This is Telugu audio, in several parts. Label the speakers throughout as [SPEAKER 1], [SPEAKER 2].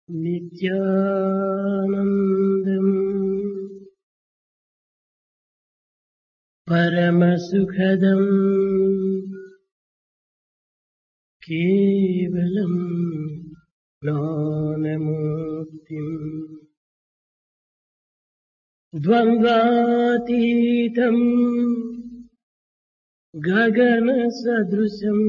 [SPEAKER 1] नित्यानन्दम् परमसुखदम् केवलम् ज्ञानमूर्तिम् द्वन्द्वातीतम् गगनसदृशम्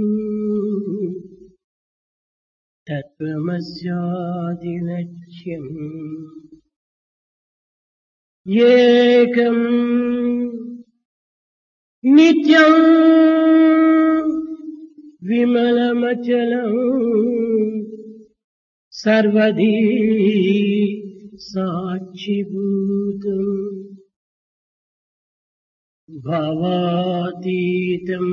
[SPEAKER 1] तत्त्वमस्यादिलक्ष्यम् एकम् नित्यम् विमलमचलम् सर्वधी साक्षिभूतम् भावातीतम्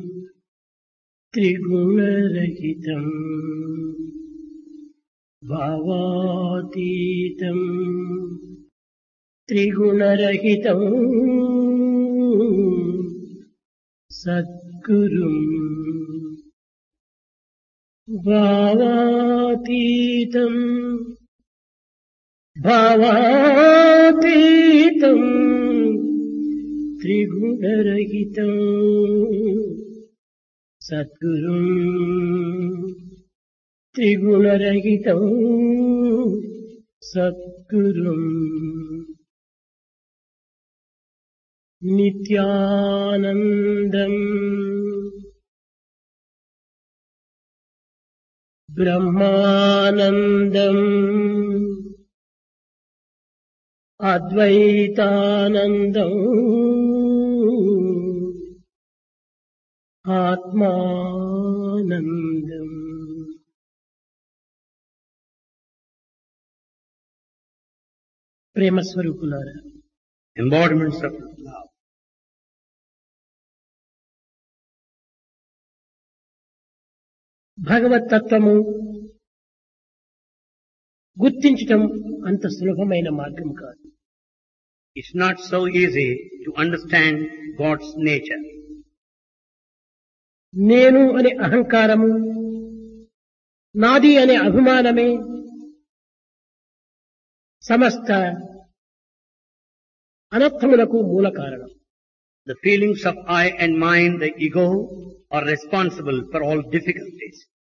[SPEAKER 1] त्रिगुणरहितम् भावातीतम् त्रिगुणरहितम् सद्गुरुम् भावातीतम् भावातीतम् त्रिगुणरहितम् सद्गुरुम् त्रिगुणरहितम् सद्गुरुम् नित्यानन्दम् ब्रह्मानन्दम् अद्वैतानन्दम् ఆత్మానందం ప్రేమ స్వరూపులారా
[SPEAKER 2] embodiments of love.
[SPEAKER 1] భగవత్ తత్వము గుర్తించటం అంత సులభమైన మార్గం కాదు
[SPEAKER 2] It's not so easy to understand God's nature.
[SPEAKER 1] నేను అనే అహంకారము నాది అనే అభిమానమే సమస్త అనర్థములకు మూల కారణం
[SPEAKER 2] The feelings of I and mine, the ego, are responsible for all difficulties.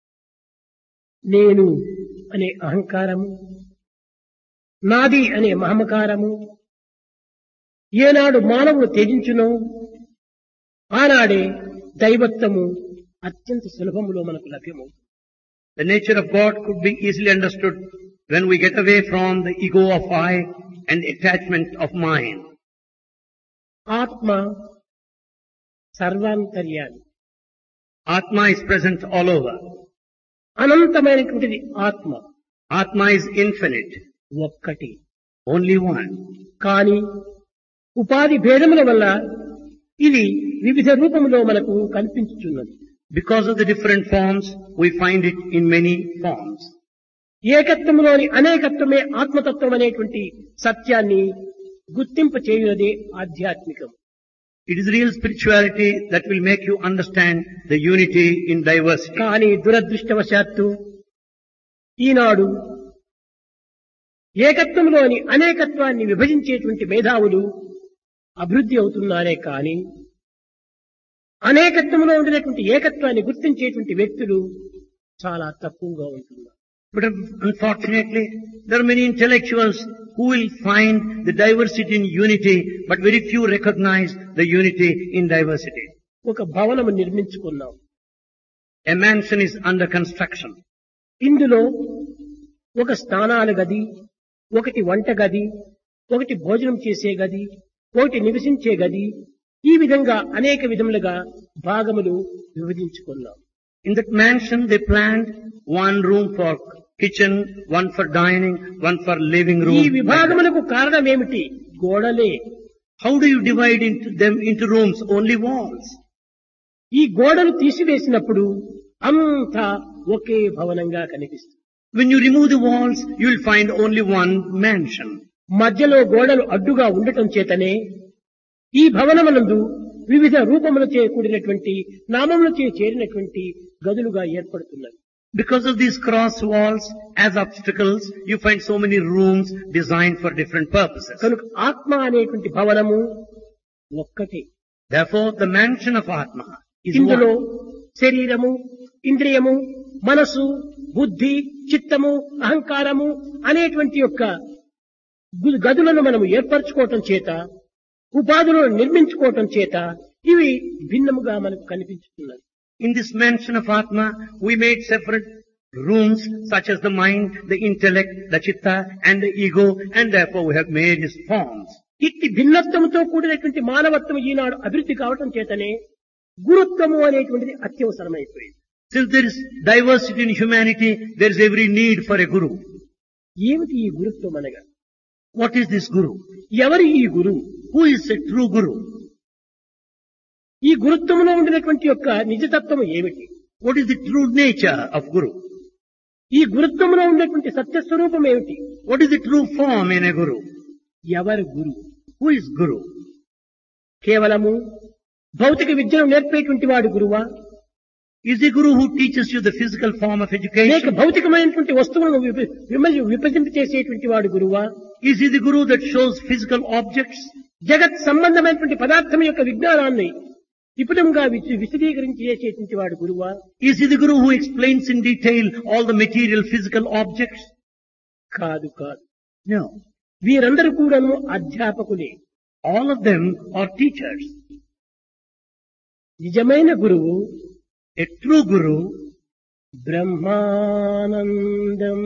[SPEAKER 1] నేను అనే అహంకారము నాది అనే మహమకారము ఏనాడు మానవుడు త్యజించునో ఆనాడే దైవత్వము అత్యంత సులభములో మనకు లభ్యమవుతుంది
[SPEAKER 2] The nature of God could be easily understood when we get away from the ego of I and the attachment of mine.
[SPEAKER 1] ఆత్మ సర్వాంతర్యాన్ని
[SPEAKER 2] Atma is present all over.
[SPEAKER 1] అనంతమైనటువంటిది ఆత్మ
[SPEAKER 2] Atma is infinite,
[SPEAKER 1] ఒక్కటి
[SPEAKER 2] only one.
[SPEAKER 1] కాని ఉపాధి భేదముల వల్ల ఇది వివిధ రూపములో మనకు కనిపించుచున్నది
[SPEAKER 2] Because of the different forms, we find it in many forms.
[SPEAKER 1] ఏకత్వములోని అనేకత్వమే ఆత్మతత్వం అనేటువంటి సత్యాన్ని గుర్తింప చేయునదే ఆధ్యాత్మికం
[SPEAKER 2] It is real spirituality that will make you understand the unity in diversity.
[SPEAKER 1] కానీ దురదృష్టవశాత్తు ఈనాడు ఏకత్వంలోని అనేకత్వాన్ని విభజించేటువంటి మేధావులు అభివృద్ధి అవుతున్నారే కానీ అనేకత్వంలో ఉండినటువంటి ఏకత్వాన్ని గుర్తించేటువంటి వ్యక్తులు చాలా తక్కువగా ఉంటున్నారు
[SPEAKER 2] But unfortunately, there are many intellectuals who will find the diversity in unity, but very few recognize the unity in diversity.
[SPEAKER 1] ఒక భవనము నిర్మించుకున్నాం
[SPEAKER 2] A mansion is under construction.
[SPEAKER 1] ఇందులో ఒక స్నానాల గది ఒకటి వంట గది ఒకటి భోజనం చేసే గది ఒకటి నివసించే గది ఈ విధంగా అనేక విధములుగా భాగములు విభజించుకున్నాం
[SPEAKER 2] In that mansion, they planned one room for kitchen, one for dining, one for living
[SPEAKER 1] ఈ
[SPEAKER 2] room.
[SPEAKER 1] విభాగములకు కారణం ఏమిటి గోడలే
[SPEAKER 2] How do you divide into them into rooms? Only walls.
[SPEAKER 1] ఈ గోడలు తీసివేసినప్పుడు అంతా ఒకే భవనంగా కనిపిస్తుంది
[SPEAKER 2] When you remove the walls, you will find only one mansion.
[SPEAKER 1] మధ్యలో గోడలు అడ్డుగా ఉండటం చేతనే ఈ భవనమునందు వివిధ రూపములచే కూడినటువంటి నామములచే చేరినటువంటి గదులుగా ఏర్పడుతున్నవి
[SPEAKER 2] Because of these cross walls as obstacles, you find so many rooms designed for different purposes.
[SPEAKER 1] కనుక ఆత్మ అనేటువంటి భవనము ఒక్కటే
[SPEAKER 2] Therefore, the mansion of Atma is
[SPEAKER 1] ఇందులో
[SPEAKER 2] one.
[SPEAKER 1] శరీరము ఇంద్రియము మనసు బుద్ధి చిత్తము అహంకారము అనేటువంటి యొక్క గు- గదులను మనము ఏర్పరచుకోవటం చేత ఉపాధులను నిర్మించుకోవటం చేత ఇవి భిన్నముగా మనకు కనిపించుతున్నది
[SPEAKER 2] In this mansion of Atma, we made separate rooms such as the mind, the intellect, the chitta and the ego and therefore we have made his forms.
[SPEAKER 1] ఇట్టి భిన్నత్వంతో కూడినటువంటి మానవత్వం ఈనాడు అభివృద్ధి కావటం చేతనే గురుత్వము అనేటువంటిది అత్యవసరమైపోయింది
[SPEAKER 2] Since there is diversity in humanity, there is every need for a guru.
[SPEAKER 1] ఏమిటి ఈ గురుత్వం అనగా
[SPEAKER 2] What is this guru?
[SPEAKER 1] ఎవరి ఈ గురువు
[SPEAKER 2] Who is a true guru?
[SPEAKER 1] ఈ గురుత్వంలో ఉండినటువంటి యొక్క నిజతత్వం ఏమిటి
[SPEAKER 2] What is the true nature of guru?
[SPEAKER 1] ఈ గురుత్వంలో ఉండేటువంటి సత్యస్వరూపం ఏమిటి
[SPEAKER 2] What is the true form in a guru?
[SPEAKER 1] ఎవరు గురువు
[SPEAKER 2] Who is guru?
[SPEAKER 1] కేవలము భౌతిక విద్యను నేర్పేటువంటి వాడు గురువా
[SPEAKER 2] Is the guru who teaches you the physical form of
[SPEAKER 1] లేక
[SPEAKER 2] education?
[SPEAKER 1] భౌతికమైనటువంటి వస్తువులను విభ- విమ- విభజింప చేసేటువంటి వాడు గురువా
[SPEAKER 2] Is he the guru that shows physical objects?
[SPEAKER 1] జగత్ సంబంధమైనటువంటి పదార్థం యొక్క విజ్ఞానాన్ని విపులంగా విశ- విశదీకరించి చేసేటువంటి వాడు గురువా
[SPEAKER 2] Is he the guru who explains in detail all the material physical objects?
[SPEAKER 1] కాదు కాదు
[SPEAKER 2] No.
[SPEAKER 1] వీరందరూ కూడాను అధ్యాపకులే
[SPEAKER 2] All of them are teachers.
[SPEAKER 1] నిజమైన గురువు
[SPEAKER 2] A true guru
[SPEAKER 1] బ్రహ్మానందం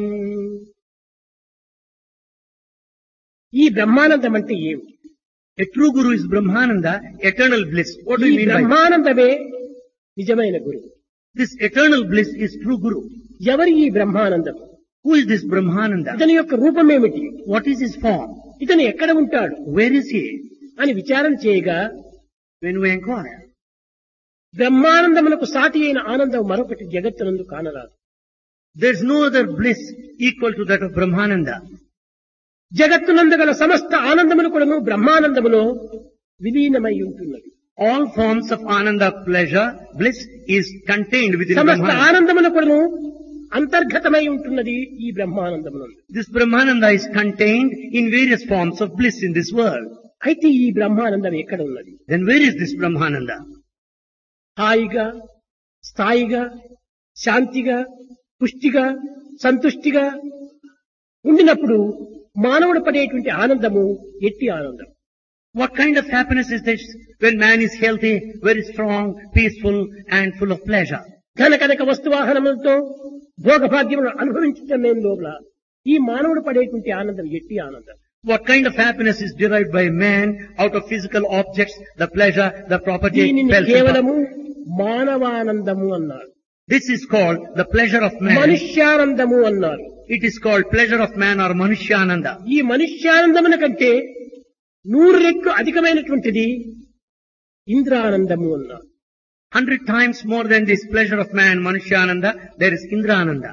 [SPEAKER 1] ఈ బ్రహ్మానందం అంటే ఏమిటి
[SPEAKER 2] A true guru is Brahmananda, eternal bliss. What do
[SPEAKER 1] ఈ
[SPEAKER 2] you mean by that?
[SPEAKER 1] బ్రహ్మానందమే నిజమైన గురువు
[SPEAKER 2] This eternal bliss is true guru.
[SPEAKER 1] ఎవరి ఈ Brahmanandam
[SPEAKER 2] Who is this Brahmananda?
[SPEAKER 1] ఇతని యొక్క రూపం ఏమిటి
[SPEAKER 2] What is his form?
[SPEAKER 1] ఇతను ఎక్కడ ఉంటాడు
[SPEAKER 2] Where is he?
[SPEAKER 1] అని విచారణ చేయగా
[SPEAKER 2] When we inquire,
[SPEAKER 1] బ్రహ్మానందమునకు సాటి అయిన ఆనందం మరొకటి జగత్తునందు కానరాదు
[SPEAKER 2] there's no other bliss equal to that of Brahmananda.
[SPEAKER 1] జగత్తునందు గల సమస్త ఆనందములు కూడాను బ్రహ్మానందములో విలీనమై ఉంటున్నది
[SPEAKER 2] All forms of Ananda pleasure, bliss is contained within
[SPEAKER 1] సమస్త
[SPEAKER 2] Brahmananda.
[SPEAKER 1] ఆనందములు కూడాను అంతర్గతమై ఉంటున్నది ఈ బ్రహ్మానందమునందు
[SPEAKER 2] This Brahmananda is contained in various forms of bliss in this world.
[SPEAKER 1] అయితే ఈ బ్రహ్మానందం ఎక్కడ ఉన్నది
[SPEAKER 2] Then where is this Brahmananda?
[SPEAKER 1] హాయిగా స్థాయిగా శాంతిగా పుష్టిగా సంతుష్టిగా ఉండినప్పుడు మానవుడు పడేటువంటి ఆనందము ఎట్టి ఆనందం
[SPEAKER 2] What kind of happiness is this when man is healthy, very strong, peaceful and full of pleasure?
[SPEAKER 1] ధన కనక వస్తువాహనములతో భోగభాగ్యములు అనుభవించటం లోపల ఈ మానవుడు పడేటువంటి ఆనందం ఎట్టి ఆనందం
[SPEAKER 2] What kind of happiness is derived by man out of physical objects, the pleasure, the property,
[SPEAKER 1] దీనిని
[SPEAKER 2] wealth, and
[SPEAKER 1] కేవలము మానవానందము అన్నారు
[SPEAKER 2] This is called the pleasure of man.
[SPEAKER 1] మనుష్యానందము అన్నారు
[SPEAKER 2] It is called pleasure of man or Manushyananda.
[SPEAKER 1] ఈ మనుష్యానందమున కంటే నూరు రెట్లు అధికమైనటువంటిది ఇంద్రానందము అన్నారు
[SPEAKER 2] Hundred times more than this pleasure of man, Manushyananda, there is Indrananda.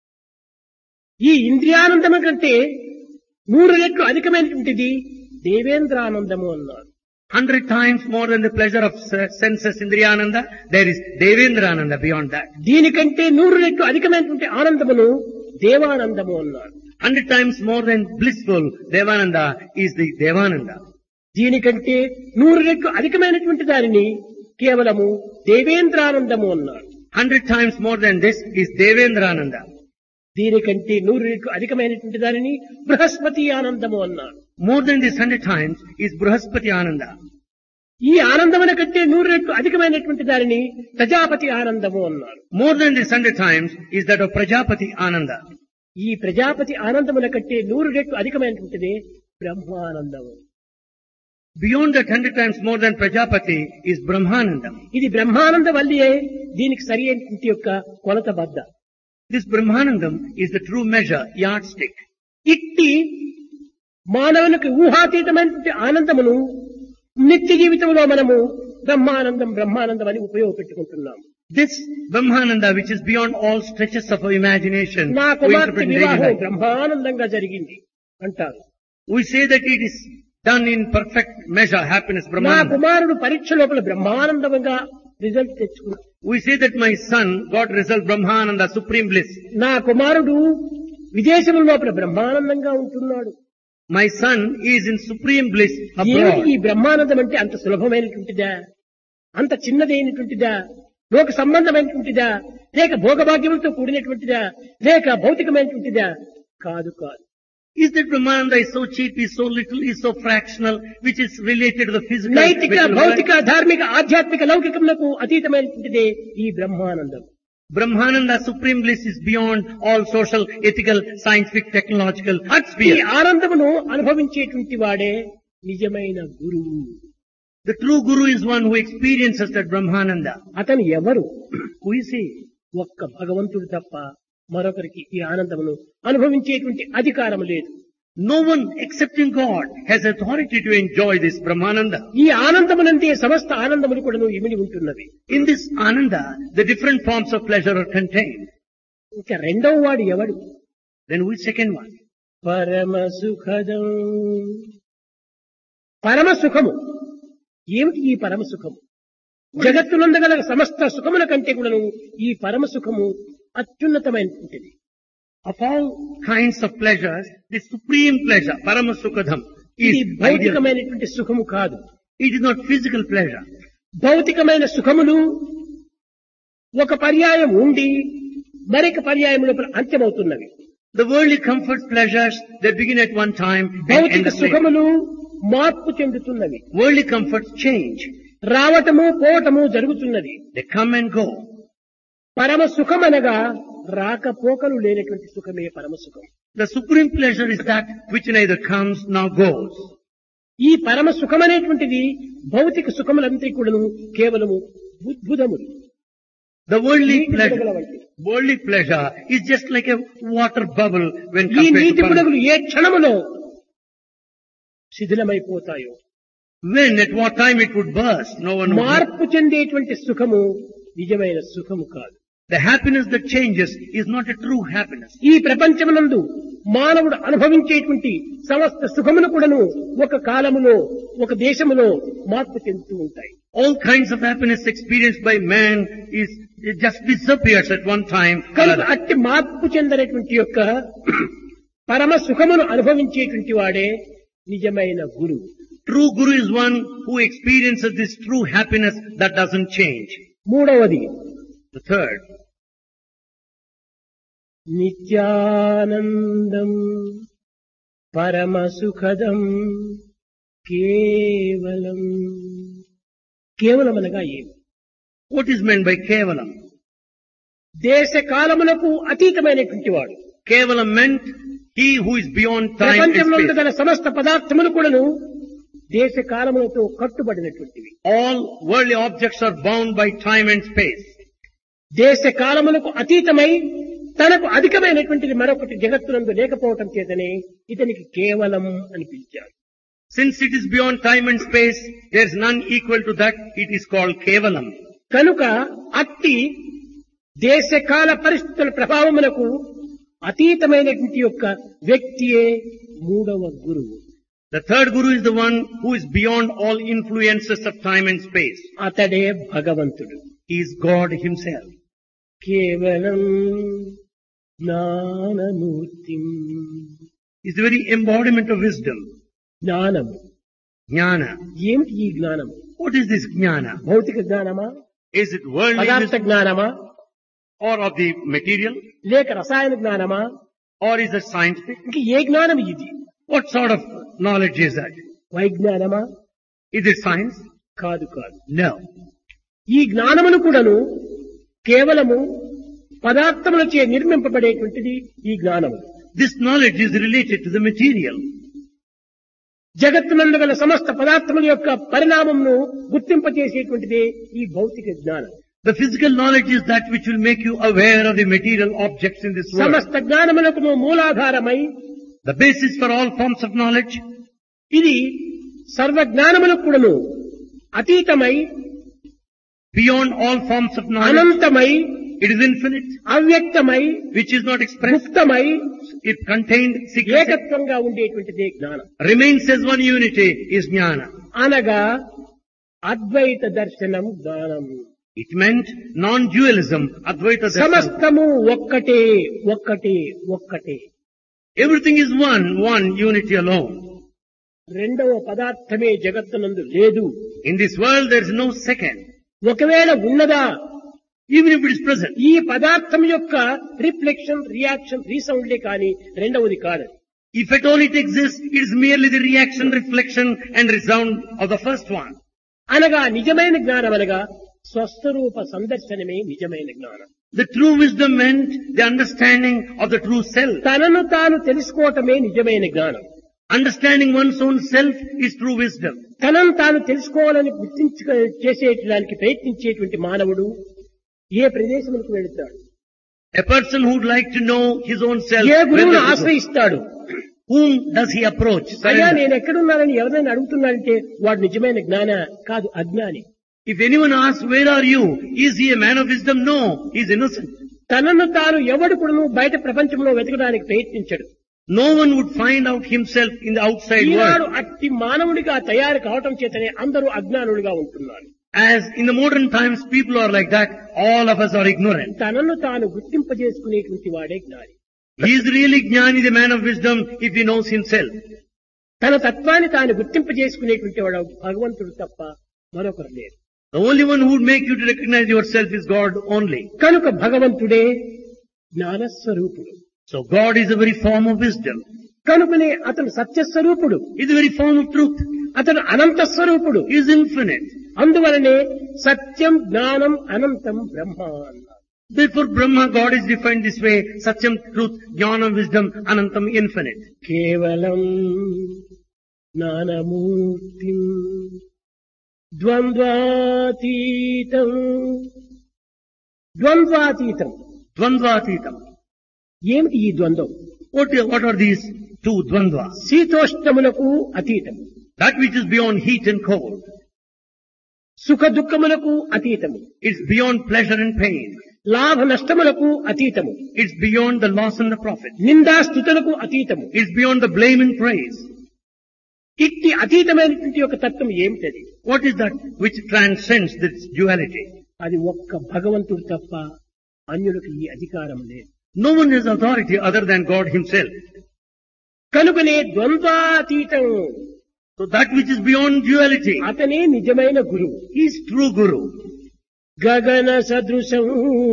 [SPEAKER 1] ఈ ఇంద్రియానందము కంటే నూరు రెట్లు అధికమైనటువంటిది దేవేంద్రానందము అన్నారు
[SPEAKER 2] Hundred times more than the pleasure of se- senses Indriyananda, there is Devendrananda beyond that.
[SPEAKER 1] దీనికంటే నూరు రెట్లు అధికమైనటువంటి ఆనందమును దేవానందము అన్నారు
[SPEAKER 2] Hundred times more than blissful Devananda is the Devananda.
[SPEAKER 1] దీనికంటే నూరు రెట్లు అధికమైనటువంటి దానిని కేవలము దేవేంద్రానందము అన్నారు
[SPEAKER 2] Hundred times more than this is Devendrananda.
[SPEAKER 1] దీనికంటే నూరు రెట్లు అధికమైనటువంటి దానిని బృహస్పతి ఆనందము అన్నారు
[SPEAKER 2] More than this hundred times is Bruhaspati Ananda.
[SPEAKER 1] ఈ ఆనందమున కంటే నూరు రెట్లు అధికమైనటువంటి దానిని ప్రజాపతి ఆనందము అన్నారు
[SPEAKER 2] More than this hundred times is that of Prajapati Ananda.
[SPEAKER 1] ఈ ప్రజాపతి ఆనందమున కంటే నూరు రెట్లు అధికమైనటువంటిది బ్రహ్మానందము
[SPEAKER 2] Beyond that hundred times more than Prajapati is Brahmananda.
[SPEAKER 1] ఇది బ్రహ్మానంద వల్లియే దీనికి సరి అయినటువంటి యొక్క కొలత బద్ద
[SPEAKER 2] This Brahmanandam is the true measure, yardstick.
[SPEAKER 1] ఇట్టి మానవునికి ఊహాతీతమైనటువంటి ఆనందమును నిత్య జీవితంలో మనము బ్రహ్మానందం బ్రహ్మానందం అని ఉపయోగపెట్టుకుంటున్నాము
[SPEAKER 2] This Brahmananda, which is beyond all stretches of our imagination,
[SPEAKER 1] నా
[SPEAKER 2] we
[SPEAKER 1] కుమార్తె
[SPEAKER 2] interpret in daily
[SPEAKER 1] వివాహం
[SPEAKER 2] life.
[SPEAKER 1] బ్రహ్మానందంగా జరిగింది అంటారు
[SPEAKER 2] We say that it is done in perfect measure, happiness,
[SPEAKER 1] నా
[SPEAKER 2] Brahmananda.
[SPEAKER 1] కుమారుడు పరీక్ష లోపల బ్రహ్మానందంగా రిజల్ట్ తెచ్చుకున్నాడు
[SPEAKER 2] We say that my son got result Brahmananda, supreme bliss.
[SPEAKER 1] నా కుమారుడు విదేశం లోపల బ్రహ్మానందంగా ఉంటున్నాడు
[SPEAKER 2] My son is in supreme bliss
[SPEAKER 1] ఏమిటి
[SPEAKER 2] abroad.
[SPEAKER 1] ఈ బ్రహ్మానందం అంటే అంత సులభమైనటువంటిదా అంత చిన్నదైనటువంటిదా లోక సంబంధమైనటువంటిదా లేక భోగభాగ్యములతో కూడినటువంటిదా లేక భౌతికమైనటువంటిదా కాదు కాదు
[SPEAKER 2] Is that Brahmananda is so cheap, is so little, is so fractional, which is related to the physical,
[SPEAKER 1] నైతిక
[SPEAKER 2] material world?
[SPEAKER 1] భౌతిక ధార్మిక ఆధ్యాత్మిక లౌకికములకు అతీతమైనటువంటిదే ఈ Brahmanandam
[SPEAKER 2] Brahmananda, supreme bliss is beyond all social, ethical, scientific, technological
[SPEAKER 1] ఈ
[SPEAKER 2] sphere.
[SPEAKER 1] ఆనందమును అనుభవించేటువంటి వాడే నిజమైన గురువు
[SPEAKER 2] The true Guru is one who experiences that Brahmananda.
[SPEAKER 1] అతను ఎవరు
[SPEAKER 2] Who is he?
[SPEAKER 1] ఒక్క భగవంతుడు తప్ప మరొకరికి ఈ ఆనందమును అనుభవించేటువంటి అధికారం లేదు
[SPEAKER 2] No one excepting God has authority to enjoy this Brahmananda.
[SPEAKER 1] ఈ ఆనందమునందే సమస్త ఆనందములు కూడాను ఇమిడి ఉంటున్నవి
[SPEAKER 2] In this Ananda, the different forms of pleasure are contained.
[SPEAKER 1] ఇంకా రెండవ వాడు ఎవడు
[SPEAKER 2] Then who is second one?
[SPEAKER 1] పరమ సుఖదం పరమ సుఖము ఏమిటి ఈ పరమ సుఖము జగత్తునందగల సమస్త సుఖముల కంటే కూడాను ఈ పరమ సుఖము అత్యున్నతమైనటువంటిది
[SPEAKER 2] Of all kinds of pleasures, the supreme pleasure, Paramasukadham, is
[SPEAKER 1] ఇది
[SPEAKER 2] ideal.
[SPEAKER 1] భౌతికమైనటువంటి సుఖము కాదు
[SPEAKER 2] It is not physical pleasure.
[SPEAKER 1] భౌతికమైన సుఖములు ఒక పర్యాయం ఉండి మరొక పర్యాయం లోపల అంత్యమవుతున్నవి
[SPEAKER 2] The worldly comforts, pleasures, they begin at one time and end
[SPEAKER 1] భౌతిక
[SPEAKER 2] at later.
[SPEAKER 1] సుఖములు మార్పు చెందుతున్నవి
[SPEAKER 2] Worldly comforts change.
[SPEAKER 1] రావటము పోవటము జరుగుతున్నది
[SPEAKER 2] They come and go.
[SPEAKER 1] పరమ సుఖమనగా రాకపోకలు లేనటువంటి సుఖమే పరమ సుఖం
[SPEAKER 2] The supreme pleasure is that which neither comes nor goes.
[SPEAKER 1] ఈ పరమ సుఖమనేటువంటిది భౌతిక సుఖములంతా కూడాను కేవలము బుద్ధములు
[SPEAKER 2] The worldly
[SPEAKER 1] నీటి
[SPEAKER 2] pleasure,
[SPEAKER 1] బుడగల వంటి.
[SPEAKER 2] worldly pleasure is just like a water bubble when
[SPEAKER 1] ఈ
[SPEAKER 2] compared
[SPEAKER 1] నీటి
[SPEAKER 2] to Param-
[SPEAKER 1] బుడగలు ఏ క్షణములో శిథిలమైపోతాయో
[SPEAKER 2] When, at what time it would burst, no one would know.
[SPEAKER 1] మార్పు చెందేటువంటి సుఖము నిజమైన సుఖము కాదు
[SPEAKER 2] The happiness that changes is not a true happiness.
[SPEAKER 1] ఈ ప్రపంచమునందు మానవుడు అనుభవించేటువంటి సమస్త సుఖములు కూడాను ఒక కాలములో ఒక దేశములో మార్పు చెందుతూ ఉంటాయి
[SPEAKER 2] All kinds of happiness experienced by man is, it just disappears at one time or
[SPEAKER 1] కనుక
[SPEAKER 2] other.
[SPEAKER 1] అట్టి మార్పు చెందనటువంటి యొక్క పరమ సుఖమును అనుభవించేటువంటి వాడే నిజమైన గురువు
[SPEAKER 2] True Guru is one who experiences this true happiness that doesn't change.
[SPEAKER 1] మూడవది
[SPEAKER 2] The third,
[SPEAKER 1] నిత్యానందం పరమ సుఖదం కేవలం కేవలం అనగా ఏమి
[SPEAKER 2] what is meant by Kevalam?
[SPEAKER 1] దేశ కాలములకు అతీతమైనటువంటి వాడు
[SPEAKER 2] Kevalam meant he who is beyond time and
[SPEAKER 1] ప్రపంచంలో
[SPEAKER 2] space.
[SPEAKER 1] గల సమస్త పదార్థములు కూడాను దేశ కాలములతో కట్టుబడినటువంటివి
[SPEAKER 2] All worldly objects are bound by time and space.
[SPEAKER 1] దేశ కాలములకు అతీతమై తనకు అధికమైనటువంటిది మరొకటి జగత్తునందు లేకపోవటం చేతనే ఇతనికి కేవలం అని పిలిచారు
[SPEAKER 2] Since it is beyond time and space, there is none equal to that. It is called Kevalam.
[SPEAKER 1] కనుక అట్టి దేశకాల పరిస్థితుల ప్రభావమునకు అతీతమైనటువంటి యొక్క వ్యక్తియే మూడవ గురువు
[SPEAKER 2] The third Guru is the one who is beyond all influences of time and space.
[SPEAKER 1] అతడే భగవంతుడు
[SPEAKER 2] He is God himself.
[SPEAKER 1] కేవలం Gnanamurthy
[SPEAKER 2] He is the very embodiment of wisdom.
[SPEAKER 1] జ్ఞానము
[SPEAKER 2] Jnana.
[SPEAKER 1] ఏమిటి ఈ జ్ఞానము
[SPEAKER 2] What is this jnana?
[SPEAKER 1] భౌతిక జ్ఞానమా
[SPEAKER 2] Is it worldly
[SPEAKER 1] పదార్థ
[SPEAKER 2] wisdom
[SPEAKER 1] జ్ఞానమా
[SPEAKER 2] or of the material
[SPEAKER 1] లేక రసాయన జ్ఞానమా
[SPEAKER 2] or is it scientific?
[SPEAKER 1] ఇంక ఏ జ్ఞానం ఇది
[SPEAKER 2] What sort of knowledge is that?
[SPEAKER 1] వైజ్ఞానమా
[SPEAKER 2] Is it science?
[SPEAKER 1] కాదు కాదు
[SPEAKER 2] No.
[SPEAKER 1] ఈ జ్ఞానమును కూడాను కేవలము పదార్థములచే నిర్మింపబడేటువంటిది ఈ జ్ఞానము
[SPEAKER 2] This knowledge is related to the material.
[SPEAKER 1] జగత్తునందు గల సమస్త పదార్థముల యొక్క పరిణామమును గుర్తింపచేసేటువంటిదే ఈ భౌతిక జ్ఞానం
[SPEAKER 2] The physical knowledge is that which will make you aware of the material objects in this world.
[SPEAKER 1] సమస్త జ్ఞానములకు మూలాధారమై
[SPEAKER 2] The basis for all forms of knowledge.
[SPEAKER 1] ఇది సర్వ జ్ఞానములకు కూడాను అతీతమై
[SPEAKER 2] Beyond all forms of knowledge.
[SPEAKER 1] అనంతమై
[SPEAKER 2] It is infinite,
[SPEAKER 1] అవ్యక్తమై
[SPEAKER 2] which is not expressed.
[SPEAKER 1] ముక్తమై
[SPEAKER 2] It contained secrecy.
[SPEAKER 1] ఏకత్వంగా ఉండేటువంటిదే జ్ఞానం
[SPEAKER 2] Remains as one unity is jnana.
[SPEAKER 1] అనగా అద్వైత దర్శనం జ్ఞానం
[SPEAKER 2] It meant non-dualism, Advaita Darshan.
[SPEAKER 1] సమస్తము ఒక్కటే ఒక్కటే ఒక్కటే
[SPEAKER 2] Everything is one, one unity alone.
[SPEAKER 1] రెండవ పదార్థమే జగత్తునందు లేదు
[SPEAKER 2] In this world there is no second,
[SPEAKER 1] ఒకవేళ ఉన్నదా
[SPEAKER 2] even if it is present.
[SPEAKER 1] ఈ పదార్థం యొక్క రిఫ్లెక్షన్ రియాక్షన్ రీసౌండ్లే కానీ రెండవది కాదు
[SPEAKER 2] If at all it exists, it is merely the reaction, reflection and resound of the first one.
[SPEAKER 1] అనగా నిజమైన జ్ఞానం అనగా స్వస్వరూప సందర్శనమే నిజమైన జ్ఞానం
[SPEAKER 2] The true wisdom meant the understanding of the true self.
[SPEAKER 1] తనను తాను తెలుసుకోవటమే నిజమైన జ్ఞానం
[SPEAKER 2] Understanding one's own self is true wisdom.
[SPEAKER 1] తనను తాను తెలుసుకోవాలని గుర్తించు చేసేయడానికి ప్రయత్నించేటువంటి మానవుడు ఏ ప్రదేశములకు వెళుతాడు
[SPEAKER 2] A person who would like to know his own self,
[SPEAKER 1] A
[SPEAKER 2] where
[SPEAKER 1] గురువును
[SPEAKER 2] does he go?
[SPEAKER 1] ఆశ్రయిస్తాడు
[SPEAKER 2] whom does he approach?
[SPEAKER 1] అయ్యా
[SPEAKER 2] Surrender.
[SPEAKER 1] నేను ఎక్కడున్నానని ఎవరైనా అడుగుతున్నాడంటే వాడు నిజమైన జ్ఞాన కాదు అజ్ఞాని
[SPEAKER 2] If anyone asks, where are you? Is he a man of wisdom? No, he is innocent.
[SPEAKER 1] తనను తాను ఎవడు కూడాను బయట ప్రపంచంలో వెతకడానికి ప్రయత్నించడు
[SPEAKER 2] No one would find out himself in the outside
[SPEAKER 1] Eenadu
[SPEAKER 2] world.
[SPEAKER 1] అట్టి మానవుడిగా తయారు కావటం చేతనే అందరూ అజ్ఞానులుగా ఉంటున్నారు
[SPEAKER 2] As in the modern times people are like that, all of us are ignorant.
[SPEAKER 1] తనను తాను గుర్తింపజేసుకునేటువంటి వాడే జ్ఞాని
[SPEAKER 2] He is really Jnani, the man of wisdom, if he knows himself.
[SPEAKER 1] తన తత్వాన్ని తాను గుర్తింపజేసుకునేటువంటి వాడు భగవంతుడు తప్ప మరొకరు లేరు
[SPEAKER 2] The only one who would make you to recognize yourself is God only.
[SPEAKER 1] కనుక భగవంతుడే జ్ఞానస్వరూపుడు
[SPEAKER 2] So God is the very form of wisdom.
[SPEAKER 1] కనుకనే అతను సత్యస్వరూపుడు
[SPEAKER 2] He is the very form of truth.
[SPEAKER 1] అతను అనంత స్వరూపుడు
[SPEAKER 2] He is infinite.
[SPEAKER 1] అందువలనే సత్యం జ్ఞానం అనంతం బ్రహ్మ అన్నారు
[SPEAKER 2] Therefore Brahma, God is defined this way, Satyam, truth, Jnanam, wisdom, Anantam, infinite.
[SPEAKER 1] కేవలం జ్ఞానమూర్తి ద్వంద్వాతీతం ద్వంద్వాతీతం
[SPEAKER 2] Dvandvatitam.
[SPEAKER 1] ఏమిటి ఈ ద్వంద్వం
[SPEAKER 2] What, what are these two dvandvas?
[SPEAKER 1] శీతోష్ణములకు అతీతం
[SPEAKER 2] That which is beyond heat and cold.
[SPEAKER 1] సుఖ దుఃఖములకు అతీతము
[SPEAKER 2] It's beyond pleasure and pain.
[SPEAKER 1] లాభ నష్టములకు అతీతము
[SPEAKER 2] It's beyond the loss and the profit.
[SPEAKER 1] నిందాస్థుతులకు అతీతము
[SPEAKER 2] It's beyond the blame and praise.
[SPEAKER 1] ఇట్టి అతీతమైనటువంటి యొక్క తత్వం ఏమిటది
[SPEAKER 2] What is that which transcends this duality?
[SPEAKER 1] అది ఒక్క భగవంతుడు తప్ప అన్యులకు ఈ అధికారం లేదు
[SPEAKER 2] No one has authority other than God himself.
[SPEAKER 1] కనుకనే ద్వంద్వాతీతం
[SPEAKER 2] So that which is beyond duality
[SPEAKER 1] అతనే నిజమైన గురువు
[SPEAKER 2] is true Guru.
[SPEAKER 1] గగన సదృశం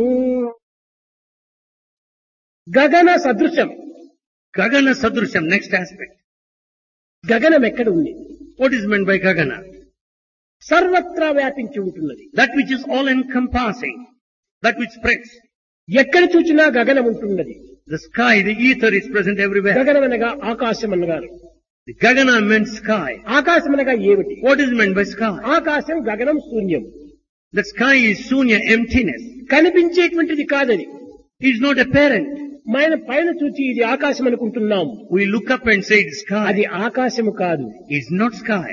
[SPEAKER 1] గగన సదృశం
[SPEAKER 2] Gagana Sadrusham, next aspect.
[SPEAKER 1] గగనం ఎక్కడ ఉంది
[SPEAKER 2] What is meant by Gagana?
[SPEAKER 1] సర్వత్రా వ్యాపించి ఉంటున్నది
[SPEAKER 2] That which is all encompassing. That which spreads.
[SPEAKER 1] ఎక్కడ చూచినా గగనం ఉంటున్నది
[SPEAKER 2] The sky, the ether is present everywhere.
[SPEAKER 1] గగనం అనగా ఆకాశం అనగారు
[SPEAKER 2] The Gagana meant sky.
[SPEAKER 1] ఆకాశం అనగా ఏమిటి
[SPEAKER 2] What is meant by sky?
[SPEAKER 1] ఆకాశం గగనం శూన్యం
[SPEAKER 2] The sky is shunya, emptiness.
[SPEAKER 1] కనిపించేటువంటిది కాదది
[SPEAKER 2] It is not apparent.
[SPEAKER 1] మన పైన చూచి ఇది ఆకాశం అనుకుంటున్నాం
[SPEAKER 2] We look up and say it's
[SPEAKER 1] అది
[SPEAKER 2] sky.
[SPEAKER 1] ఆకాశము కాదు
[SPEAKER 2] It's not sky.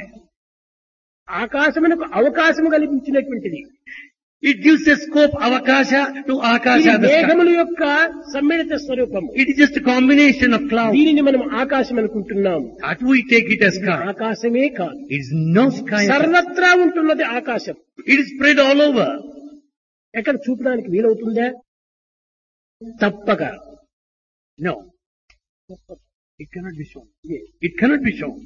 [SPEAKER 1] ఆకాశమునకు అవకాశము కల్పించినటువంటిది
[SPEAKER 2] It gives a scope, avakasha, to
[SPEAKER 1] ఇది
[SPEAKER 2] akasha, the sky.
[SPEAKER 1] మేఘముల యొక్క సమ్మిళిత స్వరూపము
[SPEAKER 2] It is just a combination of clouds.
[SPEAKER 1] దీనిని మనం ఆకాశం అనుకుంటున్నాం
[SPEAKER 2] That we take it as sky.
[SPEAKER 1] ఆకాశమే కాదు
[SPEAKER 2] It is no sky. at all.
[SPEAKER 1] సర్వత్రా ఉంటున్నది ఆకాశం
[SPEAKER 2] It is spread all over.
[SPEAKER 1] ఎక్కడ చూపడానికి వీలవుతుందా తప్పక
[SPEAKER 2] No. It cannot be shown. It cannot be shown.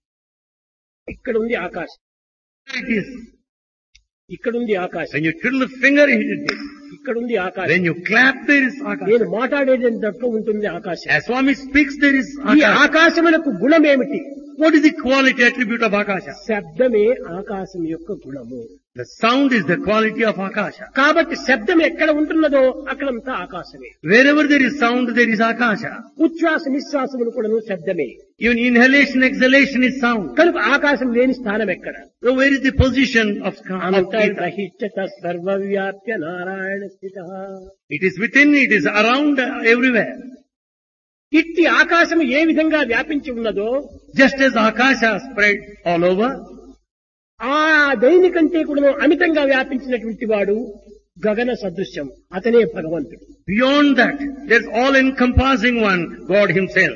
[SPEAKER 1] ఇక్కడ ఉంది ఆకాశం
[SPEAKER 2] It is.
[SPEAKER 1] ఇక్కడ ఉంది ఆకాశం
[SPEAKER 2] When you twiddle the finger, it is.
[SPEAKER 1] ఇక్కడ ఉంది ఆకాశం
[SPEAKER 2] When you clap, there is akasha.
[SPEAKER 1] నేను మాట్లాడేటట్లు ఉంటుంది ఆకాశం
[SPEAKER 2] As Swami speaks, there is
[SPEAKER 1] ఈ
[SPEAKER 2] akasha.
[SPEAKER 1] ఆకాశమునకు గుణం ఏమిటి
[SPEAKER 2] What is the quality attribute of akasha?
[SPEAKER 1] శబ్దమే ఆకాశం యొక్క గుణము
[SPEAKER 2] The sound is the quality of akasha.
[SPEAKER 1] కాబట్టి శబ్దం ఎక్కడ ఉంటున్నదో అక్కడంతా ఆకాశమే
[SPEAKER 2] Wherever there is sound, there is akasha.
[SPEAKER 1] ఉచ్ఛ్వాస నిశ్వాసములు కూడాను శబ్దమే
[SPEAKER 2] Even inhalation, exhalation is sound.
[SPEAKER 1] కనుక ఆకాశం లేని స్థానం ఎక్కడ
[SPEAKER 2] So where is the position of, of ether?
[SPEAKER 1] అంతర్బహిష్ట సర్వవ్యాప్య Narayana స్థిత
[SPEAKER 2] It is within, it is around, uh, everywhere.
[SPEAKER 1] ఇట్టి ఆకాశం ఏ విధంగా వ్యాపించి ఉన్నదో
[SPEAKER 2] Just as akasha spread all over,
[SPEAKER 1] ఆ దైని కంటే కూడా అమితంగా వ్యాపించినటువంటి వాడు గగన సదృశ్యం అతనే భగవంతుడు
[SPEAKER 2] beyond that, there's all encompassing one, God himself.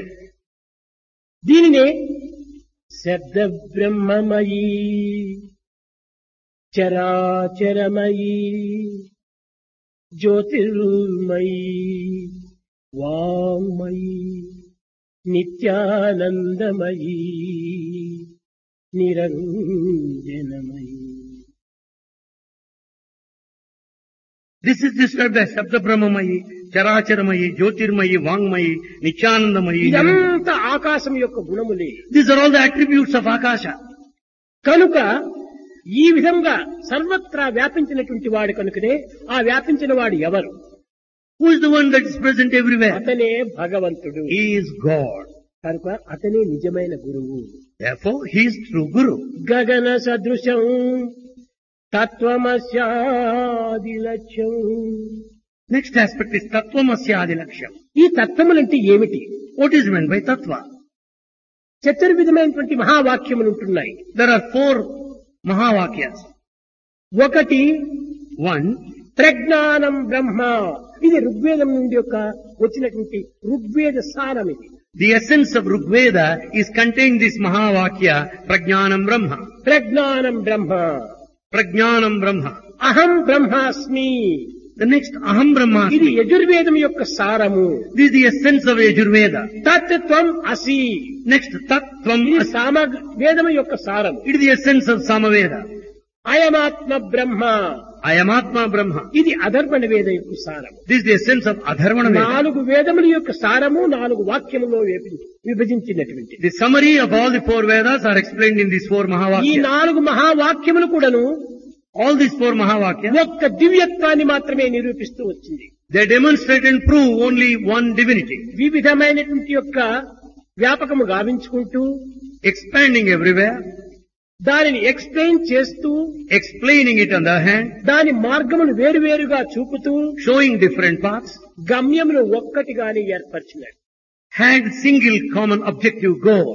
[SPEAKER 1] దీనినే శబ్ద బ్రహ్మమయీ చరాచరమయీ జ్యోతిర్మయీ వాంగ్మయీ నిత్యానందమయీ నిరంజనమయీ
[SPEAKER 2] This is described as Shabda Brahmamayi, Characharamayi, Jyotirmayi, Vangmayi, Nityanandamayi.
[SPEAKER 1] ఇదంతా ఆకాశం యొక్క గుణములే
[SPEAKER 2] These are all the attributes of Akasha.
[SPEAKER 1] కనుక ఈ విధంగా సర్వత్రా వ్యాపించినటువంటి వాడు కనుకనే ఆ వ్యాపించిన వాడు ఎవరు
[SPEAKER 2] Who is the one that is present everywhere?
[SPEAKER 1] అతనే భగవంతుడు
[SPEAKER 2] He is God.
[SPEAKER 1] కనుక అతనే నిజమైన గురువు
[SPEAKER 2] Therefore, He is true Guru.
[SPEAKER 1] గగన సదృశం తత్వమస్యాది లక్ష్యం
[SPEAKER 2] Next aspect is Tattvamasya Laksham.
[SPEAKER 1] ఈ తత్వములంటే ఏమిటి
[SPEAKER 2] What is meant by Tattva?
[SPEAKER 1] చతుర్విధమైనటువంటి మహావాక్యములు ఉంటున్నాయి
[SPEAKER 2] There are four Mahavakyas.
[SPEAKER 1] ఒకటి
[SPEAKER 2] One,
[SPEAKER 1] ప్రజ్ఞానం బ్రహ్మ ఇది ఋగ్వేదం నుండి యొక్క వచ్చినటువంటి ఋగ్వేద సారం ఇది
[SPEAKER 2] the essence of Rigveda is contained this Mahavakya, Prajnanam Brahma.
[SPEAKER 1] ప్రజ్ఞానం బ్రహ్మ
[SPEAKER 2] Prajnanam Brahma.
[SPEAKER 1] అహం బ్రహ్మాస్మి
[SPEAKER 2] The next Aham Brahma.
[SPEAKER 1] ఇది యజుర్వేదం యొక్క సారము
[SPEAKER 2] This is the essence of Yajurveda.
[SPEAKER 1] తత్వం అసి
[SPEAKER 2] Next Tattvam.
[SPEAKER 1] ఇది సామ వేదం యొక్క సారము
[SPEAKER 2] It is the essence of Samaveda.
[SPEAKER 1] అయమాత్మ Brahma
[SPEAKER 2] Ayamatma Brahma.
[SPEAKER 1] ఇది అధర్వణ వేద యొక్క సారము
[SPEAKER 2] This is the essence of Adharvana Veda.
[SPEAKER 1] నాలుగు వేదముల యొక్క సారము నాలుగు వాక్యములో విభజి- విభజించినటువంటి
[SPEAKER 2] The summary of all the four Vedas are explained in these four
[SPEAKER 1] ఈ
[SPEAKER 2] Mahavakyas.
[SPEAKER 1] నాలుగు మహావాక్యములు కూడాను
[SPEAKER 2] All these four Mahavakyas,
[SPEAKER 1] ఒక్క దివ్యత్వాన్ని మాత్రమే నిరూపిస్తూ వచ్చింది
[SPEAKER 2] they demonstrate and prove only one divinity.
[SPEAKER 1] వివిధమైనటువంటి యొక్క వ్యాపకము గావించుకుంటూ
[SPEAKER 2] Expanding everywhere,
[SPEAKER 1] దానిని ఎక్స్ప్లెయిన్ చేస్తూ
[SPEAKER 2] explaining it on the hand,
[SPEAKER 1] దాని మార్గమును వేరువేరుగా చూపుతూ
[SPEAKER 2] showing different paths,
[SPEAKER 1] గమ్యమును ఒక్కటిగానే ఏర్పరిచినాడు
[SPEAKER 2] had single common objective goal.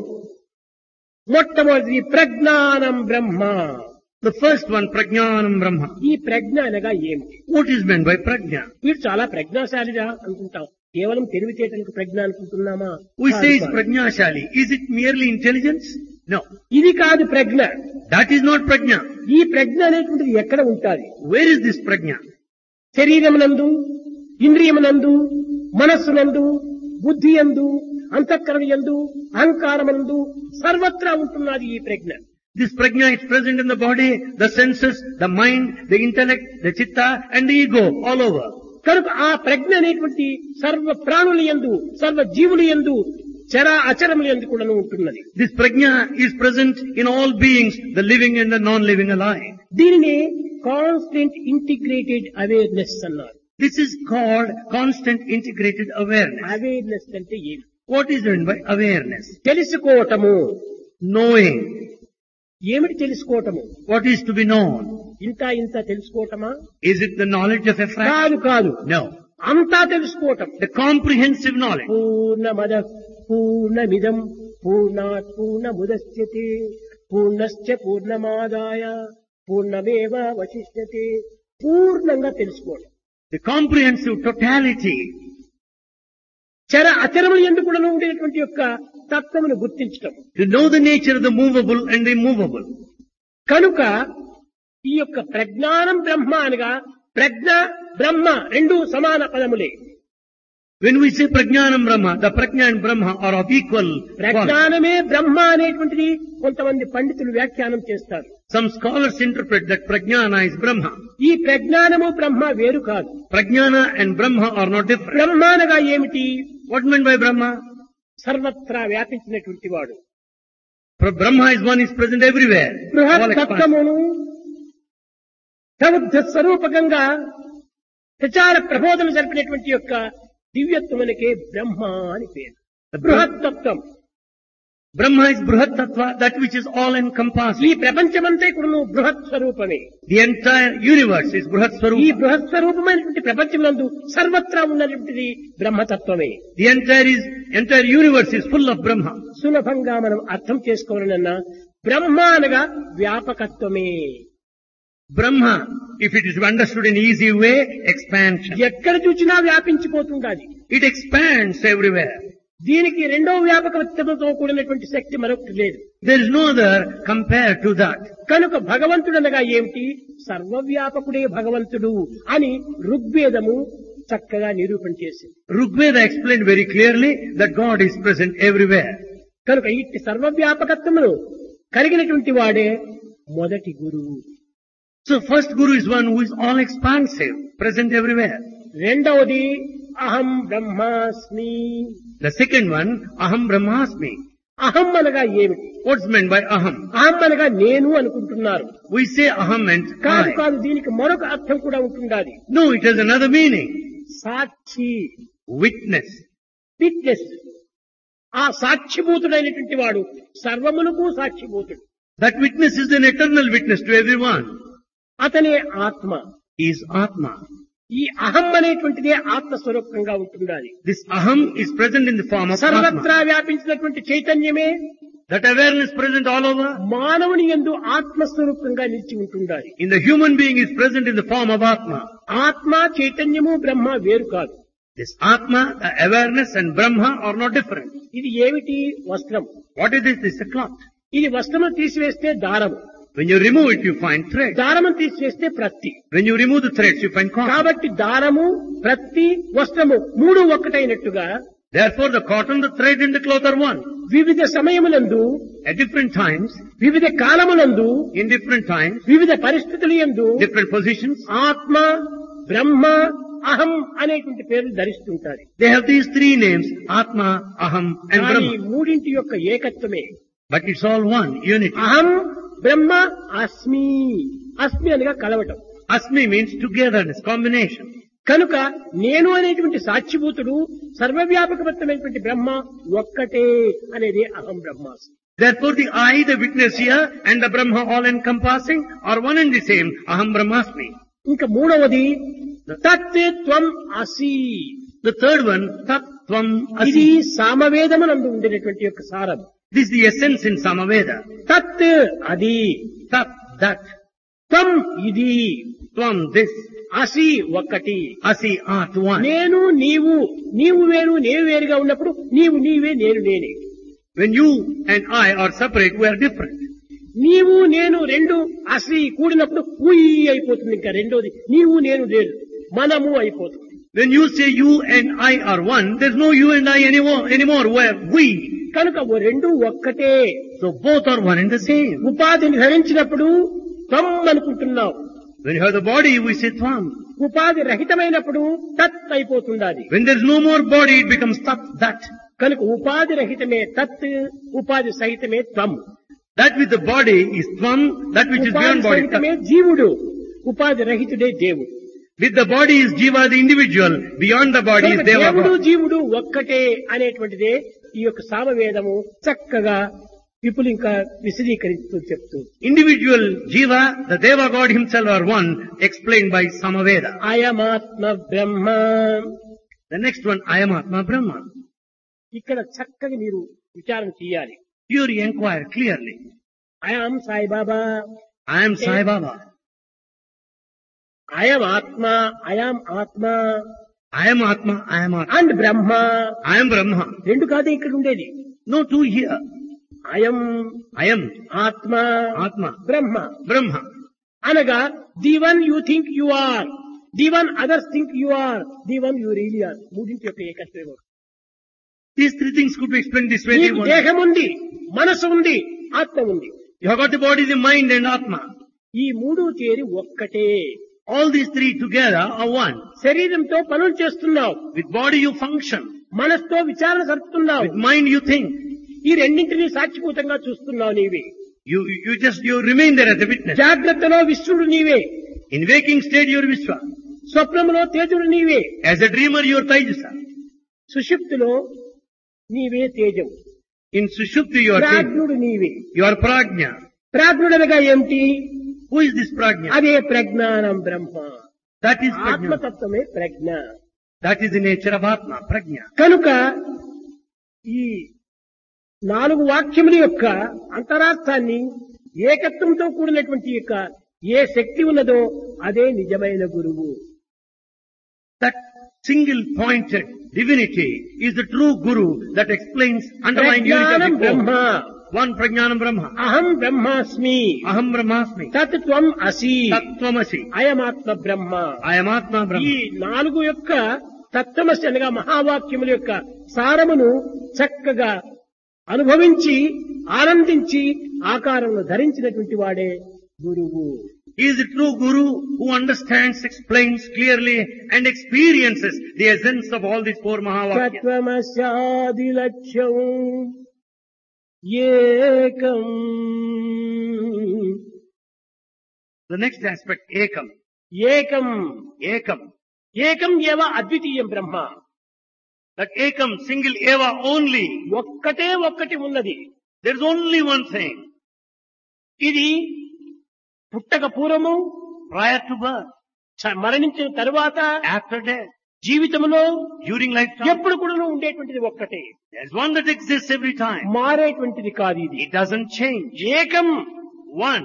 [SPEAKER 1] మొట్టమొదటి ప్రజ్ఞానం బ్రహ్మ
[SPEAKER 2] The first one, Prajnanam Brahma.
[SPEAKER 1] ఈ ప్రజ్ఞ అనగా ఏమిటి
[SPEAKER 2] What is meant by Prajna?
[SPEAKER 1] వీడు చాలా ప్రజ్ఞాశాలిరా అనుకుంటాం కేవలం తెలివితేటలకు ప్రజ్ఞ అనుకుంటున్నామా
[SPEAKER 2] We
[SPEAKER 1] కాదు,
[SPEAKER 2] say it's
[SPEAKER 1] కాదు.
[SPEAKER 2] Prajnashali. Is it merely intelligence? No.
[SPEAKER 1] ఇది కాదు ప్రజ్ఞ
[SPEAKER 2] That is not Prajna.
[SPEAKER 1] ఈ ప్రజ్ఞ అనేటువంటిది ఎక్కడ ఉంటాది
[SPEAKER 2] Where is this Prajna?
[SPEAKER 1] శరీరమునందు ఇంద్రియమునందు మనస్సునందు బుద్ధి యందు అంతఃకరణ యందు అహంకారమునందు సర్వత్రా ఉంటున్నది ఈ ప్రజ్ఞ
[SPEAKER 2] This prajna is present in the body, the senses, the mind, the intellect, the chitta and the ego all over.
[SPEAKER 1] కనుక ఆ ప్రజ్ఞ అనేటువంటి సర్వ ప్రాణుల యందు సర్వ జీవుల యందు చర అచరముల యందు కూడా ఉంటున్నది
[SPEAKER 2] This prajna is present in all beings, the living and the non-living alike.
[SPEAKER 1] దీనిని కాన్స్టెంట్ ఇంటిగ్రేటెడ్ అవేర్నెస్ అన్నారు
[SPEAKER 2] This is called constant integrated awareness.
[SPEAKER 1] Awareness అంటే ఏమి
[SPEAKER 2] What is meant by awareness?
[SPEAKER 1] తెలుసుకోవటము
[SPEAKER 2] Knowing.
[SPEAKER 1] ఏమిటి తెలుసుకోవటము
[SPEAKER 2] What is to be known?
[SPEAKER 1] ఇంత ఇంత తెలుసుకోవటమా
[SPEAKER 2] Is it the knowledge of a fraction?
[SPEAKER 1] కాదు కాదు
[SPEAKER 2] No.
[SPEAKER 1] అంతా తెలుసుకోవటం
[SPEAKER 2] The comprehensive knowledge.
[SPEAKER 1] పూర్ణమద పూర్ణమిదం పూర్ణాత్ పూర్ణముదశ్యతే పూర్ణశ్చ పూర్ణమాదాయ పూర్ణమేవ వశిష్యతే పూర్ణంగా తెలుసుకోవడం
[SPEAKER 2] The comprehensive totality.
[SPEAKER 1] చర అచరములు ఎందుకు కూడా ఉండేటువంటి యొక్క తత్వమును గుర్తించటం
[SPEAKER 2] To know the nature of the movable and the immovable.
[SPEAKER 1] కనుక ఈ యొక్క ప్రజ్ఞానం బ్రహ్మ అనగా ప్రజ్ఞ బ్రహ్మ రెండు సమాన పదములే
[SPEAKER 2] When we say Prajnanam Brahma, the Prajna and Brahma are of equal quality.
[SPEAKER 1] ప్రజ్ఞానమే బ్రహ్మ అనేటువంటిది కొంతమంది పండితులు వ్యాఖ్యానం చేస్తారు
[SPEAKER 2] Some scholars interpret that Prajnana is Brahma.
[SPEAKER 1] ఈ ప్రజ్ఞానము బ్రహ్మ వేరు కాదు
[SPEAKER 2] Prajnana and Brahma are not different.
[SPEAKER 1] బ్రహ్మ అనగా ఏమిటి
[SPEAKER 2] What meant by Brahma?
[SPEAKER 1] సర్వత్రా వ్యాపించినటువంటి వాడు
[SPEAKER 2] For Brahma is one is present everywhere. All
[SPEAKER 1] బృహత్
[SPEAKER 2] expanse.
[SPEAKER 1] తత్వమును ప్రబుద్ధ స్వరూపకంగా ప్రచార ప్రబోధన జరిపినటువంటి యొక్క దివ్యత్వమునకే బ్రహ్మ అని పేరు
[SPEAKER 2] The
[SPEAKER 1] బృహత్
[SPEAKER 2] Brahma,
[SPEAKER 1] తత్వం
[SPEAKER 2] Brahma is Bruhat Tattva, that which is all
[SPEAKER 1] ఈ
[SPEAKER 2] encompassing.
[SPEAKER 1] ప్రపంచమంతా కూడా బృహత్ స్వరూపమే
[SPEAKER 2] The entire universe is Bruhat
[SPEAKER 1] ఈ
[SPEAKER 2] Swarupa.
[SPEAKER 1] బృహత్ స్వరూపమైనటువంటి ప్రపంచమునందు సర్వత్రా ఉన్నటువంటిది బ్రహ్మతత్వమే
[SPEAKER 2] The entire is, entire universe is full of Brahma.
[SPEAKER 1] సులభంగా మనం అర్థం చేసుకోవాలన్నా బ్రహ్మ అనగా వ్యాపకత్వమే
[SPEAKER 2] Brahma, if it is understood in easy way, expansion.
[SPEAKER 1] ఎక్కడ చూసినా వ్యాపించిపోతుండాలి
[SPEAKER 2] It expands everywhere.
[SPEAKER 1] దీనికి రెండో వ్యాపకత్వంతో కూడినటువంటి శక్తి మరొకటి లేదు
[SPEAKER 2] There is no other compared to that.
[SPEAKER 1] కనుక భగవంతుడనగా ఏమిటి సర్వవ్యాపకుడే భగవంతుడు అని ఋగ్వేదము చక్కగా నిరూపణ చేసింది
[SPEAKER 2] Rigveda explained very clearly that God is present everywhere.
[SPEAKER 1] కనుక ఇట్టి సర్వవ్యాపకత్వమును కలిగినటువంటి వాడే మొదటి గురువు
[SPEAKER 2] So first Guru is one who is all expansive, present everywhere.
[SPEAKER 1] రెండవది అహం బ్రహ్మాస్మి
[SPEAKER 2] The second one, Aham Brahmasmi.
[SPEAKER 1] అహం అనగా ఏమిటి
[SPEAKER 2] What's meant by Aham?
[SPEAKER 1] అహం అనగా నేను అనుకుంటున్నారు
[SPEAKER 2] We say Aham meant
[SPEAKER 1] కాదు
[SPEAKER 2] I.
[SPEAKER 1] కాదు దీనికి మరొక అర్థం కూడా ఉంటుండాలి
[SPEAKER 2] No, it has another meaning.
[SPEAKER 1] సాక్షి
[SPEAKER 2] Witness.
[SPEAKER 1] విట్నెస్ ఆ సాక్షిభూతుడైనటువంటి వాడు సర్వమునకు సాక్షిభూతుడు
[SPEAKER 2] That witness is an eternal witness to everyone.
[SPEAKER 1] అతనే ఆత్మ
[SPEAKER 2] He is Atma.
[SPEAKER 1] ఈ అహం అనేటువంటిదే ఆత్మస్వరూపంగా ఉంటుండాలి
[SPEAKER 2] This Aham is present in the form of Atma.
[SPEAKER 1] సర్వత్రా వ్యాపించినటువంటి చైతన్యమే
[SPEAKER 2] That awareness present all over
[SPEAKER 1] మానవుని ఎందు ఆత్మస్వరూపంగా నిలిచి ఉంటుండాలి
[SPEAKER 2] in the human being is present in the form of Atma.
[SPEAKER 1] ఆత్మ చైతన్యము బ్రహ్మ వేరు కాదు
[SPEAKER 2] This Atma, the awareness and Brahma are not different.
[SPEAKER 1] ఇది ఏమిటి వస్త్రం
[SPEAKER 2] What is this? This is a cloth.
[SPEAKER 1] ఇది వస్త్రము తీసివేస్తే దారము
[SPEAKER 2] When you remove it, you find thread.
[SPEAKER 1] దారము తీసివేస్తే ప్రత్తి
[SPEAKER 2] When you remove the threads, you find cotton.
[SPEAKER 1] కాబట్టి దారము ప్రత్తి వస్త్రము మూడు ఒక్కటైనట్టుగా
[SPEAKER 2] Therefore, the cotton, the thread, and the cloth are one.
[SPEAKER 1] వివిధ సమయములందు
[SPEAKER 2] At different times,
[SPEAKER 1] వివిధ కాలములందు
[SPEAKER 2] in different times,
[SPEAKER 1] వివిధ పరిస్థితులు ఎందు
[SPEAKER 2] different positions,
[SPEAKER 1] ఆత్మ బ్రహ్మ అహం అనేటువంటి పేర్లు ధరిస్తుంటారు
[SPEAKER 2] they have these three names, Atma, Aham, and
[SPEAKER 1] కానీ
[SPEAKER 2] Brahma.
[SPEAKER 1] మూడింటి యొక్క ఏకత్వమే
[SPEAKER 2] But it's all one, unity.
[SPEAKER 1] అహం బ్రహ్మ అస్మి అస్మి అనగా కలవటం
[SPEAKER 2] Asmi means togetherness, combination.
[SPEAKER 1] కనుక నేను అనేటువంటి సాక్షిభూతుడు సర్వవ్యాపకమైనటువంటి బ్రహ్మ ఒక్కటే అనేది అహం బ్రహ్మాస్మి
[SPEAKER 2] Therefore, the I, the witness here, and the Brahma all encompassing are one and the same, Aham Brahmasmi.
[SPEAKER 1] ఇంకా మూడవది తత్ త్వం అసి
[SPEAKER 2] The third one, Tat Tvam
[SPEAKER 1] ఇది
[SPEAKER 2] Asi.
[SPEAKER 1] సామవేదమునందు ఉండినటువంటి యొక్క సారం
[SPEAKER 2] This is the essence in Samaveda.
[SPEAKER 1] తత్ అది
[SPEAKER 2] Tat, that.
[SPEAKER 1] త్వం ఇది
[SPEAKER 2] Tvam, this.
[SPEAKER 1] అసి ఒక్కటి
[SPEAKER 2] Asi, art, one.
[SPEAKER 1] నేను నీవు నీవు వేరు నేను వేరుగా ఉన్నప్పుడు నీవు నీవే నేను నేనే
[SPEAKER 2] When you and I are separate, we are different.
[SPEAKER 1] నీవు నేను రెండు అసి కూడినప్పుడు ఉయి అయిపోతుంది ఇంకా రెండోది నీవు నేను లేదు మనము అయిపోతుంది
[SPEAKER 2] When you say you and I are one, there's no you and I anymore, anymore. We're we.
[SPEAKER 1] కనుక ఓ రెండు ఒక్కటే
[SPEAKER 2] So both are one and the same.
[SPEAKER 1] ఉపాధిని ధరించినప్పుడు త్వం అనుకుంటున్నావు
[SPEAKER 2] When you have the body, we say Tvam.
[SPEAKER 1] ఉపాధి రహితమైనప్పుడు తత్ అయిపోతుండాలి
[SPEAKER 2] When there's no more body, it becomes Tat, that.
[SPEAKER 1] కనుక ఉపాధి రహితమే తత్ ఉపాధి సహితమే త్వం
[SPEAKER 2] That with the body is Tvam, that which is
[SPEAKER 1] ఉపాధి
[SPEAKER 2] beyond body.
[SPEAKER 1] సహితమే
[SPEAKER 2] Tat.
[SPEAKER 1] జీవుడు ఉపాధి రహితుడే దేవుడు
[SPEAKER 2] With the body is Jiva, the individual. Beyond the body is
[SPEAKER 1] కనుక
[SPEAKER 2] Deva.
[SPEAKER 1] దేవుడు
[SPEAKER 2] God.
[SPEAKER 1] జీవుడు ఒక్కటే అనేటువంటిదే ఈ యొక్క సామవేదము చక్కగా విపులింకా విశదీకరిస్తూ చెప్తూ
[SPEAKER 2] Individual Jiva, the Deva God himself are one, explained by Samaveda.
[SPEAKER 1] అయమాత్మ Brahma
[SPEAKER 2] The next one, I am Atma Brahma.
[SPEAKER 1] ఇక్కడ చక్కగా మీరు విచారణ చేయాలి
[SPEAKER 2] Here you inquire clearly.
[SPEAKER 1] I am Saibaba
[SPEAKER 2] I am Sai Baba.
[SPEAKER 1] అయం ఆత్మ అయాం ఆత్మ
[SPEAKER 2] I am Atma, I am Atma.
[SPEAKER 1] And Brahma
[SPEAKER 2] I am Brahma.
[SPEAKER 1] రెండు కాదు ఇక్కడ ఉండేది
[SPEAKER 2] No two here.
[SPEAKER 1] అయం
[SPEAKER 2] I am
[SPEAKER 1] Atma
[SPEAKER 2] Atma,
[SPEAKER 1] Brahma
[SPEAKER 2] Brahma.
[SPEAKER 1] అనగా the one you think you are the one others think you are the one you really are మూడింటి యొక్క ఏకత్వం
[SPEAKER 2] These three things could be explained this way.
[SPEAKER 1] నీకు దేహం ఉంది మనసు ఉంది ఆత్మ ఉంది
[SPEAKER 2] You have got the body, the mind and Atma.
[SPEAKER 1] ఈ మూడు చేరి ఒక్కటే
[SPEAKER 2] All these three together are one.
[SPEAKER 1] శరీరంతో పనులు చేస్తున్నావు
[SPEAKER 2] With body you function.
[SPEAKER 1] మనసుతో విచారణ జరుపుతున్నావు
[SPEAKER 2] With mind you think.
[SPEAKER 1] ఈ రెండింటినీ సాక్షిభూతంగా చూస్తున్నావు నీవే
[SPEAKER 2] You, you just, you remain there as a witness.
[SPEAKER 1] జాగ్రత్తలో విశ్వడు నీవే
[SPEAKER 2] In waking state you are Vishwa.
[SPEAKER 1] స్వప్నములో తేజుడు నీవే
[SPEAKER 2] As a dreamer you are Taijasa.
[SPEAKER 1] సుషుప్తిలో నీవే తేజం
[SPEAKER 2] In Sushupti you are Tej.
[SPEAKER 1] ప్రాజ్ఞుడు నీవే
[SPEAKER 2] You are Prajna.
[SPEAKER 1] ప్రాజ్ఞుడనగా ఏమిటి
[SPEAKER 2] Who is this Prajna?
[SPEAKER 1] అదే ప్రజ్ఞానం బ్రహ్మ
[SPEAKER 2] That is Prajna.
[SPEAKER 1] ఆత్మతత్వమే Pragna
[SPEAKER 2] That is the nature of Atma, Prajna.
[SPEAKER 1] కనుక ఈ నాలుగు వాక్యముల యొక్క అంతరార్థాన్ని ఏకత్వంతో కూడినటువంటి యొక్క ఏ శక్తి ఉన్నదో అదే నిజమైన గురువు
[SPEAKER 2] That single pointed divinity is the true guru that explains underlying unity
[SPEAKER 1] ప్రజ్ఞానం
[SPEAKER 2] of the
[SPEAKER 1] Brahma
[SPEAKER 2] core. One Prajnanam Brahma.
[SPEAKER 1] అహం బ్రహ్మాస్మి
[SPEAKER 2] Aham Brahmasmi.
[SPEAKER 1] తత్ త్వం అసి
[SPEAKER 2] Tattvamasi.
[SPEAKER 1] అయమాత్మ Brahma
[SPEAKER 2] I am Atma
[SPEAKER 1] ఈ
[SPEAKER 2] Brahma.
[SPEAKER 1] నాలుగు యొక్క తత్వమసి అనగా మహావాక్యముల యొక్క సారమును చక్కగా అనుభవించి ఆనందించి ఆకారమును ధరించినటువంటి వాడే గురువు
[SPEAKER 2] He is the true guru who understands, explains clearly and experiences the essence of all these four Mahavakyas.
[SPEAKER 1] తత్వమస్యాది లక్ష్యం ఏకం
[SPEAKER 2] The next aspect, Ekam.
[SPEAKER 1] ఏకం
[SPEAKER 2] Ekam.
[SPEAKER 1] ఏకం ఏవ అద్వితీయం బ్రహ్మ
[SPEAKER 2] That Ekam, single Eva only.
[SPEAKER 1] ఒక్కటే ఒక్కటి ఉన్నది
[SPEAKER 2] There is only one thing.
[SPEAKER 1] ఇది పుట్టక పూర్వము
[SPEAKER 2] Prior to birth,
[SPEAKER 1] చ- మరణించిన తరువాత
[SPEAKER 2] after death,
[SPEAKER 1] జీవితంలో
[SPEAKER 2] during lifetime.
[SPEAKER 1] ఎప్పుడు కూడా ఉండేటువంటిది ఒక్కటే
[SPEAKER 2] There is one that exists every time.
[SPEAKER 1] మారేటువంటిది కాదు ఇది
[SPEAKER 2] It doesn't change.
[SPEAKER 1] ఏకం
[SPEAKER 2] One.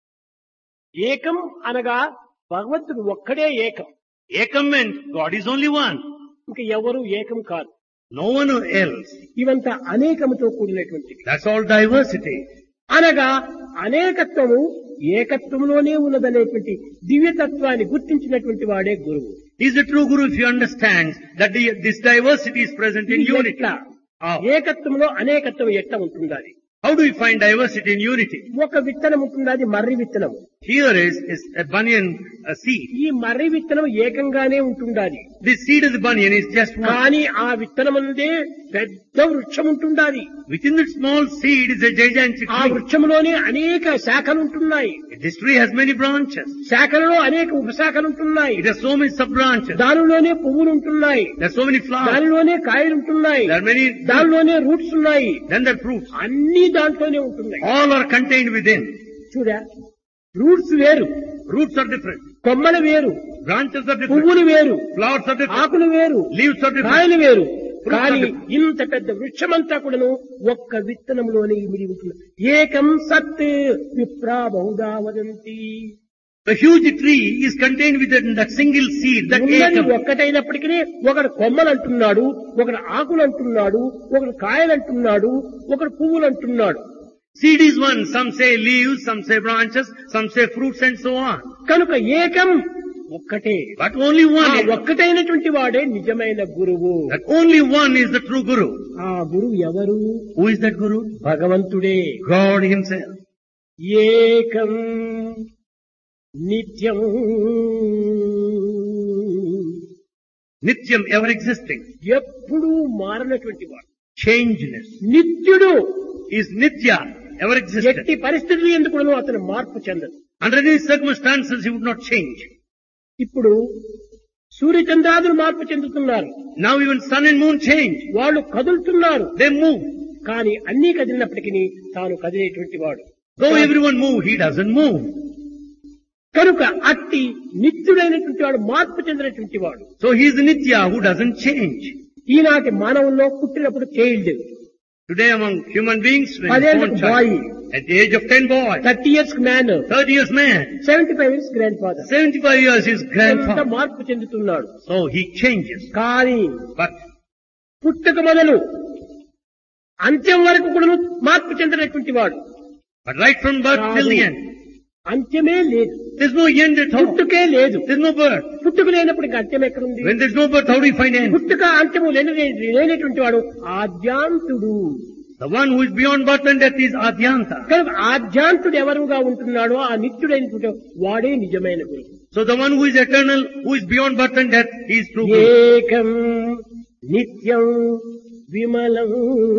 [SPEAKER 1] ఏకం అనగా భగవంతుడు ఒక్కడే ఏకం
[SPEAKER 2] Ekam meant God is only one.
[SPEAKER 1] ఇంక ఎవరు ఏకం కాదు
[SPEAKER 2] No one else.
[SPEAKER 1] ఇవంతా అనేకముతో కూడినటువంటిది
[SPEAKER 2] That's all diversity.
[SPEAKER 1] అనగా అనేకత్వము ఏకత్వంలోనే ఉన్నదనేటువంటి దివ్యతత్వాన్ని గుర్తించినటువంటి వాడే గురువు
[SPEAKER 2] He's a true guru if he understands that the, this diversity is present in
[SPEAKER 1] ఇది
[SPEAKER 2] unity.
[SPEAKER 1] ఎట్లా?
[SPEAKER 2] How?
[SPEAKER 1] ఏకత్వంలో అనేకత్వం ఎట్ట ఉంటుండాలి
[SPEAKER 2] How do we find diversity in unity?
[SPEAKER 1] ఒక విత్తనం ఉంటుంది అది మర్రి విత్తనం
[SPEAKER 2] Here is, is a banyan a seed.
[SPEAKER 1] ఈ మర్రి విత్తనం ఏకంగానే ఉంటుండాలి
[SPEAKER 2] This seed of the banyan is just one.
[SPEAKER 1] కానీ ఆ విత్తనముందే పెద్ద వృక్షం ఉంటుండాలి
[SPEAKER 2] Within that small seed is a gigantic
[SPEAKER 1] ఆ
[SPEAKER 2] tree.
[SPEAKER 1] వృక్షంలోనే అనేక శాఖలు ఉంటున్నాయి
[SPEAKER 2] This tree has many branches.
[SPEAKER 1] శాఖలలో అనేక ఉపశాఖలు ఉంటున్నాయి
[SPEAKER 2] It has so many sub-branches.
[SPEAKER 1] దానిలోనే పువ్వులు ఉంటున్నాయి
[SPEAKER 2] There are so many flowers.
[SPEAKER 1] దానిలోనే కాయలు ఉంటున్నాయి
[SPEAKER 2] There are many,
[SPEAKER 1] దానిలోనే రూట్స్ ఉన్నాయి
[SPEAKER 2] then there are fruits.
[SPEAKER 1] అన్ని దాంట్లోనే ఉంటున్నాయి
[SPEAKER 2] All are contained within.
[SPEAKER 1] చూడా రూట్స్ వేరు
[SPEAKER 2] Roots are different.
[SPEAKER 1] కొమ్మలు వేరు
[SPEAKER 2] Branches are different.
[SPEAKER 1] పువ్వులు వేరు
[SPEAKER 2] Flowers are different.
[SPEAKER 1] ఆకులు వేరు
[SPEAKER 2] Leaves are different.
[SPEAKER 1] కాయలు వేరు కానీ ఇంత పెద్ద వృక్షమంతా కూడాను ఒక్క విత్తనంలోనే ఇమిడి ఉంటుంది ఏకం సత్ విప్రా Bahuda వదంతి
[SPEAKER 2] The huge tree is contained within that single seed, that
[SPEAKER 1] ఉన్నది
[SPEAKER 2] ekam.
[SPEAKER 1] ఒక్కటైనప్పటికీ ఒకడు కొమ్మలు అంటున్నాడు ఒకడు ఆకులు అంటున్నాడు ఒకడు కాయలు అంటున్నాడు ఒకడు పువ్వులు అంటున్నాడు
[SPEAKER 2] Seed is one. Some say leaves, some say branches, some say fruits and so on.
[SPEAKER 1] కనుక ఏకం ఒక్కటే
[SPEAKER 2] But only
[SPEAKER 1] ఆ
[SPEAKER 2] one. ekam.
[SPEAKER 1] ఒక్కటైనటువంటి వాడే నిజమైన గురువు
[SPEAKER 2] That only one is the true Guru.
[SPEAKER 1] ఆ గురువు ఎవరు
[SPEAKER 2] Who is that Guru?
[SPEAKER 1] భగవంతుడే
[SPEAKER 2] God Himself.
[SPEAKER 1] ఏకం నిత్యం
[SPEAKER 2] Nityam, ever existing.
[SPEAKER 1] ఎప్పుడూ మారనటువంటి వాడు
[SPEAKER 2] Changeless.
[SPEAKER 1] నిత్యుడు
[SPEAKER 2] Is Nitya, ever existent.
[SPEAKER 1] ఎట్టి పరిస్థితులు ఎందుకు అతను మార్పు చెందదు
[SPEAKER 2] Under any circumstances, He would not change.
[SPEAKER 1] ఇప్పుడు సూర్యచంద్రాదులు మార్పు చెందుతున్నారు
[SPEAKER 2] Now even sun and moon change.
[SPEAKER 1] వాళ్ళు కదులుతున్నారు
[SPEAKER 2] They move.
[SPEAKER 1] కానీ అన్నీ కదిలినప్పటికీ తాను కదిలేటువంటి వాడు
[SPEAKER 2] Though everyone move, He doesn't move.
[SPEAKER 1] కనుక అట్టి నిత్యుడైనటువంటి వాడు మార్పు చెందినటువంటి వాడు
[SPEAKER 2] So He is Nitya who doesn't change.
[SPEAKER 1] ఈనాటి మానవుల్లో పుట్టినప్పుడు child
[SPEAKER 2] Today among human beings, when
[SPEAKER 1] Pardon,
[SPEAKER 2] born child,
[SPEAKER 1] boy.
[SPEAKER 2] at the age of 10 boy,
[SPEAKER 1] thirty years man
[SPEAKER 2] 30 years man,
[SPEAKER 1] seventy five years grandfather
[SPEAKER 2] 75 years his
[SPEAKER 1] ఎంత
[SPEAKER 2] grandfather.
[SPEAKER 1] మార్పు చెందుతున్నాడు
[SPEAKER 2] So he changes.
[SPEAKER 1] కానీ
[SPEAKER 2] But
[SPEAKER 1] పుట్టుక మొదలు అంత్యం వరకు కూడా మార్పు చెందినటువంటి వాడు
[SPEAKER 2] but right from birth till the end,
[SPEAKER 1] అంత్యమే లేదు
[SPEAKER 2] there's no end at all.
[SPEAKER 1] పుట్టుకే లేదు
[SPEAKER 2] There's no birth.
[SPEAKER 1] పుట్టుక లేనప్పుడు ఇంకా అంత్యం ఎక్కడుంది
[SPEAKER 2] When there's no birth, how do you find end?
[SPEAKER 1] పుట్టుక అంత్యము లేని లేనటువంటి వాడు ఆద్యాంతుడు
[SPEAKER 2] The one who is beyond birth and death is Adyanta.
[SPEAKER 1] కనుక ఆద్యాంతుడు ఎవరుగా ఉంటున్నాడో ఆ నిత్యుడైనటువంటి వాడే నిజమైన గురువు
[SPEAKER 2] So the one who is eternal, who is beyond birth and death, he is true Guru.
[SPEAKER 1] ఏకం నిత్యం విమలం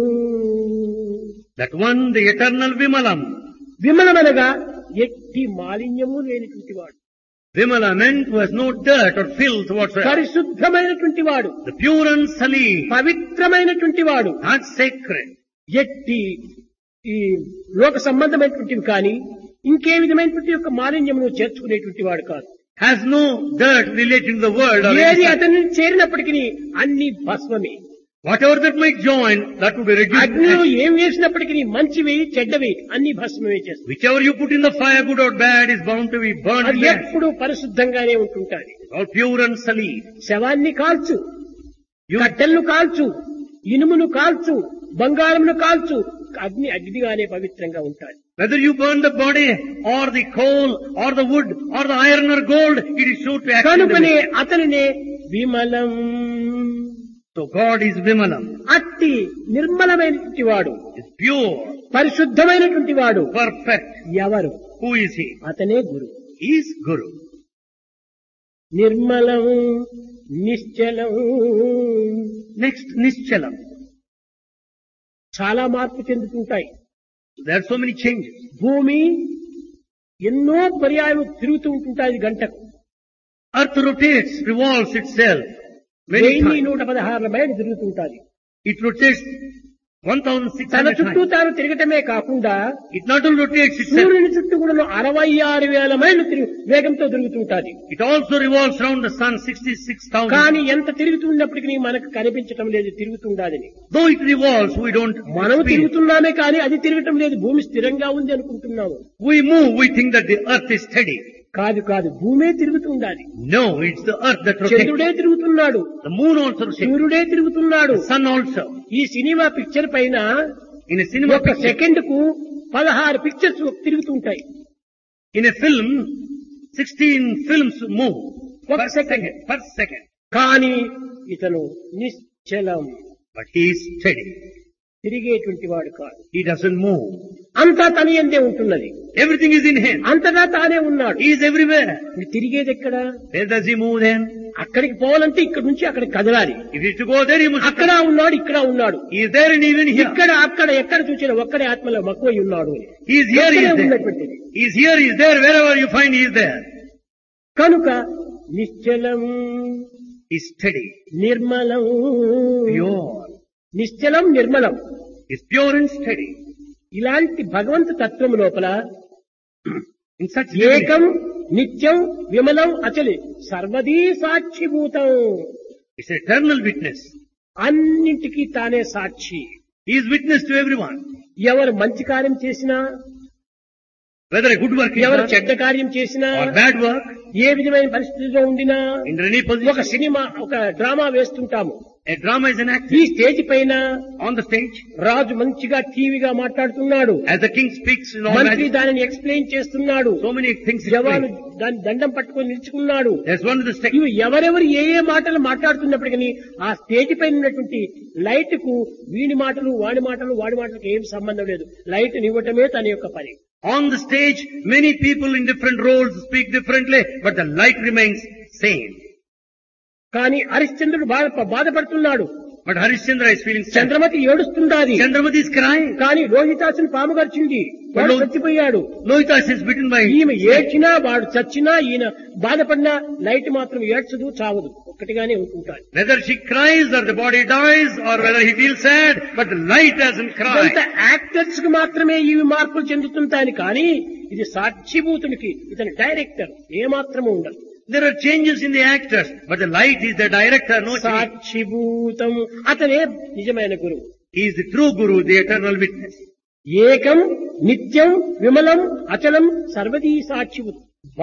[SPEAKER 2] That one, the eternal Vimalam.
[SPEAKER 1] విమలమనగా ఎట్టి మాలిన్యము లేనిటువంటి వాడు
[SPEAKER 2] Vimala meant who has no dirt or filth whatsoever.
[SPEAKER 1] పరిశుద్ధమైనటువంటి వాడు
[SPEAKER 2] The pure and salim,
[SPEAKER 1] పవిత్రమైనటువంటి వాడు
[SPEAKER 2] not sacred.
[SPEAKER 1] ఎట్టి ఈ లోక సంబంధమైనటువంటివి కానీ ఇంకే విధమైనటువంటి యొక్క మాలిన్యమును చేర్చుకునేటువంటి వాడు కాదు
[SPEAKER 2] Has no dirt relating to the world or
[SPEAKER 1] ఏది
[SPEAKER 2] any such.
[SPEAKER 1] అతన్ని చేరినప్పటికీ అన్ని భస్మమే
[SPEAKER 2] Whatever that might join, that would be reduced.
[SPEAKER 1] అగ్నిలో ఏం వేసినప్పటికీ మంచివి చెడ్డవి అన్ని భస్మమే చేస్తాయి
[SPEAKER 2] Whichever you put in the fire, good or bad, is bound to be burned.
[SPEAKER 1] అది
[SPEAKER 2] there.
[SPEAKER 1] ఎప్పుడు పరిశుద్ధంగానే ఉంటుంటాది
[SPEAKER 2] All pure and solid.
[SPEAKER 1] శవాన్ని కాల్చు
[SPEAKER 2] You,
[SPEAKER 1] కట్టెలను కాల్చు ఇనుమును కాల్చు బంగారమును కాల్చు అగ్ని అగ్నిగానే పవిత్రంగా ఉంటాయి
[SPEAKER 2] whether you burn the body, or the coal, or the wood, or the iron or gold, it is sure to act. in the
[SPEAKER 1] కనుకనే
[SPEAKER 2] way.
[SPEAKER 1] అతనినే విమలం
[SPEAKER 2] So God is Vimalam,
[SPEAKER 1] అట్టి నిర్మలమైనటువంటి వాడు
[SPEAKER 2] is pure,
[SPEAKER 1] పరిశుద్ధమైనటువంటి వాడు
[SPEAKER 2] perfect.
[SPEAKER 1] ఎవరు
[SPEAKER 2] Who is He?
[SPEAKER 1] అతనే గురు
[SPEAKER 2] He is Guru.
[SPEAKER 1] నిర్మలం నిశ్చలం
[SPEAKER 2] Next, Nischalam.
[SPEAKER 1] చాలా మార్పు చెందుతుంటాయి
[SPEAKER 2] There are so many changes.
[SPEAKER 1] భూమి ఎన్నో పర్యాయం తిరుగుతూ ఉంటుంటాయి గంటకు
[SPEAKER 2] Earth rotates, revolves itself. Many
[SPEAKER 1] వెయ్యి
[SPEAKER 2] times.
[SPEAKER 1] నూట పదహారుల మైలు తిరుగుతుంటాది
[SPEAKER 2] It rotates
[SPEAKER 1] తన
[SPEAKER 2] 1600
[SPEAKER 1] చుట్టూ
[SPEAKER 2] times.
[SPEAKER 1] తాను తిరగటమే కాకుండా
[SPEAKER 2] It not only rotates itself,
[SPEAKER 1] సూర్యుని చుట్టూ కూడా అరవై ఆరు వేల మైళ్ళు తిరుగు వేగంతో తిరుగుతుంటాది
[SPEAKER 2] it also revolves around the sun 66,000.
[SPEAKER 1] కానీ ఎంత తిరుగుతున్నప్పటికీ మనకు కనిపించటం లేదు తిరుగుతుండాలని
[SPEAKER 2] Though it revolves, we don't
[SPEAKER 1] మనం
[SPEAKER 2] experience.
[SPEAKER 1] తిరుగుతున్నామే కానీ అది తిరగటం లేదు భూమి స్థిరంగా ఉంది అనుకుంటున్నాము
[SPEAKER 2] We move, we think that the earth is steady.
[SPEAKER 1] కాదు కాదు భూమే తిరుగుతుండాలి
[SPEAKER 2] No, it's the earth that rotates.
[SPEAKER 1] చంద్రుడే తిరుగుతున్నాడు
[SPEAKER 2] The moon also rotates.
[SPEAKER 1] సూర్యుడే తిరుగుతున్నాడు
[SPEAKER 2] The sun also.
[SPEAKER 1] ఈ సినిమా పిక్చర్ పైన
[SPEAKER 2] In a cinema
[SPEAKER 1] ఒక
[SPEAKER 2] picture,
[SPEAKER 1] సెకండ్ కు పదహారు పిక్చర్స్ తిరుగుతుంటాయి
[SPEAKER 2] in a film, 16 films move
[SPEAKER 1] One
[SPEAKER 2] per
[SPEAKER 1] second.
[SPEAKER 2] second. Per second.
[SPEAKER 1] కానీ ఇతను నిశ్చలం
[SPEAKER 2] But he is steady.
[SPEAKER 1] తిరిగేటువంటి వాడు కాదు
[SPEAKER 2] He doesn't move.
[SPEAKER 1] అంతా తని ఎందే ఉంటున్నది
[SPEAKER 2] Everything is in him.
[SPEAKER 1] అంతటా తానే ఉన్నాడు
[SPEAKER 2] He is everywhere.
[SPEAKER 1] ఇది తిరిగేది ఎక్కడ
[SPEAKER 2] Where does he move then?
[SPEAKER 1] అక్కడికి పోవాలంటే ఇక్కడ నుంచి అక్కడికి కదలాలి
[SPEAKER 2] If he is to go there, he must.
[SPEAKER 1] అక్కడ ఉన్నాడు ఇక్కడ ఉన్నాడు
[SPEAKER 2] He is there and even here.
[SPEAKER 1] ఇక్కడ అక్కడ ఎక్కడ చూసినా ఒక్కడే ఆత్మలో మక్కువై ఉన్నాడు అని.
[SPEAKER 2] He is here, he
[SPEAKER 1] ఒక్కడే
[SPEAKER 2] is there.
[SPEAKER 1] ఉన్నటువంటిది
[SPEAKER 2] He is here, he is there. Wherever you find, he is there.
[SPEAKER 1] కనుక నిశ్చలం
[SPEAKER 2] He is steady,
[SPEAKER 1] నిర్మలం
[SPEAKER 2] pure.
[SPEAKER 1] నిశ్చలం నిర్మలం
[SPEAKER 2] He is pure and steady.
[SPEAKER 1] ఇలాంటి భగవంతు తత్వం లోపల
[SPEAKER 2] In such
[SPEAKER 1] ఏకం నిత్యం విమలం అచలి సర్వదీ సాక్షిభూతం
[SPEAKER 2] It's eternal witness.
[SPEAKER 1] అన్నింటికీ తానే సాక్షి
[SPEAKER 2] He is witness to everyone.
[SPEAKER 1] ఎవరు మంచి కార్యం చేసినా
[SPEAKER 2] Whether a good work is
[SPEAKER 1] ఎవరు
[SPEAKER 2] done
[SPEAKER 1] చెడ్డ కార్యం చేసినా
[SPEAKER 2] or bad work,
[SPEAKER 1] ఏ విధమైన పరిస్థితిలో ఉండినా
[SPEAKER 2] in any
[SPEAKER 1] ఒక
[SPEAKER 2] position,
[SPEAKER 1] సినిమా ఒక డ్రామా వేస్తుంటాము
[SPEAKER 2] a drama is an act
[SPEAKER 1] ఈ స్టేజ్ పైన
[SPEAKER 2] on the stage.
[SPEAKER 1] రాజు మంచిగా టీవీగా మాట్లాడుతున్నాడు
[SPEAKER 2] As the king speaks in all
[SPEAKER 1] మంత్రి
[SPEAKER 2] majesty,
[SPEAKER 1] దానిని ఎక్స్ప్లెయిన్ చేస్తున్నాడు
[SPEAKER 2] so many things
[SPEAKER 1] జవాను
[SPEAKER 2] explained.
[SPEAKER 1] దాని దండం పట్టుకొని నిలుచుకున్నాడు
[SPEAKER 2] There's one with the stick.
[SPEAKER 1] ఇవి ఎవరెవరు ఏ ఏ మాటలు మాట్లాడుతున్నప్పటికీ ఆ స్టేజ్ పైన ఉన్నటువంటి లైట్ కు వీడి మాటలు వాడి మాటలు వాడి మాటలకు ఏం సంబంధం లేదు లైట్ నివ్వటమే తన యొక్క పని
[SPEAKER 2] On the stage, many people in different roles speak differently, but the light remains same.
[SPEAKER 1] కానీ హరిశ్చంద్రుడు బాధ బాధపడుతున్నాడు
[SPEAKER 2] But Harishchandra is feeling sad.
[SPEAKER 1] Chandramati ఏడుస్తుండాది
[SPEAKER 2] Chandramati is crying.
[SPEAKER 1] కానీ రోహితాసుని పాము గడిచింది వాడు
[SPEAKER 2] But-
[SPEAKER 1] చచ్చిపోయాడు
[SPEAKER 2] Lohitas is bitten by
[SPEAKER 1] ఈమె ఏడ్చినా వాడు చచ్చినా ఈయన బాధపడినా లైట్ మాత్రం ఏడ్చదు చావదు ఒక్కటిగానే ఉంటుంటాడు
[SPEAKER 2] Whether she cries or the body dies or whether he feels sad, but the light doesn't
[SPEAKER 1] కొంత
[SPEAKER 2] cry.
[SPEAKER 1] యాక్టర్స్ కి మాత్రమే ఇవి మార్పులు చెందుతుంటాయి కానీ ఇది సాక్షిభూతునికి ఇతని డైరెక్టర్ ఏమాత్రము ఉండదు
[SPEAKER 2] There are changes in the actors, but the light is the director, no change.
[SPEAKER 1] సాక్షిభూతం అతనే నిజమైన గురువు
[SPEAKER 2] He is the true Guru, the eternal witness.
[SPEAKER 1] ఏకం నిత్యం విమలం అచలం సర్వదీ సాక్షిభూతం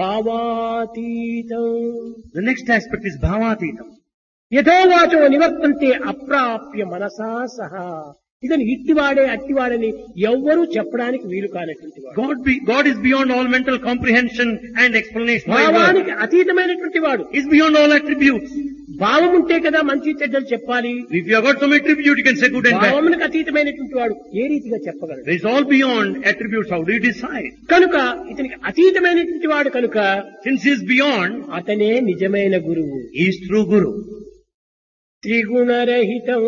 [SPEAKER 1] భావాతీతం
[SPEAKER 2] The next aspect is Bhavatitam.
[SPEAKER 1] యథోవాచో నివర్తంతే అప్రాప్య మనసా సహా ఇతను ఇట్టివాడే అట్టివాడని ఎవ్వరూ చెప్పడానికి వీలు కానటువంటి వాడు
[SPEAKER 2] God, be, God is beyond all mental comprehension and explanation. by word.
[SPEAKER 1] భావానికి అతీతమైనటువంటి వాడు
[SPEAKER 2] Is beyond all attributes.
[SPEAKER 1] భావం ఉంటే కదా మంచి చెడ్డలు చెప్పాలి
[SPEAKER 2] If you have got some attribute, you can say good and bad.
[SPEAKER 1] భావమునికి అతీతమైనటువంటి వాడు ఏ రీతిగా చెప్పగలడు
[SPEAKER 2] It is all beyond attributes. How do you decide?
[SPEAKER 1] కనుక ఇతనికి అతీతమైనటువంటి వాడు కనుక
[SPEAKER 2] Since he is beyond,
[SPEAKER 1] అతనే నిజమైన గురువు
[SPEAKER 2] he is true Guru.
[SPEAKER 1] త్రిగుణరహితం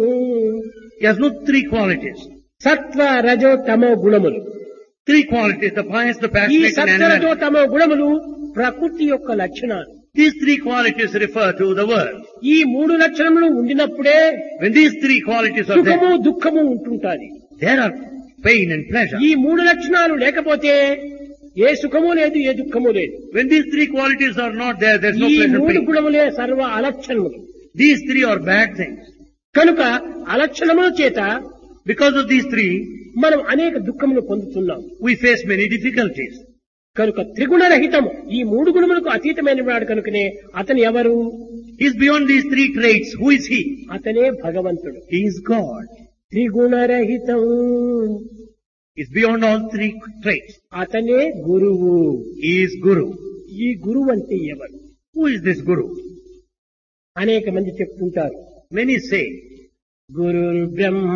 [SPEAKER 2] He has no three qualities.
[SPEAKER 1] సత్వ రజో తమో గుణములు
[SPEAKER 2] Three qualities, the pious, the
[SPEAKER 1] ఈ
[SPEAKER 2] passionate, and
[SPEAKER 1] సత్వ రజో
[SPEAKER 2] animal.
[SPEAKER 1] తమో గుణములు ప్రకృతి యొక్క లక్షణాలు
[SPEAKER 2] These three qualities refer to the world.
[SPEAKER 1] ఈ మూడు లక్షణములు ఉండినప్పుడే
[SPEAKER 2] When these three qualities are
[SPEAKER 1] సుఖము
[SPEAKER 2] there,
[SPEAKER 1] దుఃఖము ఉంటుంటాది
[SPEAKER 2] there are pain and pleasure.
[SPEAKER 1] ఈ మూడు లక్షణాలు లేకపోతే ఏ సుఖము లేదు ఏ దుఃఖము లేదు
[SPEAKER 2] When these three qualities are not there, there's no
[SPEAKER 1] ఈ
[SPEAKER 2] pleasure
[SPEAKER 1] మూడు
[SPEAKER 2] pain.
[SPEAKER 1] గుణములే సర్వ అలక్షణములు
[SPEAKER 2] These three are bad things.
[SPEAKER 1] కనుక అలక్షణముల చేత
[SPEAKER 2] Because of these three,
[SPEAKER 1] మనం అనేక దుఃఖములు పొందుతున్నాం
[SPEAKER 2] we face many difficulties.
[SPEAKER 1] కనుక త్రిగుణరహితము ఈ మూడు గుణములకు అతీతమైన వాడు కనుకనే అతను ఎవరు
[SPEAKER 2] He is beyond these three traits. Who is he?
[SPEAKER 1] అతనే భగవంతుడు
[SPEAKER 2] He is God.
[SPEAKER 1] త్రిగుణరహితం
[SPEAKER 2] He is beyond all three traits.
[SPEAKER 1] అతనే గురువు
[SPEAKER 2] He is Guru.
[SPEAKER 1] ఈ గురువు అంటే ఎవరు
[SPEAKER 2] Who is this Guru?
[SPEAKER 1] అనేక మంది చెప్తుంటారు
[SPEAKER 2] Many say,
[SPEAKER 1] గురు బ్రహ్మ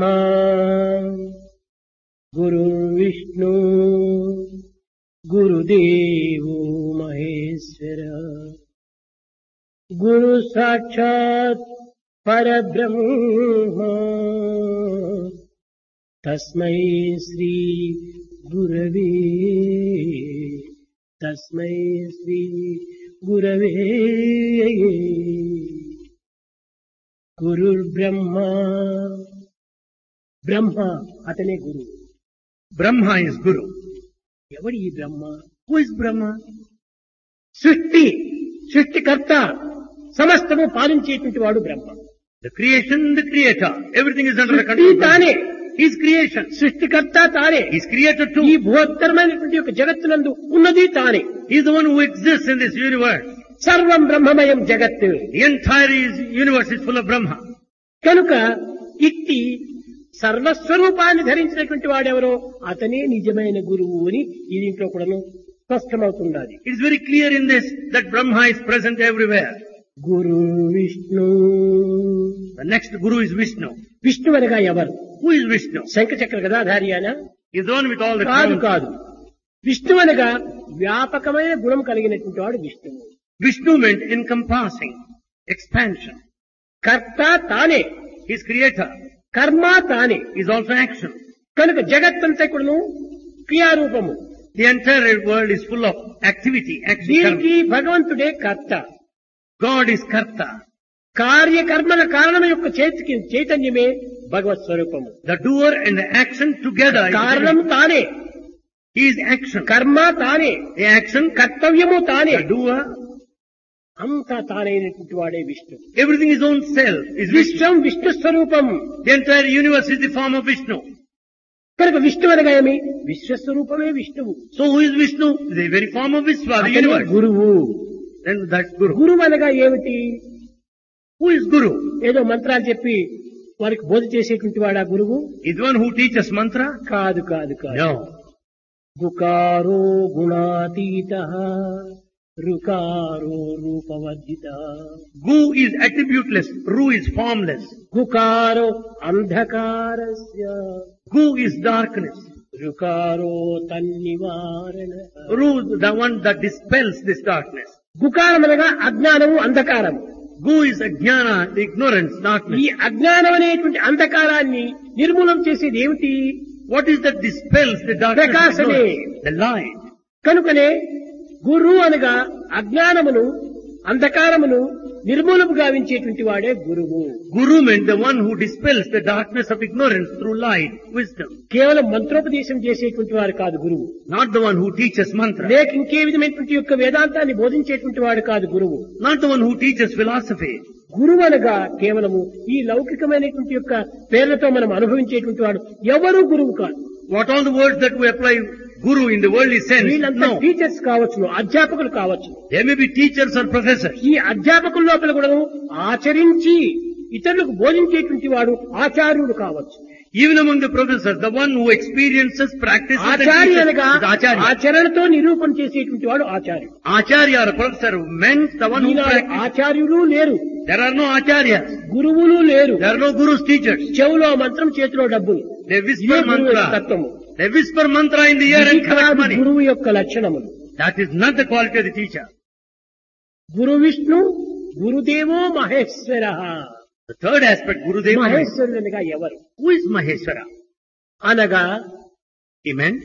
[SPEAKER 1] గురు విష్ణు గురుదేవో మహేశ్వర గురు సాక్షాత్ పరబ్రహ్మ తస్మై శ్రీ గురవే తస్మై శ్రీ గురవే గురుర్ బ్రహ్మ బ్రహ్మ అతనే గురువు
[SPEAKER 2] Brahma is Guru.
[SPEAKER 1] ఎవడు ఈ బ్రహ్మ
[SPEAKER 2] Who is Brahma?
[SPEAKER 1] సృష్టి సృష్టికర్త సమస్తము పాలించేటువంటి వాడు బ్రహ్మ
[SPEAKER 2] The creation, the creator. Everything is under the
[SPEAKER 1] సృష్టి
[SPEAKER 2] control of
[SPEAKER 1] తానే
[SPEAKER 2] Brahma. His creation.
[SPEAKER 1] సృష్టికర్త తానే
[SPEAKER 2] He is creator
[SPEAKER 1] ఈ
[SPEAKER 2] too.
[SPEAKER 1] బృహత్తరమైనటువంటి యొక్క జగత్తునందు ఉన్నది తానే
[SPEAKER 2] He is the one who exists in this universe.
[SPEAKER 1] సర్వం బ్రహ్మమయం జగత్
[SPEAKER 2] The entire is, universe is full of Brahma.
[SPEAKER 1] కనుక ఇట్టి సర్వస్వరూపాన్ని ధరించినటువంటి వాడెవరో అతనే నిజమైన గురువు అని ఈ దీంట్లో కూడాను స్పష్టమవుతున్నది
[SPEAKER 2] It is very clear in this that Brahma is present everywhere.
[SPEAKER 1] Guru Vishnu
[SPEAKER 2] The next Guru is Vishnu.
[SPEAKER 1] Vishnu అనగా ఎవరు
[SPEAKER 2] Who is Vishnu?
[SPEAKER 1] శంఖచక్ర గదాధారి అనా
[SPEAKER 2] He is the one with all the
[SPEAKER 1] కాదు
[SPEAKER 2] crowns.
[SPEAKER 1] కాదు విష్ణు అనగా వ్యాపకమైన గుణం కలిగినటువంటి వాడు విష్ణువు
[SPEAKER 2] Vishnu meant encompassing, expansion.
[SPEAKER 1] కర్త తానే
[SPEAKER 2] He is creator.
[SPEAKER 1] కర్మ తానే
[SPEAKER 2] He is also action.
[SPEAKER 1] కనుక జగత్తంతా కూడాను క్రియారూపము
[SPEAKER 2] The entire world is full of activity, action.
[SPEAKER 1] దీనికి
[SPEAKER 2] karma.
[SPEAKER 1] భగవంతుడే కర్త
[SPEAKER 2] God is Karta.
[SPEAKER 1] కార్యకర్మల కారణం యొక్క చేతికి చైతన్యమే భగవత్ స్వరూపము
[SPEAKER 2] The doer and the action together. is
[SPEAKER 1] కారణం తానే
[SPEAKER 2] He is action.
[SPEAKER 1] కర్మ తానే
[SPEAKER 2] The action,
[SPEAKER 1] కర్తవ్యము తానే
[SPEAKER 2] the doer,
[SPEAKER 1] అంతా తానైనటువంటి వాడే Vishnu
[SPEAKER 2] everything is own self, is Vishnu.
[SPEAKER 1] విశ్వం విష్ణు స్వరూపం
[SPEAKER 2] The entire universe is the form of Vishnu.
[SPEAKER 1] కనుక విష్ణు అనగా ఏమి విశ్వస్వరూపమే విష్ణువు
[SPEAKER 2] So who is Vishnu? The very form of Vishwa, the
[SPEAKER 1] అతనే
[SPEAKER 2] universe.
[SPEAKER 1] గురువు
[SPEAKER 2] Then that's Guru.
[SPEAKER 1] గురువు అనగా ఏమిటి
[SPEAKER 2] Who is Guru?
[SPEAKER 1] ఏదో మంత్రాలు చెప్పి వారికి బోధ చేసేటువంటి వాడా గురువు
[SPEAKER 2] Is the one who teaches mantra?
[SPEAKER 1] కాదు కాదు కాదు
[SPEAKER 2] No.
[SPEAKER 1] గుకారో గుణాతీత రుకారో రూపవర్జిత
[SPEAKER 2] Gu is attributeless. Ru is formless.
[SPEAKER 1] గుకారో అంధకారస్య
[SPEAKER 2] Gu is darkness.
[SPEAKER 1] రుకారో తన్నివారణ
[SPEAKER 2] Ru, the one that dispels this darkness.
[SPEAKER 1] గుకారం అనగా అజ్ఞానము అంధకారము
[SPEAKER 2] Gu is ajnana, the ignorance,
[SPEAKER 1] ఈ
[SPEAKER 2] darkness.
[SPEAKER 1] అజ్ఞానం అనేటువంటి అంధకారాన్ని నిర్మూలం చేసేది ఏమిటి
[SPEAKER 2] What is that dispels the darkness? of
[SPEAKER 1] ప్రకాశమే.
[SPEAKER 2] ignorance? The light.
[SPEAKER 1] కనుకనే గురు అనగా అజ్ఞానమును అంధకారమును నిర్మూలము గావించేటువంటి వాడే గురువు
[SPEAKER 2] Guru meant the one who dispels the darkness of ignorance through light, wisdom.
[SPEAKER 1] కేవలం మంత్రోపదేశం చేసేటువంటి వారు కాదు గురువు
[SPEAKER 2] Not the one who teaches mantra.
[SPEAKER 1] లేక ఇంకే విధమైనటువంటి యొక్క వేదాంతాన్ని బోధించేటువంటి వాడు కాదు గురువు
[SPEAKER 2] Not the one who teaches philosophy.
[SPEAKER 1] గురువు అనగా కేవలము ఈ లౌకికమైనటువంటి యొక్క పేర్లతో మనం అనుభవించేటువంటి వాడు ఎవరు గురువు కాదు
[SPEAKER 2] What all the words that we apply guru in the worldly sense?
[SPEAKER 1] వీళ్ళంతా
[SPEAKER 2] No.
[SPEAKER 1] టీచర్స్ కావచ్చును అధ్యాపకులు కావచ్చు
[SPEAKER 2] They may be teachers or professors.
[SPEAKER 1] ఈ అధ్యాపకుల లోపల కూడా ఆచరించి ఇతరులకు బోధించేటువంటి వాడు ఆచార్యుడు కావచ్చు
[SPEAKER 2] Even among the professors, the one who experiences, practices, and
[SPEAKER 1] Acharya
[SPEAKER 2] teaches
[SPEAKER 1] అనగా
[SPEAKER 2] is acharya.
[SPEAKER 1] ఆచరణతో నిరూపణ చేసేటువంటి వాడు ఆచార్యుడు
[SPEAKER 2] Acharya or professor meant the one who
[SPEAKER 1] Eenadu
[SPEAKER 2] practices.
[SPEAKER 1] ఆచార్యులు లేరు
[SPEAKER 2] There are no acharyas.
[SPEAKER 1] గురువులు లేరు
[SPEAKER 2] There are no gurus, teachers.
[SPEAKER 1] చెవులో మంత్రం చేతిలో డబ్బులు
[SPEAKER 2] They
[SPEAKER 1] ఇదే
[SPEAKER 2] whisper
[SPEAKER 1] గురువు యొక్క
[SPEAKER 2] mantra.
[SPEAKER 1] తత్వము
[SPEAKER 2] They whisper mantra in the ear
[SPEAKER 1] ఇది
[SPEAKER 2] and collect
[SPEAKER 1] కాదు
[SPEAKER 2] money.
[SPEAKER 1] గురువు యొక్క లక్షణములు
[SPEAKER 2] That is not the quality of the teacher.
[SPEAKER 1] Guru Vishnu గురుదేవో Maheshwara
[SPEAKER 2] The third aspect, Gurudeva.
[SPEAKER 1] మహేశ్వరుడు అనగా ఎవరు
[SPEAKER 2] Who is Maheshwara?
[SPEAKER 1] అనగా
[SPEAKER 2] He meant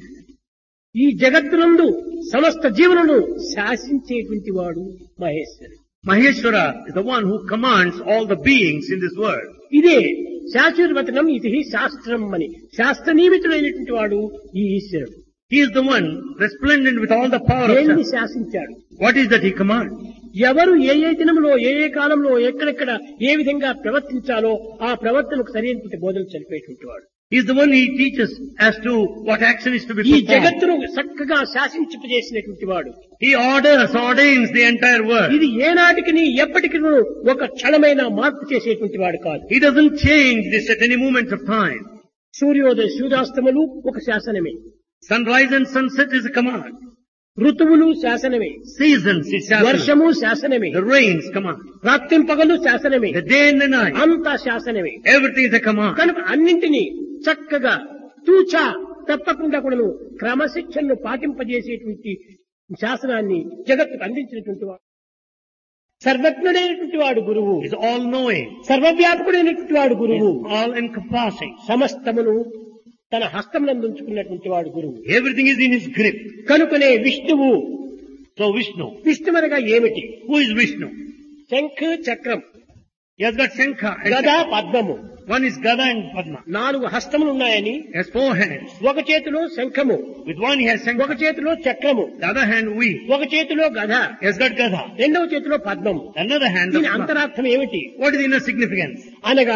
[SPEAKER 1] ఈ జగత్తునందు సమస్త జీవులను శాసించేటువంటి వాడు మహేశ్వరుడు
[SPEAKER 2] Maheshwara is the one who commands all the beings in this world.
[SPEAKER 1] ఇదే శాశ్వతవచనం ఇది శాస్త్రం అని శాస్త్ర నియమితుడైనటువంటి వాడు ఈ ఈశ్వరుడు
[SPEAKER 2] He is the one resplendent with all the power of
[SPEAKER 1] దేన్ని
[SPEAKER 2] Shastra.
[SPEAKER 1] శాసించాడు
[SPEAKER 2] What is that he commands?
[SPEAKER 1] ఎవరు ఏ ఏ దినంలో ఏ ఏ కాలంలో ఎక్కడెక్కడ ఏ విధంగా ప్రవర్తించాలో ఆ ప్రవర్తనకు సరైనటువంటి బోధన చనిపోయేటువంటి వాడు
[SPEAKER 2] He is the one he teaches as to what action is to be
[SPEAKER 1] ఈ
[SPEAKER 2] performed.
[SPEAKER 1] జగత్తును చక్కగా శాసించిపజేసినటువంటి వాడు
[SPEAKER 2] He orders, ordains the entire world.
[SPEAKER 1] ఇది ఏనాటికి ఎప్పటికీ ఒక క్షణమైన మార్పు చేసేటువంటి వాడు కాదు
[SPEAKER 2] He doesn't change this at any moment of time.
[SPEAKER 1] సూర్యోదయ సూర్యాస్తములు ఒక శాసనమే
[SPEAKER 2] Sunrise and sunset is a command.
[SPEAKER 1] ఋతువులు శాసనమే
[SPEAKER 2] Seasons is shadow.
[SPEAKER 1] వర్షము శాసనమే
[SPEAKER 2] The rains command.
[SPEAKER 1] రాత్రిం పగలు శాసనమే
[SPEAKER 2] The day and the night.
[SPEAKER 1] అంతా శాసనమే
[SPEAKER 2] Everything is a command.
[SPEAKER 1] కనుక అన్నింటినీ చక్కగా తూచా తప్పకుండా కూడాను క్రమశిక్షణను పాటింపజేసేటువంటి శాసనాన్ని జగత్తుకు అందించినటువంటి వాడు సర్వజ్ఞుడైనటువంటి వాడు గురువు
[SPEAKER 2] He is all knowing.
[SPEAKER 1] సర్వవ్యాపకుడైనటువంటి వాడు
[SPEAKER 2] He
[SPEAKER 1] గురువు
[SPEAKER 2] is all encompassing.
[SPEAKER 1] సమస్తమును తన హస్తమునందు ఉంచుకున్నటువంటి వాడు గురువు
[SPEAKER 2] Everything is in his grip.
[SPEAKER 1] కనుకనే విష్ణువు
[SPEAKER 2] So Vishnu.
[SPEAKER 1] విష్ణువనగా ఏమిటి
[SPEAKER 2] Who is Vishnu?
[SPEAKER 1] శంఖ చక్రం
[SPEAKER 2] He has got Shankha. and
[SPEAKER 1] గదా
[SPEAKER 2] Chakra.
[SPEAKER 1] పద్మము
[SPEAKER 2] One is Gada and Padma.
[SPEAKER 1] నాలుగు హస్తములు ఉన్నాయని
[SPEAKER 2] He has four hands.
[SPEAKER 1] ఒక చేతిలో శంఖము
[SPEAKER 2] With one he has
[SPEAKER 1] ఒక
[SPEAKER 2] Shankha.
[SPEAKER 1] చేతిలో చక్రము
[SPEAKER 2] The other hand we.
[SPEAKER 1] ఒక చేతిలో గధ
[SPEAKER 2] He has got Gada.
[SPEAKER 1] రెండవ చేతిలో పద్మము
[SPEAKER 2] Another hand.
[SPEAKER 1] దీని
[SPEAKER 2] Padma.
[SPEAKER 1] అంతరార్థం ఏమిటి
[SPEAKER 2] What is the inner significance?
[SPEAKER 1] అనగా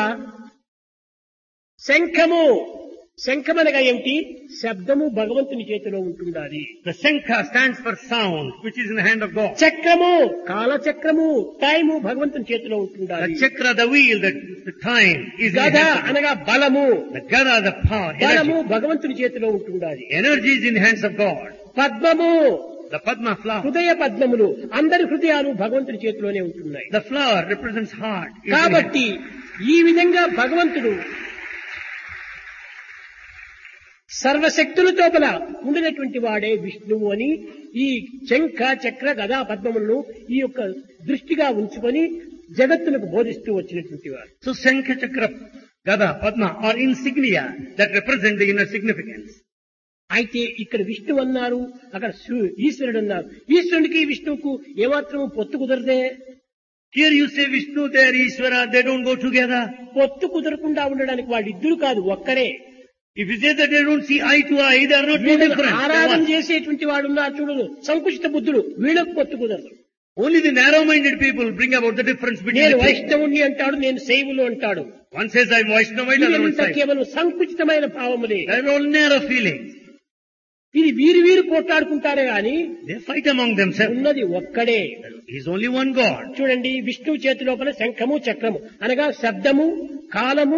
[SPEAKER 1] శంఖము శంఖమనగా ఏమిటి శబ్దము భగవంతుని చేతిలో ఉంటుండాలి
[SPEAKER 2] The Shankha stands for sound, which is in the hand of God.
[SPEAKER 1] చక్రము కాలచక్రము టైము భగవంతుని చేతిలో ఉంటుండాలి
[SPEAKER 2] The chakra, the wheel, the, the time is in the
[SPEAKER 1] గద
[SPEAKER 2] hand of God.
[SPEAKER 1] అనగా బలము
[SPEAKER 2] The Gada, the power,
[SPEAKER 1] బలము
[SPEAKER 2] energy.
[SPEAKER 1] భగవంతుని చేతిలో ఉంటుండాలి
[SPEAKER 2] Energy is in the hands of God.
[SPEAKER 1] పద్మము
[SPEAKER 2] The Padma flower.
[SPEAKER 1] హృదయ పద్మములు అందరి హృదయాలు భగవంతుని చేతిలోనే ఉంటున్నాయి
[SPEAKER 2] The flower represents heart. is in the
[SPEAKER 1] కాబట్టి ఈ విధంగా భగవంతుడు సర్వశక్తుల తోపల ఉండినటువంటి వాడే విష్ణువు అని ఈ శంఖ చక్ర గదా పద్మములను ఈ యొక్క దృష్టిగా ఉంచుకొని జగత్తులకు బోధిస్తూ వచ్చినటువంటి వాడు
[SPEAKER 2] So Shankha Chakra, Gada, Padma are insignia that represent the inner significance.
[SPEAKER 1] అయితే ఇక్కడ విష్ణువు అన్నారు అక్కడ శివు- ఈశ్వరుడు అన్నారు ఈశ్వరునికి విష్ణువుకు ఏమాత్రం పొత్తు కుదరదే
[SPEAKER 2] Here you say Vishnu, there Ishvara, they don't go together.
[SPEAKER 1] పొత్తు కుదరకుండా ఉండడానికి వాళ్ళు ఇద్దరు కాదు ఒక్కరే
[SPEAKER 2] If you say that they don't see eye to eye, they are not two
[SPEAKER 1] వీళ్ళని
[SPEAKER 2] different. They are
[SPEAKER 1] ఆరాధన
[SPEAKER 2] one.
[SPEAKER 1] చేసేటువంటి వాడు ఉన్నారు చూడదు సంకుచిత బుద్ధుడు వీళ్ళకు పొత్తు కుదరదు
[SPEAKER 2] Only the narrow-minded people bring about the difference between
[SPEAKER 1] నేను
[SPEAKER 2] the two.
[SPEAKER 1] వైష్ణవుణ్ణి అంటాడు నేను శైవులు అంటాడు
[SPEAKER 2] One says I'm Vaishnavite, another one
[SPEAKER 1] ఇదంతా
[SPEAKER 2] says.
[SPEAKER 1] కేవలం సంకుచితమైన భావములే
[SPEAKER 2] They are all narrow feelings.
[SPEAKER 1] ఇది వీరు వీరు పోట్లాడుకుంటారే గాని
[SPEAKER 2] They fight among themselves.
[SPEAKER 1] ఉన్నది ఒక్కడే
[SPEAKER 2] He's only one God.
[SPEAKER 1] చూడండి విష్ణువు చేతి లోపల శంఖము చక్రము అనగా శబ్దము కాలము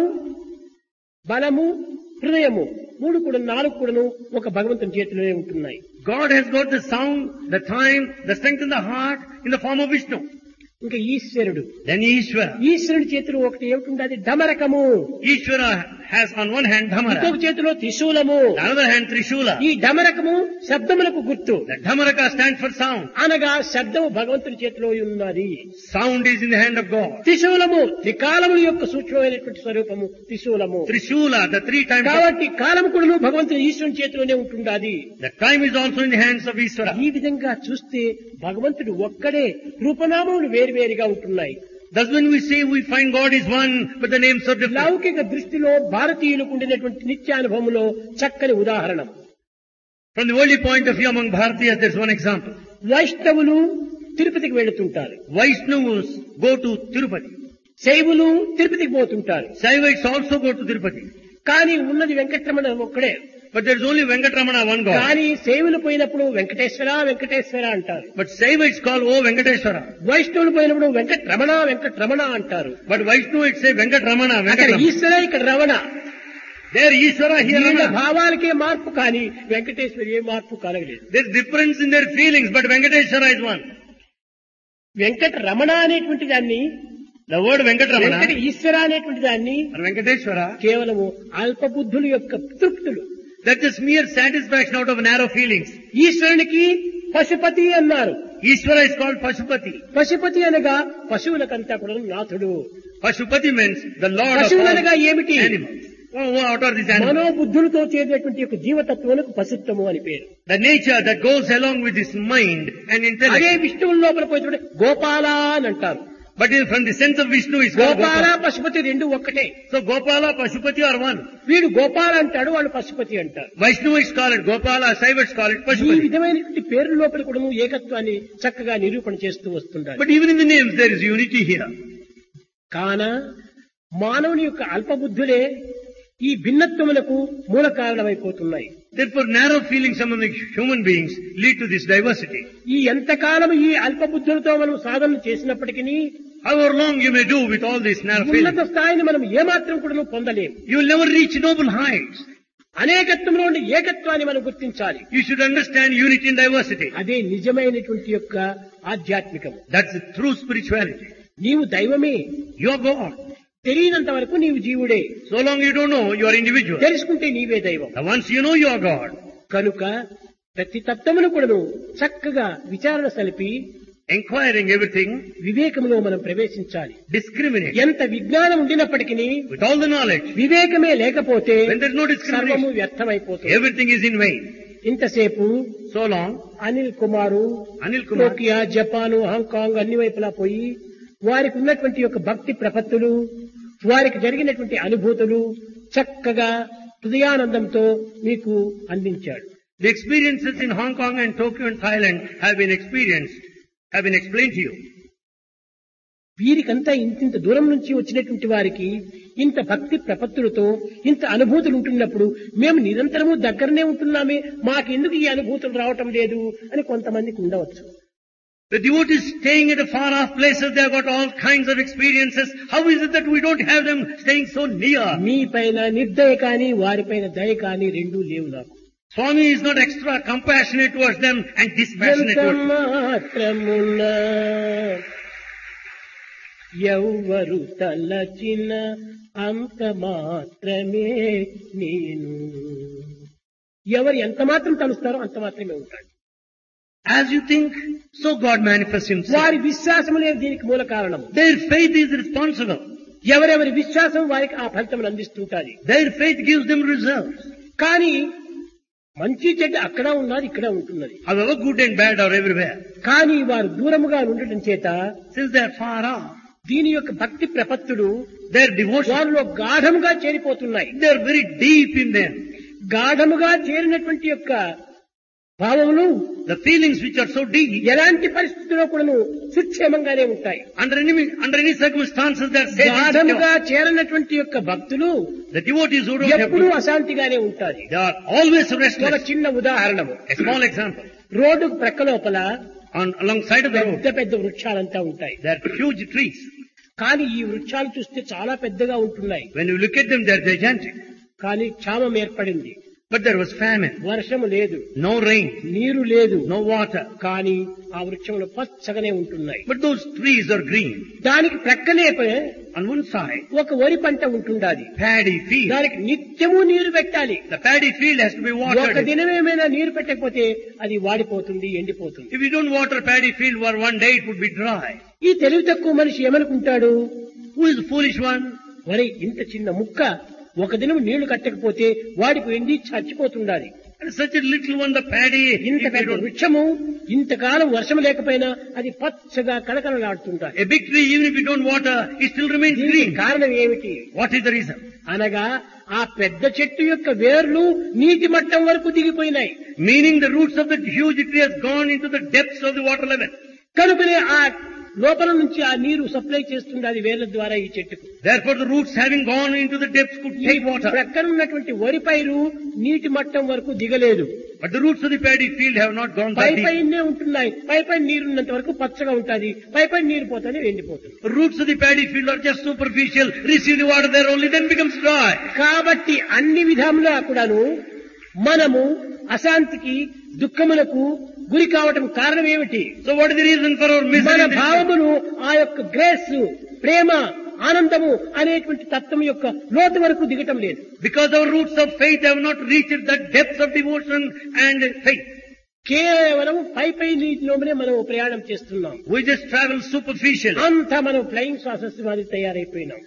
[SPEAKER 1] బలము హృదయము మూడు కూడా నాలుగు కూడాను ఒక భగవంతుని చేతిలోనే ఉంటున్నాయి
[SPEAKER 2] God has got the sound, the time, the strength in the heart in the form of Vishnu.
[SPEAKER 1] ఇంకా ఈశ్వరుడు
[SPEAKER 2] Then Ishvara.
[SPEAKER 1] ఈశ్వరుడి చేతిలో ఒకటి ఏమిటి అది డమరకము
[SPEAKER 2] Ishvara has on one hand
[SPEAKER 1] ఇంకొక
[SPEAKER 2] Dhamara,
[SPEAKER 1] చేతిలో త్రిశూలము
[SPEAKER 2] the other hand Trishula.
[SPEAKER 1] ఈ డమరకము శబ్దములకు గుర్తు
[SPEAKER 2] The Dhamaraka stands for sound.
[SPEAKER 1] అనగా శబ్దము భగవంతుని చేతిలో ఉన్నది
[SPEAKER 2] Sound is in the hand of God.
[SPEAKER 1] త్రిశూలము త్రికాలముల యొక్క సూక్ష్మమైనటువంటి స్వరూపము త్రిశూలము
[SPEAKER 2] Trishula, the three times. of-
[SPEAKER 1] కాబట్టి కాలము కూడాను భగవంతుని ఈశ్వరుని చేతిలోనే ఉంటుండాది
[SPEAKER 2] The time is also in the hands of Ishvara.
[SPEAKER 1] ఈ విధంగా చూస్తే భగవంతుడు ఒక్కడే రూపనామములు వేరువేరుగా ఉంటున్నాయి
[SPEAKER 2] Thus when we say we find God is one, but the names are different.
[SPEAKER 1] లౌకిక దృష్టిలో భారతీయులకు ఉండినటువంటి నిత్యానుభవంలో చక్కని ఉదాహరణ
[SPEAKER 2] From the worldly point of view among Bharatiyas, there's one example.
[SPEAKER 1] వైష్ణవులు తిరుపతికి వెళుతుంటారు
[SPEAKER 2] Vaishnavas go to Tirupati.
[SPEAKER 1] శైవులు తిరుపతికి పోతుంటారు
[SPEAKER 2] Saivites also go to Tirupati.
[SPEAKER 1] కానీ ఉన్నది వెంకటరమణ ఒక్కడే
[SPEAKER 2] But there's only Venkatramana, one God.
[SPEAKER 1] కానీ శైవులు పోయినప్పుడు Venkateswara Venkateswara anటారు
[SPEAKER 2] But Saivites call, oh Venkateshwara.
[SPEAKER 1] వైష్ణవులు పోయినప్పుడు వెంకటరమణ వెంకటరమణ అంటారు
[SPEAKER 2] But Vaishnavites say Venkatramana,
[SPEAKER 1] అక్కడ
[SPEAKER 2] Venkatramana.
[SPEAKER 1] ఈశ్వర ఇక్కడ రమణ
[SPEAKER 2] There Ishvara, here
[SPEAKER 1] వీళ్ళ
[SPEAKER 2] Ramana.
[SPEAKER 1] భావాలకే మార్పు కానీ వెంకటేశ్వరి ఏ మార్పు కలగలేదు
[SPEAKER 2] There's difference in their feelings, but Venkateshwara is one.
[SPEAKER 1] Venkata Ramana అనేటువంటి దాన్ని
[SPEAKER 2] The word
[SPEAKER 1] వెంకట
[SPEAKER 2] Venkatramana
[SPEAKER 1] ఈశ్వర అనేటువంటి దాన్ని
[SPEAKER 2] or Venkateshwara,
[SPEAKER 1] కేవలము అల్పబుద్ధుల యొక్క తృప్తులు
[SPEAKER 2] that's just mere satisfaction out of narrow feelings.
[SPEAKER 1] ఈశ్వరునికి పశుపతి అన్నారు
[SPEAKER 2] Ishvara is called Pashupati.
[SPEAKER 1] Pashupati అనగా పశువులకంతా కూడా నాథుడు
[SPEAKER 2] Pashupati means the Lord of
[SPEAKER 1] పశువులనగా
[SPEAKER 2] all
[SPEAKER 1] ఏమిటి
[SPEAKER 2] animals. Oh, what are these animals?
[SPEAKER 1] మనోబుద్ధులతో చేసేటువంటి యొక్క జీవతత్వమునకు పశుత్వము అని పేరు
[SPEAKER 2] The nature that goes along with his mind and
[SPEAKER 1] అదే
[SPEAKER 2] intellect.
[SPEAKER 1] విష్ణువుల లోపల పోయి గోపాల అని అంటారు
[SPEAKER 2] But in, from the sense of Vishnu, it's called
[SPEAKER 1] Gopala
[SPEAKER 2] Gopala.
[SPEAKER 1] Pashupati రెండు ఒక్కటే
[SPEAKER 2] So Gopala, Pashupati are one.
[SPEAKER 1] వీడు గోపాల అంటాడు వాళ్ళు పశుపతి అంటారు
[SPEAKER 2] Vaishnavites call it Gopala, Saivites call it
[SPEAKER 1] ఈ
[SPEAKER 2] Pashupati.
[SPEAKER 1] విధమైనటువంటి పేరు లోపల కూడా ఏకత్వాన్ని చక్కగా నిరూపణ చేస్తూ వస్తుంటారు
[SPEAKER 2] But even in the names, there is unity here.
[SPEAKER 1] కాన మానవుని యొక్క అల్పబుద్ధులే ఈ భిన్నత్వములకు మూల కారణమైపోతున్నాయి
[SPEAKER 2] Therefore, narrow feelings among the human beings lead to this diversity.
[SPEAKER 1] ఈ ఎంతకాలం ఈ అల్పబుద్ధులతో మనం సాధన చేసినప్పటికీ
[SPEAKER 2] However long you may do with all these narrow
[SPEAKER 1] ఉన్నత
[SPEAKER 2] feelings,
[SPEAKER 1] స్థాయిని మనం ఏమాత్రం కూడా పొందలేము
[SPEAKER 2] you will never reach noble heights.
[SPEAKER 1] అనేకత్వంలో ఉండే ఏకత్వాన్ని మనం గుర్తించాలి
[SPEAKER 2] You should understand unity and diversity.
[SPEAKER 1] అదే నిజమైనటువంటి యొక్క ఆధ్యాత్మికము
[SPEAKER 2] That's the true spirituality.
[SPEAKER 1] నీవు దైవమే
[SPEAKER 2] You are God.
[SPEAKER 1] తెలియనంత వరకు నీవు జీవుడే
[SPEAKER 2] So long you don't know, you are individual.
[SPEAKER 1] తెలుసుకుంటే నీవే దైవం
[SPEAKER 2] And once you know you are God,
[SPEAKER 1] కనుక ప్రతి తత్వమును కూడాను చక్కగా విచారణ సలిపి
[SPEAKER 2] inquiring everything,
[SPEAKER 1] వివేకములో మనం ప్రవేశించాలి
[SPEAKER 2] discriminate.
[SPEAKER 1] ఎంత విజ్ఞానం ఉండినప్పటికీ
[SPEAKER 2] With all the knowledge,
[SPEAKER 1] వివేకమే లేకపోతే
[SPEAKER 2] when there is no
[SPEAKER 1] సర్వము
[SPEAKER 2] discrimination,
[SPEAKER 1] వ్యర్థమైపోతుంది
[SPEAKER 2] everything is in vain.
[SPEAKER 1] ఇంతసేపు
[SPEAKER 2] So long,
[SPEAKER 1] Anil Kumar
[SPEAKER 2] Anil Kumar,
[SPEAKER 1] Tokyo Japan Hong Kong అన్ని వైపులా పోయి వారికి ఉన్నటువంటి యొక్క భక్తి ప్రపత్తులు వారికి జరిగినటువంటి అనుభూతులు చక్కగా హృదయానందంతో మీకు అందించాడు
[SPEAKER 2] the experiences in Hong Kong and Tokyo and Thailand have been experienced, have been explained to you.
[SPEAKER 1] వీరికంతా ఇంతింత దూరం నుంచి వచ్చినటువంటి వారికి ఇంత భక్తి ప్రపత్తులతో ఇంత అనుభూతులు ఉంటున్నప్పుడు మేము నిరంతరము దగ్గరనే ఉంటున్నామే మాకెందుకు ఈ అనుభూతులు రావటం లేదు అని కొంతమందికి ఉండవచ్చు
[SPEAKER 2] The devotees staying at a far off places, they have got all kinds of experiences. How is it that we don't have them staying so near?
[SPEAKER 1] మీ పైన నిర్దయ కానీ వారిపైన దయ కానీ రెండూ లేవు నాకు
[SPEAKER 2] Swami is not extra compassionate towards them and dispassionate
[SPEAKER 1] ఎంత
[SPEAKER 2] towards them.
[SPEAKER 1] మాత్రమున ఎవ్వరు తలచిన అంత మాత్రమే నేను ఎవరు ఎంత మాత్రం తలుస్తారో అంత మాత్రమే ఉంటాడు
[SPEAKER 2] As you think, so God manifests himself.
[SPEAKER 1] వారి విశ్వాసములే దీనికి మూల కారణం
[SPEAKER 2] Their faith is responsible.
[SPEAKER 1] ఎవరెవరి విశ్వాసం వారికి ఆ ఫలితం అందిస్తుంటాది
[SPEAKER 2] Their faith gives them results.
[SPEAKER 1] కానీ మంచి చెడ్డ అక్కడ ఉన్నది ఇక్కడ ఉంటున్నది
[SPEAKER 2] However, good and bad are everywhere.
[SPEAKER 1] కానీ వారు దూరముగా ఉండటం చేత
[SPEAKER 2] Since they are far off,
[SPEAKER 1] దీని యొక్క భక్తి ప్రపత్తులు
[SPEAKER 2] their devotion,
[SPEAKER 1] వారిలో గాఢముగా చేరిపోతున్నాయి
[SPEAKER 2] they are very deep in them.
[SPEAKER 1] గాఢముగా చేరినటువంటి యొక్క భావములు
[SPEAKER 2] The feelings which are so deep,
[SPEAKER 1] ఎలాంటి పరిస్థితుల్లో కూడాను సుక్షేమంగానే ఉంటాయి
[SPEAKER 2] under any, under any circumstances, they are safe. and
[SPEAKER 1] గాఢముగా
[SPEAKER 2] secure.
[SPEAKER 1] చేరినటువంటి యొక్క భక్తులు
[SPEAKER 2] The devotees who don't have
[SPEAKER 1] ఎప్పుడూ
[SPEAKER 2] good,
[SPEAKER 1] అశాంతిగానే ఉంటారు
[SPEAKER 2] they are always
[SPEAKER 1] ఒక
[SPEAKER 2] restless.
[SPEAKER 1] చిన్న ఉదాహరణము
[SPEAKER 2] A small example.
[SPEAKER 1] రోడ్డు ప్రక్క లోపల
[SPEAKER 2] On alongside of the road,
[SPEAKER 1] పెద్ద పెద్ద వృక్షాలంతా ఉంటాయి
[SPEAKER 2] there are huge trees.
[SPEAKER 1] కానీ ఈ వృక్షాలు చూస్తే చాలా పెద్దగా ఉంటున్నాయి
[SPEAKER 2] When you look at them, they are gigantic.
[SPEAKER 1] కానీ క్షామం ఏర్పడింది
[SPEAKER 2] But there was famine,
[SPEAKER 1] వర్షము లేదు
[SPEAKER 2] no rain,
[SPEAKER 1] నీరు లేదు
[SPEAKER 2] no water.
[SPEAKER 1] కానీ ఆ వృక్షములు పచ్చగానే ఉంటున్నాయి
[SPEAKER 2] But those trees are green.
[SPEAKER 1] దానికి ప్రక్కనే
[SPEAKER 2] On one side,
[SPEAKER 1] ఒక వరి పంట ఉంటుండాలి
[SPEAKER 2] paddy field.
[SPEAKER 1] దానికి నిత్యము నీరు పెట్టాలి
[SPEAKER 2] The paddy field has to be
[SPEAKER 1] ఒక
[SPEAKER 2] watered.
[SPEAKER 1] దినం ఏమైనా నీరు పెట్టకపోతే అది వాడిపోతుంది ఎండిపోతుంది
[SPEAKER 2] If you don't water paddy field for one day, it would be dry.
[SPEAKER 1] ఈ తెలివి తక్కువ మనిషి ఏమనుకుంటాడు
[SPEAKER 2] Who is the foolish one?
[SPEAKER 1] మరి ఇంత చిన్న ముక్క ఒక దినం నీళ్లు కట్టకపోతే వాడికి ఎండి చచ్చిపోతుండాలి
[SPEAKER 2] And such a little one, the paddy,
[SPEAKER 1] ఇంత
[SPEAKER 2] if you
[SPEAKER 1] పెద్ద
[SPEAKER 2] don't,
[SPEAKER 1] వృక్షము ఇంతకాలం వర్షం లేకపోయినా అది పచ్చగా కళకళలాడుతుంటాలి
[SPEAKER 2] a big tree, even if you don't water, it still remains
[SPEAKER 1] దీనికి
[SPEAKER 2] green.
[SPEAKER 1] కారణం ఏమిటి
[SPEAKER 2] What is the reason?
[SPEAKER 1] అనగా ఆ పెద్ద చెట్టు యొక్క వేర్లు నీటి మట్టం వరకు దిగిపోయినాయి
[SPEAKER 2] Meaning the roots of the huge tree has gone into the depths of the water level.
[SPEAKER 1] కనుకనే ఆ లోపల నుంచి ఆ నీరు సప్లై చేస్తుంది అది వేర్ల ద్వారా ఈ చెట్టుకు
[SPEAKER 2] Therefore the roots having gone into the depths could
[SPEAKER 1] ఈ
[SPEAKER 2] take water.
[SPEAKER 1] ప్రక్కన ఉన్నటువంటి వరి పైరు నీటి మట్టం వరకు దిగలేదు
[SPEAKER 2] But the roots of the paddy field have not gone
[SPEAKER 1] pi
[SPEAKER 2] that deep.
[SPEAKER 1] పైనే ఉంటున్నాయి పై పైన నీరు ఉన్నంత వరకు పచ్చగా ఉంటుంది పై పైన నీరు పోతానే ఎండిపోతుంది
[SPEAKER 2] The roots of the paddy field are just superficial. Receive the water there only, then becomes dry.
[SPEAKER 1] కాబట్టి అన్ని విధములా కూడాను మనము అశాంతికి దుఃఖములకు గురి కావటం కారణం ఏమిటి
[SPEAKER 2] So what is the reason for our misery?
[SPEAKER 1] మన
[SPEAKER 2] in this life?
[SPEAKER 1] భావమును ఆ యొక్క గ్రేస్ ప్రేమ ఆనందము అనేటువంటి తత్వం యొక్క లోతు వరకు దిగటం లేదు
[SPEAKER 2] Because our roots of faith have not reached the depths of devotion and faith.
[SPEAKER 1] కేవలం పై పై నీటిలోనే మనం ప్రయాణం చేస్తున్నాం
[SPEAKER 2] We just travel superficially.
[SPEAKER 1] అంతా మనం ఫ్లయింగ్ సాసెస్ మాది తయారైపోయినాం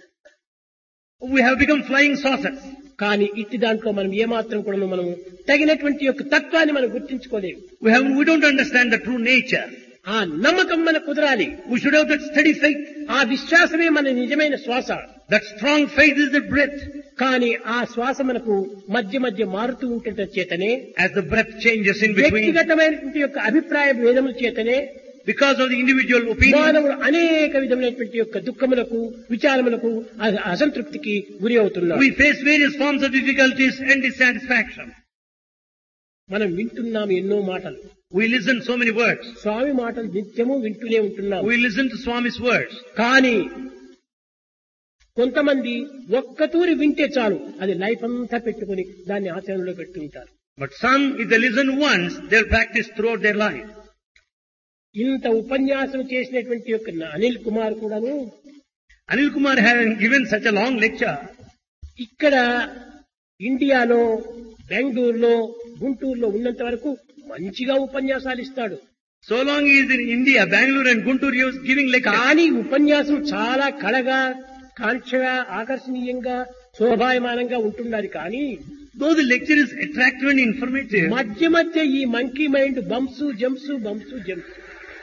[SPEAKER 2] We have become flying saucers.
[SPEAKER 1] కానీ ఇట్టి దాంట్లో మనం ఏమాత్రం కూడా మనం తగినటువంటి యొక్క తత్వాన్ని మనం గుర్తించుకోలేము
[SPEAKER 2] We have, we don't understand the true nature.
[SPEAKER 1] ఆ నమ్మకం మన కుదరాలి
[SPEAKER 2] We should have that steady faith.
[SPEAKER 1] ఆ విశ్వాసమే మన నిజమైన శ్వాస
[SPEAKER 2] That strong faith is the breath.
[SPEAKER 1] కానీ ఆ శ్వాస మనకు మధ్య మధ్య మారుతూ ఉంటుంట చేతనే
[SPEAKER 2] As the breath changes in between,
[SPEAKER 1] వ్యక్తిగతమైనటువంటి యొక్క అభిప్రాయ భేదముల చేతనే
[SPEAKER 2] because of the individual opinion,
[SPEAKER 1] మానవుడు అనేక విధములైనటువంటి యొక్క దుఃఖములకు విచారములకు అ- అసంతృప్తికి గురి అవుతున్నాడు
[SPEAKER 2] we face various forms of difficulties and dissatisfaction.
[SPEAKER 1] మనం వింటున్నాం ఎన్నో మాటలు
[SPEAKER 2] We listen so many words.
[SPEAKER 1] స్వామి మాటలు నిత్యము వింటూనే ఉంటున్నాం
[SPEAKER 2] We listen to Swami's words.
[SPEAKER 1] కానీ కొంతమంది ఒక్కతూరి వింటే చాలు అది లైఫ్ అంతా పెట్టుకుని దాన్ని ఆచరణలో పెట్టుకుంటారు
[SPEAKER 2] But some, if they listen once, they'll practice throughout their life.
[SPEAKER 1] ఇంత ఉపన్యాసం చేసినటువంటి యొక్క అనిల్ కుమార్ కూడాను
[SPEAKER 2] Anil Kumar having given such a long lecture,
[SPEAKER 1] ఇక్కడ ఇండియాలో బెంగళూరులో గుంటూరులో ఉన్నంత వరకు మంచిగా ఉపన్యాసాలు ఇస్తాడు
[SPEAKER 2] so long he is in India, Bangalore and Guntur, he was giving lecture.
[SPEAKER 1] కానీ ఉపన్యాసం చాలా కళగా కాంక్షగా ఆకర్షణీయంగా శోభాయమానంగా ఉంటున్నది కానీ
[SPEAKER 2] Though the lecture is attractive and informative,
[SPEAKER 1] మధ్య మధ్య ఈ monkey mind bumps jumps bumps jumps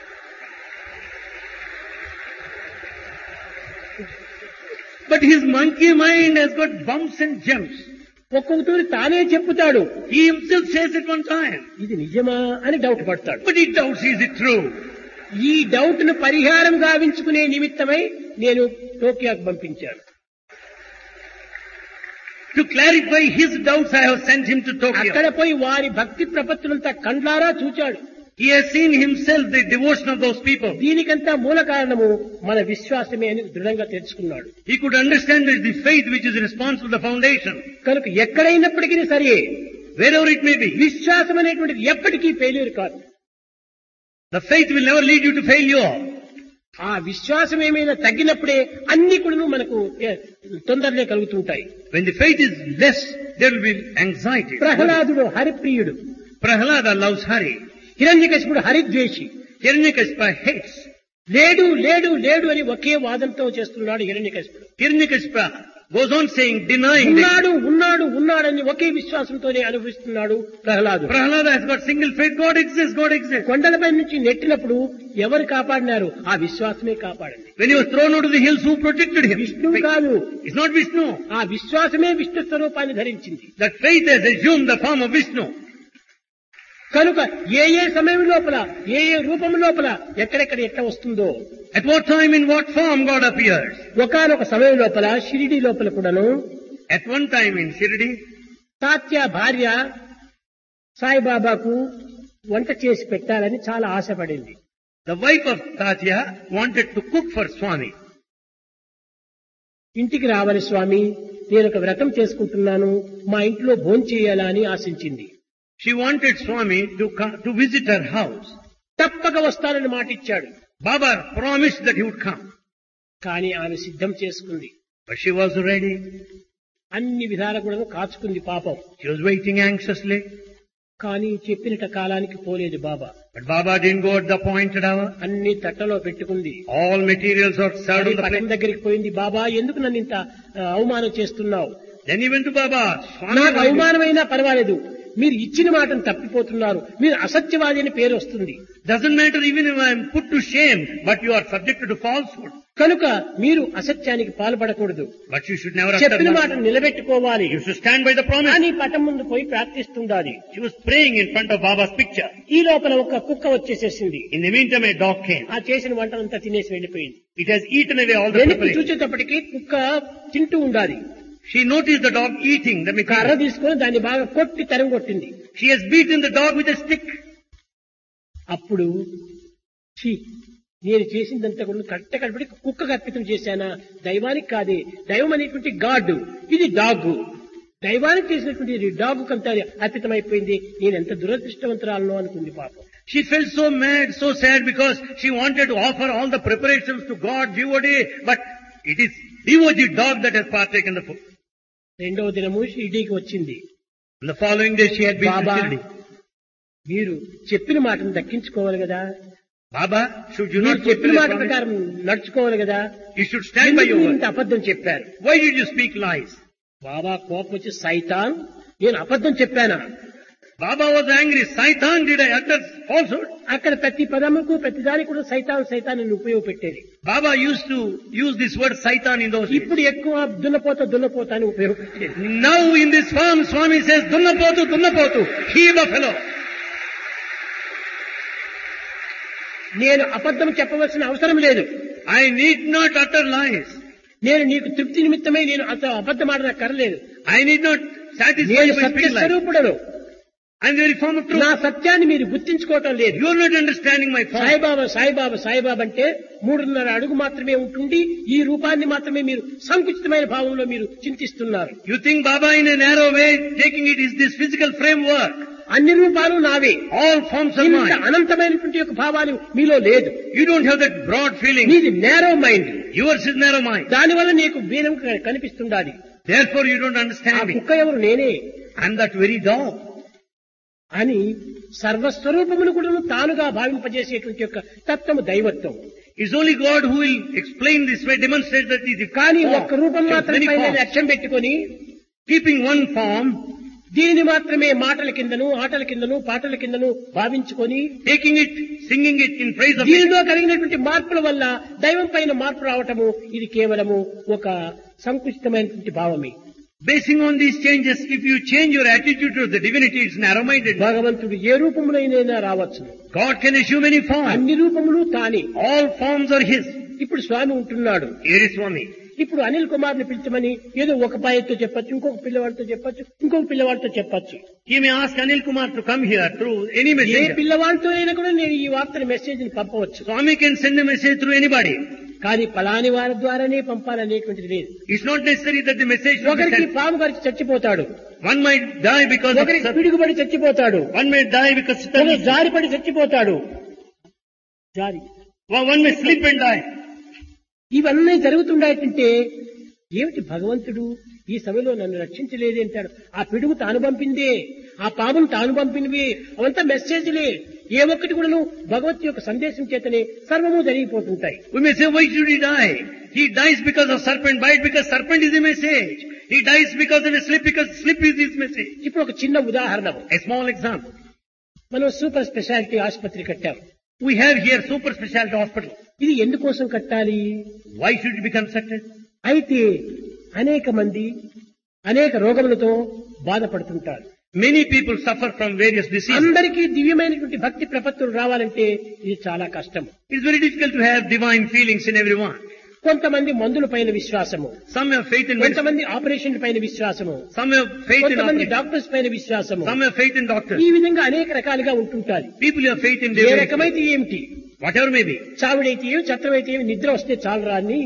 [SPEAKER 2] but his monkey mind has got bumps and jumps.
[SPEAKER 1] ఒక్కొక్కతూరి తానే చెప్పుతాడు
[SPEAKER 2] He himself says at one time,
[SPEAKER 1] ఇది నిజమా అని డౌట్ పడతాడు
[SPEAKER 2] but he doubts is it true.
[SPEAKER 1] ఈ డౌట్ ను పరిహారం గావించుకునే నిమిత్తమై నేను టోకియోకి పంపించాను
[SPEAKER 2] To clarify his doubts, I have sent him to
[SPEAKER 1] అక్కడ
[SPEAKER 2] Tokyo.
[SPEAKER 1] పోయి వారి భక్తి ప్రపత్తులంతా కండ్లారా చూచాడు
[SPEAKER 2] He has seen himself the devotion of those people.
[SPEAKER 1] దీనికంతా మూల కారణము మన విశ్వాసమే అని దృఢంగా తెలుసుకున్నాడు
[SPEAKER 2] He could understand that the faith which is responsible for the foundation,
[SPEAKER 1] కనుక ఎక్కడైనప్పటికీ సరే
[SPEAKER 2] wherever it may be,
[SPEAKER 1] విశ్వాసం అనేటువంటిది ఎప్పటికీ ఫెయిల్యూర్ కాదు
[SPEAKER 2] the faith will never lead you to failure.
[SPEAKER 1] ఆ విశ్వాసం ఏమైనా తగ్గినప్పుడే అన్ని కూడా మనకు ఏ, తొందరనే కలుగుతుంటాయి
[SPEAKER 2] When the faith is less, there will be anxiety.
[SPEAKER 1] ప్రహ్లాదుడు హరిప్రియుడు
[SPEAKER 2] Prahlada loves Hari.
[SPEAKER 1] హిరణ్యకశిపుడు హరిద్వేషి
[SPEAKER 2] Hiranyakashipu hates.
[SPEAKER 1] లేడు లేడు లేడు అని ఒకే వాదంతో చేస్తున్నాడు హిరణ్యకశిపుడు
[SPEAKER 2] Hiranyakashipu goes on saying, denying that
[SPEAKER 1] ఉన్నాడు ఉన్నాడు ఉన్నాడని ఒకే విశ్వాసంతోనే అనుభవిస్తున్నాడు Prahlad
[SPEAKER 2] Prahlada has got single faith, God exists, God exists.
[SPEAKER 1] కొండలపై నుంచి నెట్టినప్పుడు ఎవరు కాపాడినారు ఆ విశ్వాసమే కాపాడింది
[SPEAKER 2] When he was thrown out of the hills, who protected him?
[SPEAKER 1] విష్ణువు
[SPEAKER 2] Faith.
[SPEAKER 1] కాదు
[SPEAKER 2] It's not Vishnu.
[SPEAKER 1] ఆ విశ్వాసమే విష్ణు స్వరూపాన్ని ధరించింది
[SPEAKER 2] That faith has assumed the form of Vishnu.
[SPEAKER 1] కనుక ఏ ఏ సమయం లోపల ఏ ఏ రూపం లోపల ఎక్కడెక్కడ ఎట్లా వస్తుందో
[SPEAKER 2] At what time, in what form God appears?
[SPEAKER 1] ఒకనొక సమయం లోపల షిరిడి లోపల కూడాను
[SPEAKER 2] At one time in Shirdi,
[SPEAKER 1] Tatya భార్య సాయిబాబాకు వంట చేసి పెట్టాలని చాలా ఆశపడింది
[SPEAKER 2] the wife of Tatya wanted to cook for Swami.
[SPEAKER 1] ఇంటికి రావాలి స్వామి నేను ఒక వ్రతం చేసుకుంటున్నాను మా ఇంట్లో భోజనం చేయాలా అని ఆశించింది
[SPEAKER 2] She wanted Swami to come, to visit her house.
[SPEAKER 1] తప్పక వస్తానని మాటిచ్చాడు
[SPEAKER 2] Baba promised that he would come.
[SPEAKER 1] కానీ ఆమె సిద్ధం చేసుకుంది
[SPEAKER 2] But she was ready.
[SPEAKER 1] అన్ని విధాల కూడా కాచుకుంది పాపం
[SPEAKER 2] She was waiting anxiously.
[SPEAKER 1] కానీ చెప్పినట కాలానికి పోలేదు బాబా
[SPEAKER 2] But Baba didn't go at the appointed hour.
[SPEAKER 1] అన్ని తట్టలో పెట్టుకుంది
[SPEAKER 2] All materials were served
[SPEAKER 1] అది
[SPEAKER 2] on the
[SPEAKER 1] పట్టం
[SPEAKER 2] plate.
[SPEAKER 1] దగ్గరికి పోయింది బాబా ఎందుకు నన్ను ఇంత ఆ, అవమానం చేస్తున్నావు
[SPEAKER 2] Then he went to Baba. Swami,
[SPEAKER 1] నాకు
[SPEAKER 2] why did-
[SPEAKER 1] అవమానమైనా పర్వాలేదు మీరు ఇచ్చిన మాటను తప్పిపోతున్నారు మీరు అసత్యవాది అని పేరు వస్తుంది
[SPEAKER 2] doesn't matter even if I am put to shame, but you are subjected to falsehood.
[SPEAKER 1] కనుక మీరు అసత్యానికి పాల్పడకూడదు
[SPEAKER 2] But you should never
[SPEAKER 1] చెప్పిన
[SPEAKER 2] utter
[SPEAKER 1] మాట
[SPEAKER 2] nonsense.
[SPEAKER 1] నిలబెట్టుకోవాలి
[SPEAKER 2] You should stand by the promise.
[SPEAKER 1] అని పటం ముందు పోయి ప్రార్థిస్తుండాలి
[SPEAKER 2] She was praying in front of Baba's picture.
[SPEAKER 1] ఈ లోపల ఒక కుక్క వచ్చేసేసింది
[SPEAKER 2] In the meantime, a dog came.
[SPEAKER 1] ఆ చేసిన వంటనంతా తినేసి వెళ్ళిపోయింది
[SPEAKER 2] It has eaten away all the
[SPEAKER 1] వెనక్కి
[SPEAKER 2] preparation.
[SPEAKER 1] చూసేటప్పటికి కుక్క తింటూ ఉండాలి
[SPEAKER 2] She noticed the dog eating the
[SPEAKER 1] కర్ర
[SPEAKER 2] material.
[SPEAKER 1] తీసుకొని దాన్ని బాగా కొట్టి తరం కొట్టింది
[SPEAKER 2] She has beaten the dog with a stick.
[SPEAKER 1] అప్పుడు ఛీ నేను చేసిందంతా కూడా కట్ట కడపడి కుక్క అర్పితం చేశానా దైవానికి కాదే దైవం అనేటువంటి గాడ్ ఇది డాగ్ దైవానికి చేసినటువంటి డాగ్ కంతా అర్పితమైపోయింది నేను ఎంత దురదృష్టవంతురాలను అనుకుంది పాపం
[SPEAKER 2] She felt so mad, so sad because she wanted to offer all the preparations to God, devotee, but it is devotee dog that has partaken the food.
[SPEAKER 1] రెండవ దినము షిరిడీకి వచ్చింది
[SPEAKER 2] On the following day she had been to
[SPEAKER 1] Baba
[SPEAKER 2] Shirdi.
[SPEAKER 1] మీరు చెప్పిన మాటను దక్కించుకోవాలి కదా
[SPEAKER 2] Baba, should you
[SPEAKER 1] మీరు
[SPEAKER 2] not
[SPEAKER 1] చెప్పిన
[SPEAKER 2] fulfill
[SPEAKER 1] మాట
[SPEAKER 2] your promise?
[SPEAKER 1] ప్రకారం నడుచుకోవాలి కదా
[SPEAKER 2] You should stand by
[SPEAKER 1] ఎందుకు
[SPEAKER 2] your
[SPEAKER 1] మీరు
[SPEAKER 2] word.
[SPEAKER 1] ఇంత అబద్ధం చెప్పారు
[SPEAKER 2] Why did you speak lies?
[SPEAKER 1] బాబా కోపం వచ్చి సైతాన్ నేను అబద్ధం చెప్పానా
[SPEAKER 2] Baba was angry. Saitan, did I utter falsehood?
[SPEAKER 1] అక్కడ ప్రతి పదముకు ప్రతి దానికి కూడా సైతాన్ సైతాన్ అని ఉపయోగపెట్టేది
[SPEAKER 2] Baba used to use this word Saitan in those days.
[SPEAKER 1] ఇప్పుడు ఎక్కువ దున్నపోత దున్నపోత అని ఉపయోగపెట్టేది
[SPEAKER 2] Now in this form, Swami says, Dunnapotu, Dunnapotu, he buffalo.
[SPEAKER 1] నేను అబద్ధం చెప్పవలసిన అవసరం లేదు
[SPEAKER 2] I need not utter lies.
[SPEAKER 1] నేను నీకు తృప్తి నిమిత్తమై నేను అంత అబద్ధం ఆడన కరలేదు
[SPEAKER 2] I need not satisfy
[SPEAKER 1] నేను
[SPEAKER 2] my
[SPEAKER 1] Satya
[SPEAKER 2] speech life.
[SPEAKER 1] స్వరూపుడను
[SPEAKER 2] I'm the very form of truth.
[SPEAKER 1] నా సత్యాన్ని మీరు గుర్తించుకోవటం లేదు
[SPEAKER 2] You are not understanding my form.
[SPEAKER 1] Saibaba Saibaba Saibaba అంటే మూడున్నర అడుగు మాత్రమే ఉంటుండి ఈ రూపాన్ని మాత్రమే మీరు సంకుచితమైన భావంలో మీరు చింతిస్తున్నారు
[SPEAKER 2] You think Baba in a narrow way, taking it is this physical framework.
[SPEAKER 1] అన్ని రూపాలు నావే
[SPEAKER 2] All forms are
[SPEAKER 1] ఇంత
[SPEAKER 2] mine.
[SPEAKER 1] అనంతమైనటువంటి యొక్క భావాలు మీలో లేదు
[SPEAKER 2] You don't have that broad feeling.
[SPEAKER 1] నీది narrow mind
[SPEAKER 2] Yours is narrow mind.
[SPEAKER 1] దానివల్ల నీకు వీరం కనిపిస్తుండాలి
[SPEAKER 2] Therefore you don't
[SPEAKER 1] ఆ
[SPEAKER 2] understand me.
[SPEAKER 1] కుక్క ఎవరు నేనే
[SPEAKER 2] I'm that very dog.
[SPEAKER 1] అని సర్వస్వరూపమును కూడా తానుగా భావింపజేసేటువంటి యొక్క తత్వము దైవత్వం
[SPEAKER 2] It's only God who will explain this way, demonstrate that it is
[SPEAKER 1] కానీ
[SPEAKER 2] form.
[SPEAKER 1] ఒక్క రూపం
[SPEAKER 2] It is
[SPEAKER 1] మాత్రమే
[SPEAKER 2] many forms.
[SPEAKER 1] లక్ష్యం పెట్టుకొని
[SPEAKER 2] Keeping one form,
[SPEAKER 1] దీనిని మాత్రమే మాటల కిందను ఆటల కిందను పాటల కిందను భావించుకొని
[SPEAKER 2] taking it, singing it in praise of it.
[SPEAKER 1] దీనిలో కలిగినటువంటి మార్పుల వల్ల దైవం పైన మార్పు రావటము ఇది కేవలము ఒక సంకుచితమైనటువంటి భావమే
[SPEAKER 2] Basing on these changes, if you change your attitude to the divinity, it's narrow-minded.
[SPEAKER 1] భగవంతుడు ఏ రూపములైనా రావచ్చు
[SPEAKER 2] God can assume any form.
[SPEAKER 1] అన్ని రూపములు తానే
[SPEAKER 2] All forms are His.
[SPEAKER 1] ఇప్పుడు స్వామి ఉంటున్నాడు
[SPEAKER 2] Here is Swami.
[SPEAKER 1] ఇప్పుడు అనిల్ కుమార్ ని పిలిచమని ఏదో ఒక పాయతో చెప్పొచ్చు ఇంకొక పిల్లవాడితో చెప్పొచ్చు ఇంకొక పిల్లవాడితో చెప్పొచ్చు
[SPEAKER 2] He may ask Anil Kumar to come here through any
[SPEAKER 1] A
[SPEAKER 2] messenger.
[SPEAKER 1] పిల్లవాడితో అయినా కూడా నేను ఈ వార్తని మెసేజ్ ని పంపవచ్చు
[SPEAKER 2] Swami can send a message through anybody.
[SPEAKER 1] కానీ పలాని వారి ద్వారానే పంపాలనేటువంటిది లేదు
[SPEAKER 2] It's not necessary that the message should be
[SPEAKER 1] ఒకరికి
[SPEAKER 2] sent.
[SPEAKER 1] పాము గారికి చచ్చిపోతాడు
[SPEAKER 2] One might die because of
[SPEAKER 1] ఒకరికి
[SPEAKER 2] such-
[SPEAKER 1] పిడుగుబడి చచ్చిపోతాడు
[SPEAKER 2] one may die because
[SPEAKER 1] ఒకరు
[SPEAKER 2] suddenly-
[SPEAKER 1] జారిపడి చచ్చిపోతాడు జారి
[SPEAKER 2] one may slip and die.
[SPEAKER 1] ఇవన్నీ జరుగుతుండేటంటే ఏమిటి భగవంతుడు ఈ సమయంలో నన్ను రక్షించలేదు అంటాడు ఆ పిడుగు తాను పంపిందే ఆ పామును తాను పంపినవి అవంతా మెసేజ్లే ఏ ఒక్కటి కూడాను భగవత్ యొక్క సందేశం చేతనే సర్వము జరిగిపోతుంటాయి
[SPEAKER 2] We may say, why should he die? He dies because of serpent bite because serpent is a message. He dies because of a slip because slip is his message.
[SPEAKER 1] ఇప్పుడు ఒక చిన్న ఉదాహరణ
[SPEAKER 2] A small example.
[SPEAKER 1] మనం సూపర్ స్పెషాలిటీ ఆసుపత్రి కట్టాం
[SPEAKER 2] We have here super specialty hospital.
[SPEAKER 1] ఇది ఎందుకోసం కట్టాలి
[SPEAKER 2] Why should it be constructed?
[SPEAKER 1] అయితే అనేక మంది అనేక రోగములతో బాధపడుతుంటారు
[SPEAKER 2] Many people suffer from various diseases.
[SPEAKER 1] అందరికీ దివ్యమైనటువంటి భక్తి ప్రపత్తులు రావాలంటే ఇది చాలా కష్టం
[SPEAKER 2] It's very difficult to have divine feelings in everyone.
[SPEAKER 1] కొంతమంది మందుల పైన విశ్వాసము
[SPEAKER 2] Some have faith in medicine.
[SPEAKER 1] కొంతమంది ఆపరేషన్ పైన విశ్వాసము
[SPEAKER 2] Some have faith in
[SPEAKER 1] కొంతమంది
[SPEAKER 2] operation.
[SPEAKER 1] డాక్టర్స్ పైన విశ్వాసము
[SPEAKER 2] Some have faith in doctors.
[SPEAKER 1] ఈ విధంగా అనేక రకాలుగా ఉంటుంటారు
[SPEAKER 2] People have faith in
[SPEAKER 1] A
[SPEAKER 2] divinity.
[SPEAKER 1] రకమైతే ఏమిటి
[SPEAKER 2] Whatever may be.
[SPEAKER 1] చావిడైతే ఏమి చత్రమైతే ఏమి నిద్ర వస్తే చాలు రాని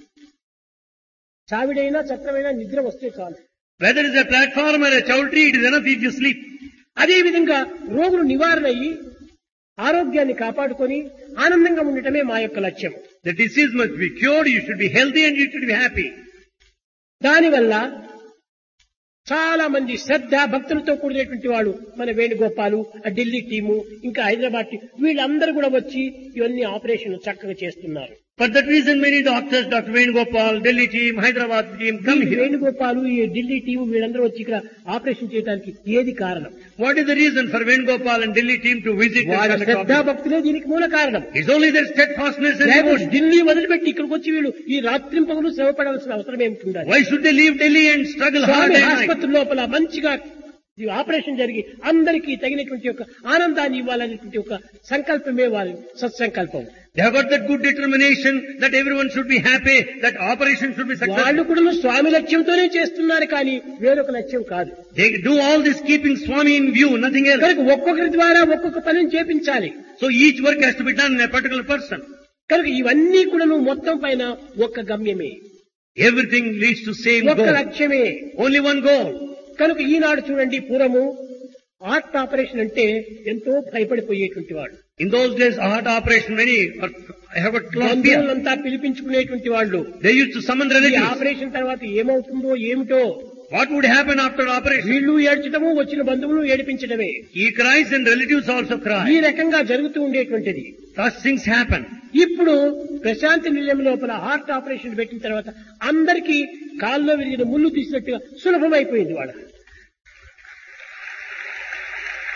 [SPEAKER 1] చావిడైనా చత్రమైనా నిద్ర వస్తే చాలు
[SPEAKER 2] Whether it's a platform or a chowdhury, it is enough if you sleep.
[SPEAKER 1] అదే విధంగా రోగులు నివారణ అయ్యి ఆరోగ్యాన్ని కాపాడుకొని ఆనందంగా ఉండటమే మా యొక్క లక్ష్యం
[SPEAKER 2] The disease must be cured, you should be healthy and you should be happy.
[SPEAKER 1] దానివల్ల చాలా మంది శ్రద్ధ భక్తులతో కూడినటువంటి వాడు మన వేణుగోపాలు ఆ ఢిల్లీ టీము ఇంకా హైదరాబాద్ టీం వీళ్ళందరూ కూడా వచ్చి ఇవన్నీ ఆపరేషన్ చక్కగా చేస్తున్నారు
[SPEAKER 2] For that reason, many doctors, Dr. Venugopal, Delhi team, Hyderabad team, come
[SPEAKER 1] ఈ
[SPEAKER 2] here.
[SPEAKER 1] వేణుగోపాలు ఈ ఢిల్లీ టీము వీళ్ళందరూ వచ్చి ఇక్కడ ఆపరేషన్ చేయడానికి ఏది కారణం
[SPEAKER 2] What is the reason for Venugopal and Delhi team to visit and
[SPEAKER 1] వాళ్ళ
[SPEAKER 2] conduct
[SPEAKER 1] శ్రద్ధా
[SPEAKER 2] operation?
[SPEAKER 1] భక్తులే దీనికి మూల కారణం
[SPEAKER 2] It's only their steadfastness and
[SPEAKER 1] లేకపోతే
[SPEAKER 2] devotion.
[SPEAKER 1] ఢిల్లీ వదిలిపెట్టి ఇక్కడికి వచ్చి వీళ్ళు ఈ రాత్రింపగలు శ్రమ పడవలసిన అవసరం ఏమిటి ఉండాలి
[SPEAKER 2] Why should they leave Delhi and struggle hard
[SPEAKER 1] Swamy
[SPEAKER 2] and night?
[SPEAKER 1] ఆసుపత్రి లోపల మంచిగా ఈ ఆపరేషన్ జరిగి అందరికీ తగినటువంటి ఒక ఆనందాన్ని ఇవ్వాలనేటువంటి ఒక సంకల్పమే వారి సత్సంకల్పం
[SPEAKER 2] They have got that good determination that everyone should be happy, that operation should be successful.
[SPEAKER 1] వాళ్ళు కూడా స్వామి లక్ష్యంతోనే చేస్తున్నారు కానీ వేరొక లక్ష్యం కాదు
[SPEAKER 2] They do all this keeping Swami in view, nothing else.
[SPEAKER 1] కనుక ఒక్కొక్కరి ద్వారా ఒక్కొక్క పనిని చేపించాలి
[SPEAKER 2] So each work has to be done in a particular person.
[SPEAKER 1] కనుక ఇవన్నీ కూడా మొత్తం పైన ఒక్క గమ్యమే
[SPEAKER 2] Everything leads to same
[SPEAKER 1] ఒక్క
[SPEAKER 2] goal.
[SPEAKER 1] లక్ష్యమే
[SPEAKER 2] Only one goal.
[SPEAKER 1] కనుక ఈనాడు చూడండి పూర్వము హార్ట్ ఆపరేషన్ అంటే ఎంతో భయపడిపోయేటువంటి వాడు
[SPEAKER 2] In those days, a heart operation, many are, have got lot of fear.
[SPEAKER 1] బంధువులంతా పిలిపించుకునేటువంటి వాళ్ళు
[SPEAKER 2] They used to summon
[SPEAKER 1] ఈ
[SPEAKER 2] relatives.
[SPEAKER 1] ఆపరేషన్ తర్వాత ఏమవుతుందో ఏమిటో
[SPEAKER 2] What would happen after operation?
[SPEAKER 1] వీళ్ళు ఏడ్చడము వచ్చిన బంధువులు ఏడిపించడమే
[SPEAKER 2] He cries and relatives also
[SPEAKER 1] ఈ
[SPEAKER 2] cry.
[SPEAKER 1] రకంగా జరుగుతూ ఉండేటువంటిది
[SPEAKER 2] Such things happen.
[SPEAKER 1] ఇప్పుడు ప్రశాంతి నిలయం లోపల హార్ట్ ఆపరేషన్ పెట్టిన తర్వాత అందరికీ కాల్లో విరిగిన ముళ్ళు తీసినట్టుగా సులభమైపోయింది వాళ్ళకి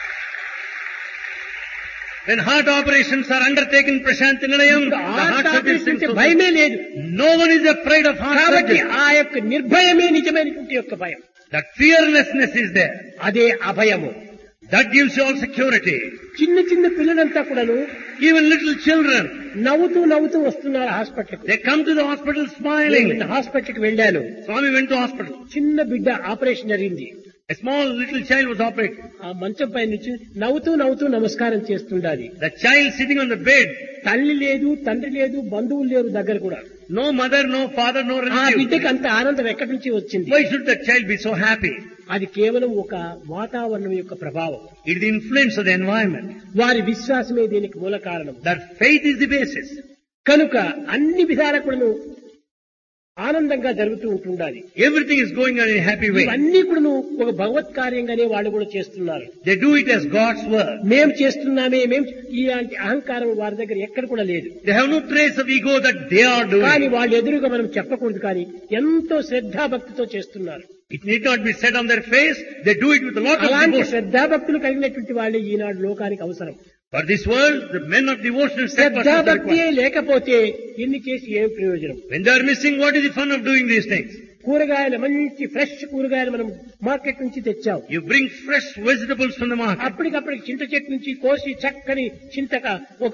[SPEAKER 2] When heart operations are undertaken, Prashant Nilayam, the
[SPEAKER 1] heart
[SPEAKER 2] hearts of
[SPEAKER 1] operation అంటే
[SPEAKER 2] the
[SPEAKER 1] భయమే లేదు
[SPEAKER 2] No one is afraid of heart
[SPEAKER 1] కాబట్టి
[SPEAKER 2] surgery.
[SPEAKER 1] ఆ యొక్క నిర్భయమే నిజమైనటువంటి యొక్క భయం
[SPEAKER 2] That fearlessness is there.
[SPEAKER 1] అదే అభయము
[SPEAKER 2] That gives you all security.
[SPEAKER 1] చిన్న చిన్న పిల్లలంతా కూడాను
[SPEAKER 2] Even little children,
[SPEAKER 1] నవ్వుతూ నవ్వుతూ వస్తున్నారు hospital
[SPEAKER 2] they come to the hospital smiling.
[SPEAKER 1] Hospital కి వెళ్ళాను
[SPEAKER 2] Swami went to hospital.
[SPEAKER 1] చిన్న బిడ్డ ఆపరేషన్ జరిగింది
[SPEAKER 2] A small little child was operated.
[SPEAKER 1] ఆ మంచం పై నుంచి నవ్వుతూ నవ్వుతూ నమస్కారం చేస్తుండాలి
[SPEAKER 2] The child sitting on the bed,
[SPEAKER 1] తల్లి లేదు తండ్రి లేదు బంధువులు లేరు దగ్గర కూడా
[SPEAKER 2] no mother, no father, no
[SPEAKER 1] ఆ
[SPEAKER 2] relative.
[SPEAKER 1] బిడ్డకి అంత ఆనందం ఎక్కడి నుంచి వచ్చింది
[SPEAKER 2] Why should that child be so happy?
[SPEAKER 1] అది కేవలం ఒక వాతావరణం యొక్క ప్రభావం
[SPEAKER 2] It is the influence of the environment.
[SPEAKER 1] వారి విశ్వాసమే దీనికి మూల కారణం
[SPEAKER 2] That faith is the basis.
[SPEAKER 1] కనుక అన్ని విధాల కూడాను ఆనందంగా జరుగుతూ ఉంటుండాలి
[SPEAKER 2] Everything is going on in a happy way.
[SPEAKER 1] ఇవన్నీ కూడాను ఒక భగవత్ కార్యంగానే వాళ్ళు కూడా చేస్తున్నారు
[SPEAKER 2] They do it as God's work.
[SPEAKER 1] మేం చేస్తున్నామే మేం ఇలాంటి అహంకారం వారి దగ్గర ఎక్కడ కూడా లేదు
[SPEAKER 2] They have no trace of ego that they are
[SPEAKER 1] కానీ
[SPEAKER 2] doing.
[SPEAKER 1] వాళ్ళు ఎదురుగా మనం చెప్పకూడదు కానీ ఎంతో శ్రద్ధాభక్తితో చేస్తున్నారు
[SPEAKER 2] It need not be said on their face. They do it with a lot of
[SPEAKER 1] అలాంటి
[SPEAKER 2] devotion.
[SPEAKER 1] శ్రద్ధాభక్తులు కలిగినటువంటి వాళ్ళే ఈనాడు లోకానికి అవసరం
[SPEAKER 2] For this world, the men of devotion and steadfastness are
[SPEAKER 1] శ్రద్ధాభక్తియే
[SPEAKER 2] required.
[SPEAKER 1] లేకపోతే ఎన్ని చేసి ఏం ప్రయోజనం
[SPEAKER 2] When they are missing, what is the fun of doing these things?
[SPEAKER 1] కూరగాయలు మంచి ఫ్రెష్ కూరగాయలు మనం మార్కెట్ నుంచి తెచ్చాం
[SPEAKER 2] You bring fresh vegetables from the market.
[SPEAKER 1] అప్పటికప్పటికి చింత చెట్టు నుంచి కోసి చక్కని చింతక ఒక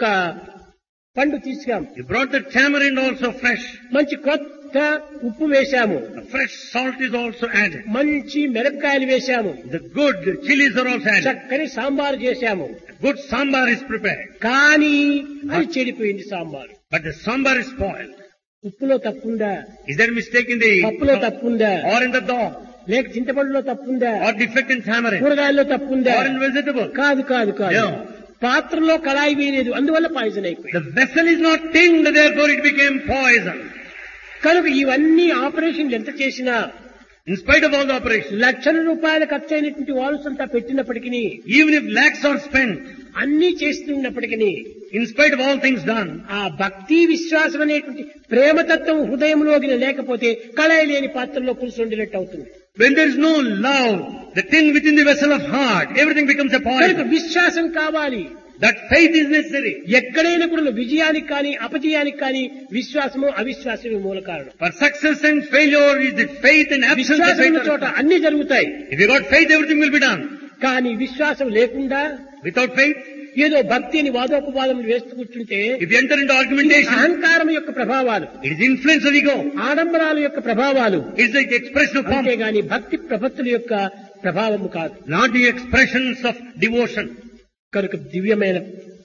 [SPEAKER 1] పండు తీసుకాం
[SPEAKER 2] You brought the tamarind also fresh.
[SPEAKER 1] మంచి కొత్త ఉప్పు వేశాము
[SPEAKER 2] The fresh salt is also added.
[SPEAKER 1] మంచి మిరపకాయలు వేశాము
[SPEAKER 2] The good chilies are also added.
[SPEAKER 1] చక్కని సాంబారు చేశాము
[SPEAKER 2] Good sambar is prepared.
[SPEAKER 1] కానీ అది చెడిపోయింది sambar
[SPEAKER 2] But the sambar is spoiled.
[SPEAKER 1] ఉప్పులో తప్పుందా
[SPEAKER 2] Is there mistake in the
[SPEAKER 1] పప్పులో తప్పుందా
[SPEAKER 2] or in the dog
[SPEAKER 1] లేక చింతపండులో తప్పుందా
[SPEAKER 2] or defect in tamarind
[SPEAKER 1] కూరగాయల్లో తప్పుందా
[SPEAKER 2] or in vegetable?
[SPEAKER 1] కాదు కాదు కాదు
[SPEAKER 2] Yeah.
[SPEAKER 1] పాత్రలో కళాయి వేయలేదు అందువల్ల పాయిజన్ అయిపోయింది
[SPEAKER 2] The vessel is not tinged, therefore it became poison.
[SPEAKER 1] కనుక ఇవన్నీ ఆపరేషన్లు ఎంత చేసినా
[SPEAKER 2] In spite of all the operations,
[SPEAKER 1] లక్షల రూపాయల ఖర్చు అయినటువంటి వాల్స్ అంతా పెట్టినప్పటికీ
[SPEAKER 2] even if lakhs are spent,
[SPEAKER 1] అన్ని చేస్తున్నప్పటికీ
[SPEAKER 2] in spite of all things done,
[SPEAKER 1] ఆ భక్తి విశ్వాసం అనేటువంటి ప్రేమతత్వం హృదయంలోకి లేకపోతే కళాయి లేని పాత్రలో పులుసు వండినట్టు అవుతుంది
[SPEAKER 2] when there is no love, the tin within the vessel of heart, everything becomes a
[SPEAKER 1] కనుక
[SPEAKER 2] poison.
[SPEAKER 1] విశ్వాసం కావాలి
[SPEAKER 2] That faith is necessary.
[SPEAKER 1] ఎక్కడైనా కూడా విజయానికి కానీ అపజయానికి కానీ విశ్వాసము అవిశ్వాసము మూల కారణం
[SPEAKER 2] For success and failure is the faith and absence of
[SPEAKER 1] విశ్వాసం ఉన్న
[SPEAKER 2] faith.
[SPEAKER 1] చోట అన్ని జరుగుతాయి
[SPEAKER 2] If you got faith, everything will be done.
[SPEAKER 1] కానీ విశ్వాసం లేకుండా
[SPEAKER 2] Without faith,
[SPEAKER 1] ఏదో భక్తి అని వాదోపవాదం వేస్తూ కూర్చుంటే
[SPEAKER 2] if you enter into argumentation,
[SPEAKER 1] అహంకారం యొక్క ప్రభావాలు
[SPEAKER 2] it is influence of ego.
[SPEAKER 1] ఆడంబరాల యొక్క ప్రభావాలు
[SPEAKER 2] It is the expression of pomp,
[SPEAKER 1] అంతేగాని భక్తి ప్రపత్తుల యొక్క ప్రభావము కాదు
[SPEAKER 2] not the expressions of devotion.
[SPEAKER 1] కనుక దివ్యమైన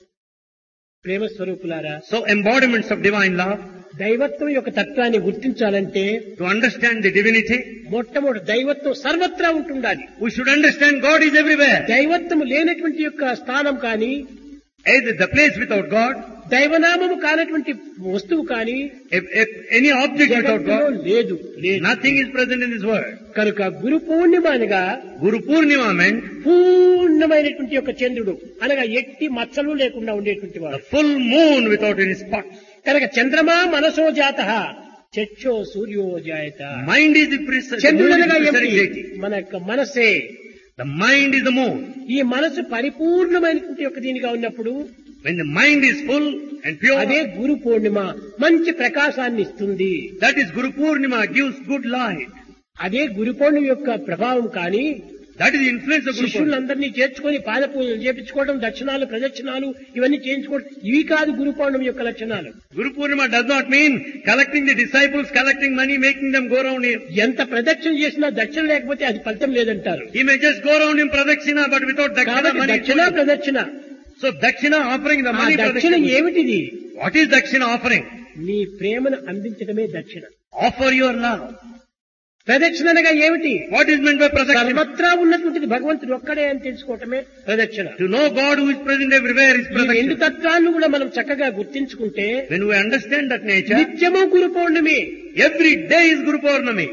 [SPEAKER 1] ప్రేమ స్వరూపులారా
[SPEAKER 2] So embodiments of divine love,
[SPEAKER 1] దైవత్వం యొక్క తత్వాన్ని గుర్తించాలంటే
[SPEAKER 2] to understand the divinity,
[SPEAKER 1] మొట్టమొదటి దైవత్వం సర్వత్రా ఉంటుండాలి
[SPEAKER 2] we should understand God is everywhere.
[SPEAKER 1] దైవత్వం లేనటువంటి యొక్క స్థానం కానీ
[SPEAKER 2] Either the place without God,
[SPEAKER 1] దైవనామము కానటువంటి వస్తువు కానీ
[SPEAKER 2] if, if any object without
[SPEAKER 1] జగత్తులో
[SPEAKER 2] God,
[SPEAKER 1] లేదు లేదు
[SPEAKER 2] nothing is present in this world.
[SPEAKER 1] కనుక గురు పూర్ణిమ అనగా
[SPEAKER 2] Guru Purnima meant
[SPEAKER 1] పూర్ణమైనటువంటి యొక్క చంద్రుడు అనగా ఎట్టి మచ్చలు లేకుండా ఉండేటువంటి
[SPEAKER 2] the
[SPEAKER 1] వాడు
[SPEAKER 2] full moon without any spots.
[SPEAKER 1] కనుక చంద్రమా మనసో జాత చచ్చో సూర్యో జాయత
[SPEAKER 2] Mind is the precise, the
[SPEAKER 1] చంద్రుడు
[SPEAKER 2] moon is
[SPEAKER 1] అనగా
[SPEAKER 2] the
[SPEAKER 1] ఏమిటి
[SPEAKER 2] deity.
[SPEAKER 1] మన యొక్క మనసే
[SPEAKER 2] The mind is the moon.
[SPEAKER 1] ఈ మనసు పరిపూర్ణమైనటువంటి యొక్క దీనిగా ఉన్నప్పుడు
[SPEAKER 2] When the mind is full and
[SPEAKER 1] అదే
[SPEAKER 2] pure,
[SPEAKER 1] గురు పూర్ణిమ మంచి ప్రకాశాన్ని ఇస్తుంది
[SPEAKER 2] that is Guru Purnima gives good light.
[SPEAKER 1] అదే గురు పౌర్ణమి యొక్క ప్రభావం కానీ
[SPEAKER 2] That is the influence of Guru Purnima.
[SPEAKER 1] శిష్యులందరినీ చేర్చుకొని పాద పూజలు చేపించుకోవడం దక్షిణాలు ప్రదక్షిణాలు ఇవన్నీ చేయించుకోవడం ఇవి కాదు గురు పౌర్ణమి యొక్క లక్షణాలు
[SPEAKER 2] Guru Purnima does not mean collecting the disciples, collecting money, making them go around him.
[SPEAKER 1] ఎంత ప్రదక్షిణ చేసినా దక్షిణ లేకపోతే అది ఫలితం లేదంటారు
[SPEAKER 2] He may just go around in pradakshina, but without dakshina
[SPEAKER 1] కాబట్టి
[SPEAKER 2] money.
[SPEAKER 1] దక్షిణ ప్రదక్షిణ
[SPEAKER 2] So dakshina offering the
[SPEAKER 1] ఆ
[SPEAKER 2] money
[SPEAKER 1] దక్షిణ
[SPEAKER 2] pradakshina.
[SPEAKER 1] ఏమిటిది
[SPEAKER 2] What is dakshina offering?
[SPEAKER 1] నీ ప్రేమను అందించడమే దక్షిణ
[SPEAKER 2] Offer your love.
[SPEAKER 1] ప్రదక్షిణ అనగా ఏమిటి
[SPEAKER 2] What is meant by pradakshina?
[SPEAKER 1] సర్వత్రా ఉన్నటువంటిది భగవంతుడు ఒక్కడే అని తెలుసుకోవటమే ప్రదక్షిణ
[SPEAKER 2] To know God who is present everywhere is
[SPEAKER 1] ఈ రెండు
[SPEAKER 2] pradakshina.
[SPEAKER 1] తత్వాలను కూడా మనం చక్కగా గుర్తించుకుంటే
[SPEAKER 2] When we understand that nature,
[SPEAKER 1] నిత్యము గురు పౌర్ణమి
[SPEAKER 2] every day is Guru Purnami.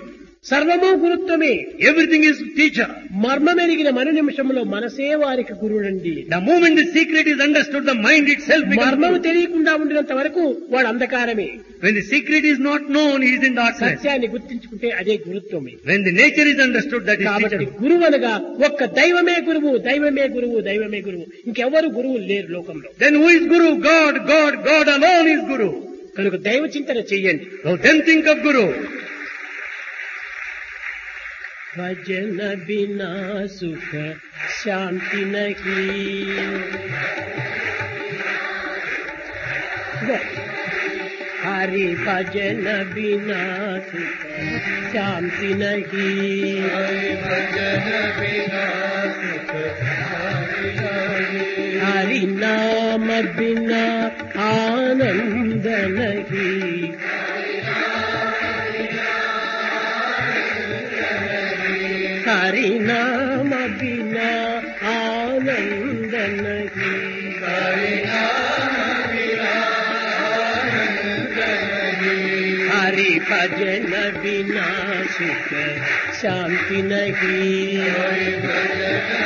[SPEAKER 1] సర్వము గురుత్వమే
[SPEAKER 2] Everything is teacher.
[SPEAKER 1] మర్మమెరిగిన మరు నిమిషంలో మనసే వారికి గురుడండి
[SPEAKER 2] The moment the secret is understood, the mind itself becomes
[SPEAKER 1] మర్మము
[SPEAKER 2] Guru.
[SPEAKER 1] తెలియకుండా ఉండినంత వరకు వాడు అంధకారమే
[SPEAKER 2] When the secret is not known, he is in darkness.
[SPEAKER 1] సత్యాన్ని గుర్తించుకుంటే అదే గురుత్వమే
[SPEAKER 2] When the nature is understood, that is
[SPEAKER 1] కాబట్టి
[SPEAKER 2] teacher.
[SPEAKER 1] గురువు అనగా ఒక్క దైవమే గురువు దైవమే గురువు దైవమే గురువు ఇంకెవరు గురువులు లేరు లోకంలో
[SPEAKER 2] Then who is Guru? God, God, God alone is Guru.
[SPEAKER 1] కనుక దైవ చింతన చెయ్యండి
[SPEAKER 2] So then think of Guru.
[SPEAKER 1] భజన బినా సుఖ శాంతి నహి హరి భజన బినా సుఖ శాంతి నహి హరి నామ బినా ఆనంద నహి हरि नाम बिना आनंद नहीं हरि भजन बिना सुख शांति नहीं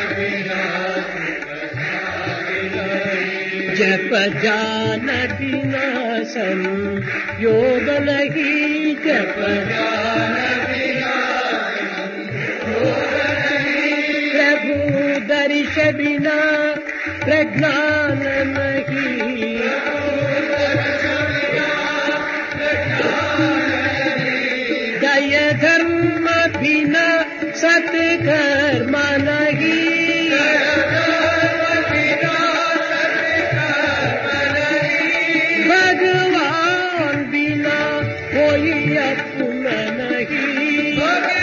[SPEAKER 1] जप जान बिना सम योग नहीं जप प्रभु दर्श बिना प्रज्ञान नहीं दय धर्म बिना सत्कर्म नहीं भगवान बिना कोई अपना नहीं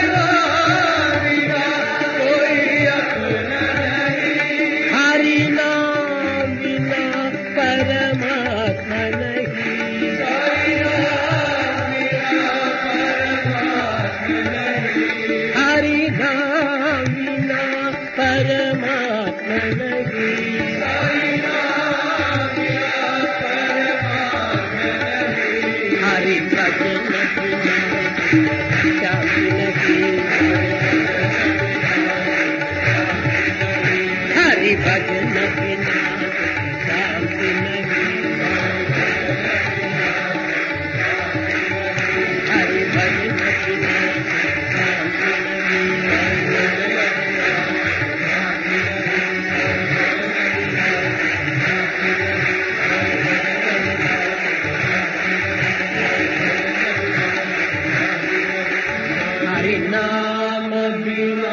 [SPEAKER 1] हरि नाम बिना परमात्मा नहीं हरि नाम बिना परमात्मा नहीं हरि भजन बिना शांति नहीं हरि भजन बिना शांति नहीं हरि भजन बिना शांति नहीं हरि नाम बिना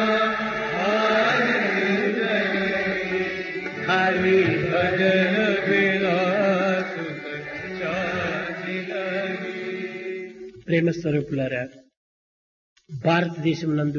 [SPEAKER 1] आनंद नहीं। हरि भजन बिना सुख शांति नहीं। ప్రేమ స్వరూపులారా భారతదేశం నందు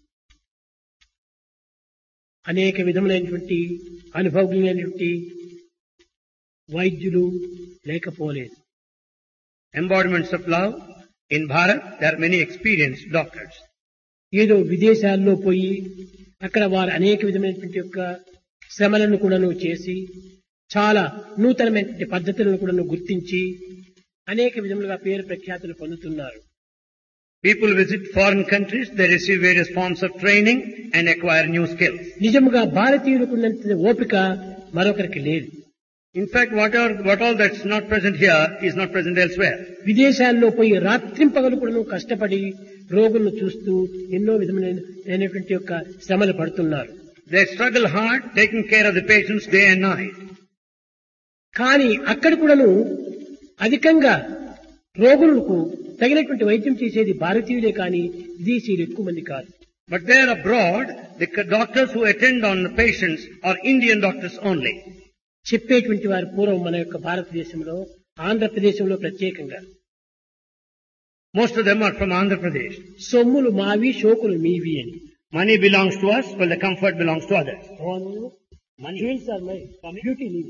[SPEAKER 1] అనేక విధములైనటువంటి అనుభవజ్ఞమైనటువంటి వైద్యులు లేకపోలేదు
[SPEAKER 2] Embodiments of love. In Bharat, there are many experienced doctors.
[SPEAKER 1] ఏదో విదేశాల్లో పోయి అక్కడ వారు అనేక విధమైనటువంటి యొక్క శ్రమలను కూడాను చేసి చాలా నూతనమైనటువంటి పద్ధతులను కూడాను గుర్తించి అనేక విధములుగా పేరు ప్రఖ్యాతులు పొందుతున్నారు
[SPEAKER 2] People visit foreign countries, they receive various forms of training and acquire new skills.
[SPEAKER 1] నిజముగా భారతీయులకు ఉన్నంత ఓపిక మరొకరికి లేదు
[SPEAKER 2] In fact, what, are, what all that's not present here is not present elsewhere.
[SPEAKER 1] విదేశాల్లో పోయి రాత్రింపగలు కూడాను కష్టపడి రోగులను చూస్తూ ఎన్నో విధమైనటువంటి యొక్క శ్రమలు పడుతున్నారు
[SPEAKER 2] They struggle hard, taking care of the patients day and night.
[SPEAKER 1] కానీ అక్కడ కూడాను అధికంగా రోగులకు తగినటువంటి వైద్యం చేసేది భారతీయులే కానీ విదేశీయులు ఎక్కువ మంది కాదు
[SPEAKER 2] But there abroad, the c- doctors who attend on the patients are Indian doctors only.
[SPEAKER 1] చెప్పేటువంటి వారు పూర్వం మన యొక్క భారతదేశంలో ఆంధ్రప్రదేశంలో ప్రత్యేకంగా
[SPEAKER 2] Most of them are from Andhra Pradesh.
[SPEAKER 1] సొమ్ములు మావి షోకులు మీవి అని
[SPEAKER 2] Money belongs to us, while the comfort belongs to others.
[SPEAKER 1] Money. Jewels are mine. Beauty leave.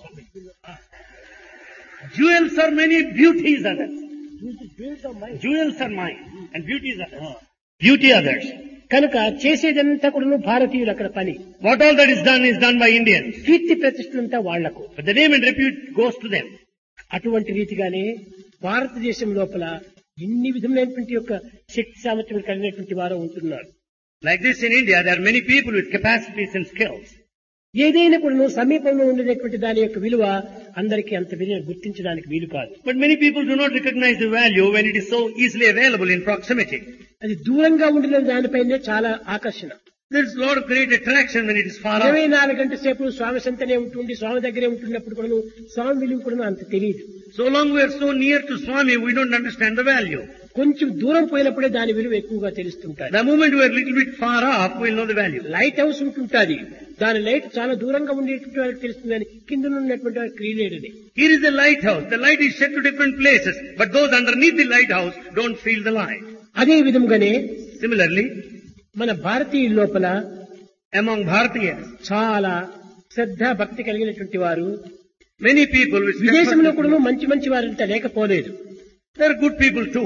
[SPEAKER 2] Jewels are many, beauties others.
[SPEAKER 1] Jewels are mine.
[SPEAKER 2] Jewels are mine, and beauties others. Beauty others.
[SPEAKER 1] కనుక చేసేదంతా కూడా భారతీయులు అక్కడ పని
[SPEAKER 2] What all that is done is done by Indians.
[SPEAKER 1] కీర్తి ప్రతిష్టలంతా వాళ్లకు
[SPEAKER 2] But the name and repute goes to them.
[SPEAKER 1] అటువంటి రీతిగానే భారతదేశం లోపల ఎన్ని విధములైనటువంటి యొక్క శక్తి సామర్థ్యం కలిగినటువంటి వారు ఉంటున్నారు
[SPEAKER 2] Like this in India, there are many people with capacities and skills.
[SPEAKER 1] ఏదైనా కూడా సమీపంలో ఉండేటువంటి దాని యొక్క విలువ అందరికీ అంత విలువ గుర్తించడానికి వీలు కాదు
[SPEAKER 2] But many people do not recognize the value when it is so easily available in proximity.
[SPEAKER 1] అది దూరంగా ఉండిన దానిపైనే చాలా ఆకర్షణ
[SPEAKER 2] There is a lot of great attraction when it is far
[SPEAKER 1] ఇరవై
[SPEAKER 2] off.
[SPEAKER 1] నాలుగు గంటల సేపు స్వామి సంతనే ఉంటుంది స్వామి దగ్గరే ఉంటున్నప్పుడు కూడా స్వామి విలువ కూడా అంత తెలియదు
[SPEAKER 2] So long we are so near to Swami, we don't understand the value.
[SPEAKER 1] కొంచెం దూరం పోయినప్పుడే దాని విలువ ఎక్కువగా తెలుస్తుంటారు
[SPEAKER 2] The moment we are a little bit far off, we'll know the value.
[SPEAKER 1] Lighthouse ఉంటుంటది దాని లైట్ చాలా దూరంగా ఉండేటువంటి వాళ్ళకి తెలుస్తుందని కింద ఉన్నటువంటి వారికి క్రియలేడని
[SPEAKER 2] Here is the lighthouse. The light is set to different places, but those underneath the lighthouse don't feel the light.
[SPEAKER 1] అదే విధంగానే
[SPEAKER 2] Similarly,
[SPEAKER 1] మన భారతీయుల లోపల
[SPEAKER 2] among Bharatiyas,
[SPEAKER 1] చాలా శ్రద్ధ భక్తి కలిగినటువంటి వారు
[SPEAKER 2] many people with
[SPEAKER 1] విదేశంలో కూడా మంచి మంచి వారంతా లేకపోలేదు
[SPEAKER 2] there are good people too.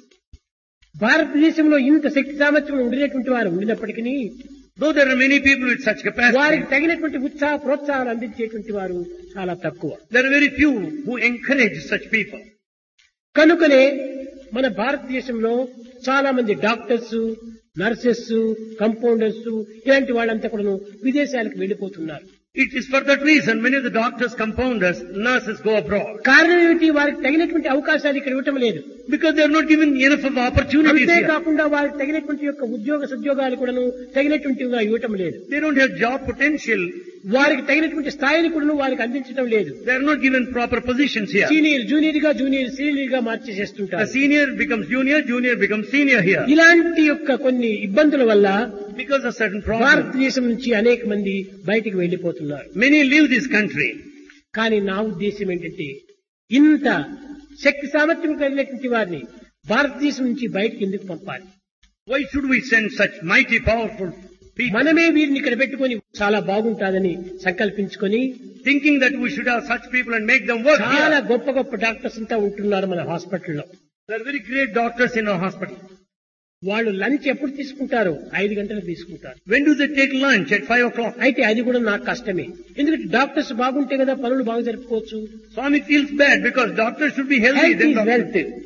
[SPEAKER 1] భారతదేశంలో ఇంత శక్తి సామర్థ్యం ఉండేటువంటి వారు ఉండినప్పటికీ
[SPEAKER 2] Though there are many people with such capacity,
[SPEAKER 1] వారికి తగినటువంటి ఉత్సాహ ప్రోత్సాహాలు అందించేటువంటి వారు చాలా తక్కువ
[SPEAKER 2] there are very few who encourage such people.
[SPEAKER 1] కనుకనే మన భారతదేశంలో చాలా మంది డాక్టర్స్ నర్సెస్ కంపౌండర్స్ ఇలాంటి వాళ్ళంతా కూడా విదేశాలకు వెళ్ళిపోతున్నారు
[SPEAKER 2] It is for that reason many of the doctors, compounders, nurses go abroad.
[SPEAKER 1] కారణం ఏమిటి వారికి తగినటువంటి అవకాశాలు ఇక్కడ ఇవ్వటం లేదు
[SPEAKER 2] Because they are not given enough of opportunities here.
[SPEAKER 1] అంతేకాకుండా వారికి తగినటువంటి యొక్క ఉద్యోగ సద్యోగాలు కూడాను తగినటువంటివిగా ఇవ్వటం లేదు
[SPEAKER 2] They don't have job potential.
[SPEAKER 1] వారికి తగినటువంటి స్థాయిని కూడా వారికి అందించడం లేదు
[SPEAKER 2] They are not given proper positions here.
[SPEAKER 1] Senior junior గా జూనియర్ సీనియర్ గా
[SPEAKER 2] A
[SPEAKER 1] మార్చేసేస్తుంటారు
[SPEAKER 2] senior becomes junior, junior becomes senior here.
[SPEAKER 1] ఇలాంటి యొక్క కొన్ని ఇబ్బందుల వల్ల
[SPEAKER 2] Because of certain problems.
[SPEAKER 1] భారతదేశం నుంచి అనేక మంది బయటికి వెళ్లిపోతున్నారు
[SPEAKER 2] Many leave this country.
[SPEAKER 1] కానీ నా ఉద్దేశం ఏంటంటే ఇంత శక్తి సామర్థ్యం కలిగినటువంటి వారిని భారతదేశం నుంచి బయటికి ఎందుకు పంపాలి
[SPEAKER 2] Why should we send such mighty, powerful people?
[SPEAKER 1] మనమే వీరిని ఇక్కడ పెట్టుకొని చాలా బాగుంటాదని సంకల్పించుకొని
[SPEAKER 2] Thinking that we should have such people and make them work
[SPEAKER 1] చాలా
[SPEAKER 2] here.
[SPEAKER 1] గొప్ప గొప్ప డాక్టర్స్ అంతా ఉంటున్నారు మన హాస్పిటల్లో
[SPEAKER 2] There are very great doctors in our hospital.
[SPEAKER 1] వాళ్ళు లంచ్ ఎప్పుడు తీసుకుంటారు ఐదు గంటలకు తీసుకుంటారు
[SPEAKER 2] When do they take lunch? At five o'clock.
[SPEAKER 1] అయితే అది కూడా నాకు కష్టమే ఎందుకంటే డాక్టర్స్ బాగుంటే కదా పనులు బాగా జరుపుకోవచ్చు
[SPEAKER 2] Swami feels bad because doctors should be healthy.
[SPEAKER 1] Health
[SPEAKER 2] then
[SPEAKER 1] is
[SPEAKER 2] doctors-
[SPEAKER 1] wealth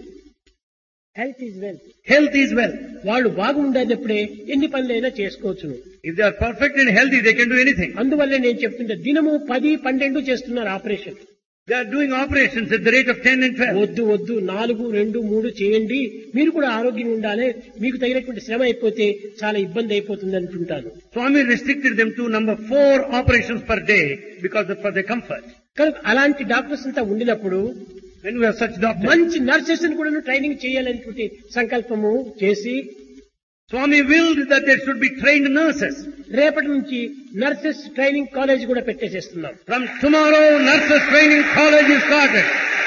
[SPEAKER 1] health is wealth
[SPEAKER 2] Health is wealth.
[SPEAKER 1] వాళ్ళు బాగుండేటప్పుడే ఎన్ని పనులైనా చేసుకోవచ్చును
[SPEAKER 2] If they are perfect and healthy, they can do anything.
[SPEAKER 1] అందువల్లే నేను చెప్తుంటే దినము పది పన్నెండు చేస్తున్నారు operation
[SPEAKER 2] They are doing operations at the rate of 10 and 12.
[SPEAKER 1] వద్దు వద్దు నాలుగు రెండు మూడు చేయండి మీరు కూడా ఆరోగ్యంగా ఉండాలి మీకు తగినటువంటి శ్రమ అయిపోతే చాలా ఇబ్బంది అయిపోతుంది అంటుంటాను
[SPEAKER 2] Swami restricted them to number four operations per day because of for their comfort.
[SPEAKER 1] కనుక అలాంటి డాక్టర్స్ అంతా ఉండినప్పుడు
[SPEAKER 2] When we have such doctors,
[SPEAKER 1] మంచి నర్సెస్ కూడా ట్రైనింగ్ చేయాలనేటువంటి సంకల్పము చేసి
[SPEAKER 2] Swami willed that there should be trained nurses.
[SPEAKER 1] రేపటి నుంచి నర్సెస్ ట్రైనింగ్ కాలేజ్ కూడా పెట్టేసేస్తున్నాం
[SPEAKER 2] From tomorrow, nurses training college is started.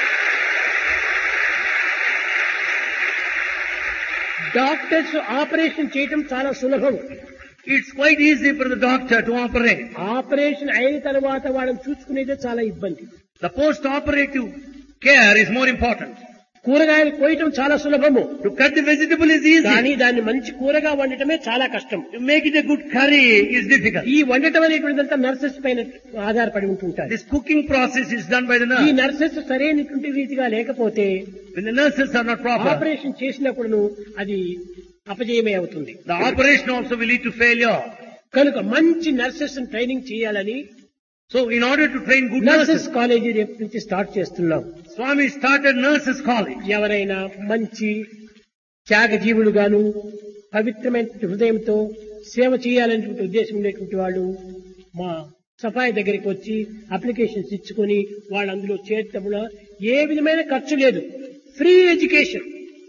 [SPEAKER 1] Doctors operation చేయటం చాలా సులభం
[SPEAKER 2] It's quite easy for the doctor to operate.
[SPEAKER 1] Operation అయిన తర్వాత వాళ్ళని చూసుకునేదే చాలా ఇబ్బంది
[SPEAKER 2] The post-operative care is more important.
[SPEAKER 1] కూరగాయలు కోయటం చాలా సులభము
[SPEAKER 2] To cut the vegetable is
[SPEAKER 1] కానీ
[SPEAKER 2] easy.
[SPEAKER 1] దాన్ని మంచి కూరగా వండటమే చాలా కష్టం
[SPEAKER 2] To make it a good curry is difficult.
[SPEAKER 1] ఈ వండటం అనేటువంటిదంతా నర్సెస్ పైన ఆధారపడి ఉంటుంటారు
[SPEAKER 2] This cooking process is done by the
[SPEAKER 1] ఈ
[SPEAKER 2] nurse.
[SPEAKER 1] నర్సెస్ సరైనటువంటి రీతిగా లేకపోతే
[SPEAKER 2] When the nurses are not proper,
[SPEAKER 1] operation చేసినప్పుడు అది అపజయమే అవుతుంది
[SPEAKER 2] the operation also will lead to failure.
[SPEAKER 1] కనుక మంచి నర్సెస్ ట్రైనింగ్ చేయాలని
[SPEAKER 2] So in order to train good
[SPEAKER 1] nurses
[SPEAKER 2] nurses,
[SPEAKER 1] college రేపు నుంచి స్టార్ట్ చేస్తున్నాం
[SPEAKER 2] Swami started nurses college.
[SPEAKER 1] ఎవరైనా మంచి త్యాగజీవులుగాను పవిత్రమైన హృదయంతో సేవ చేయాలనేటువంటి ఉద్దేశం ఉండేటువంటి వాళ్ళు మా సఫాయి దగ్గరికి వచ్చి అప్లికేషన్స్ ఇచ్చుకొని వాళ్ళు అందులో చేర్చడం ఏ విధమైన ఖర్చు లేదు free education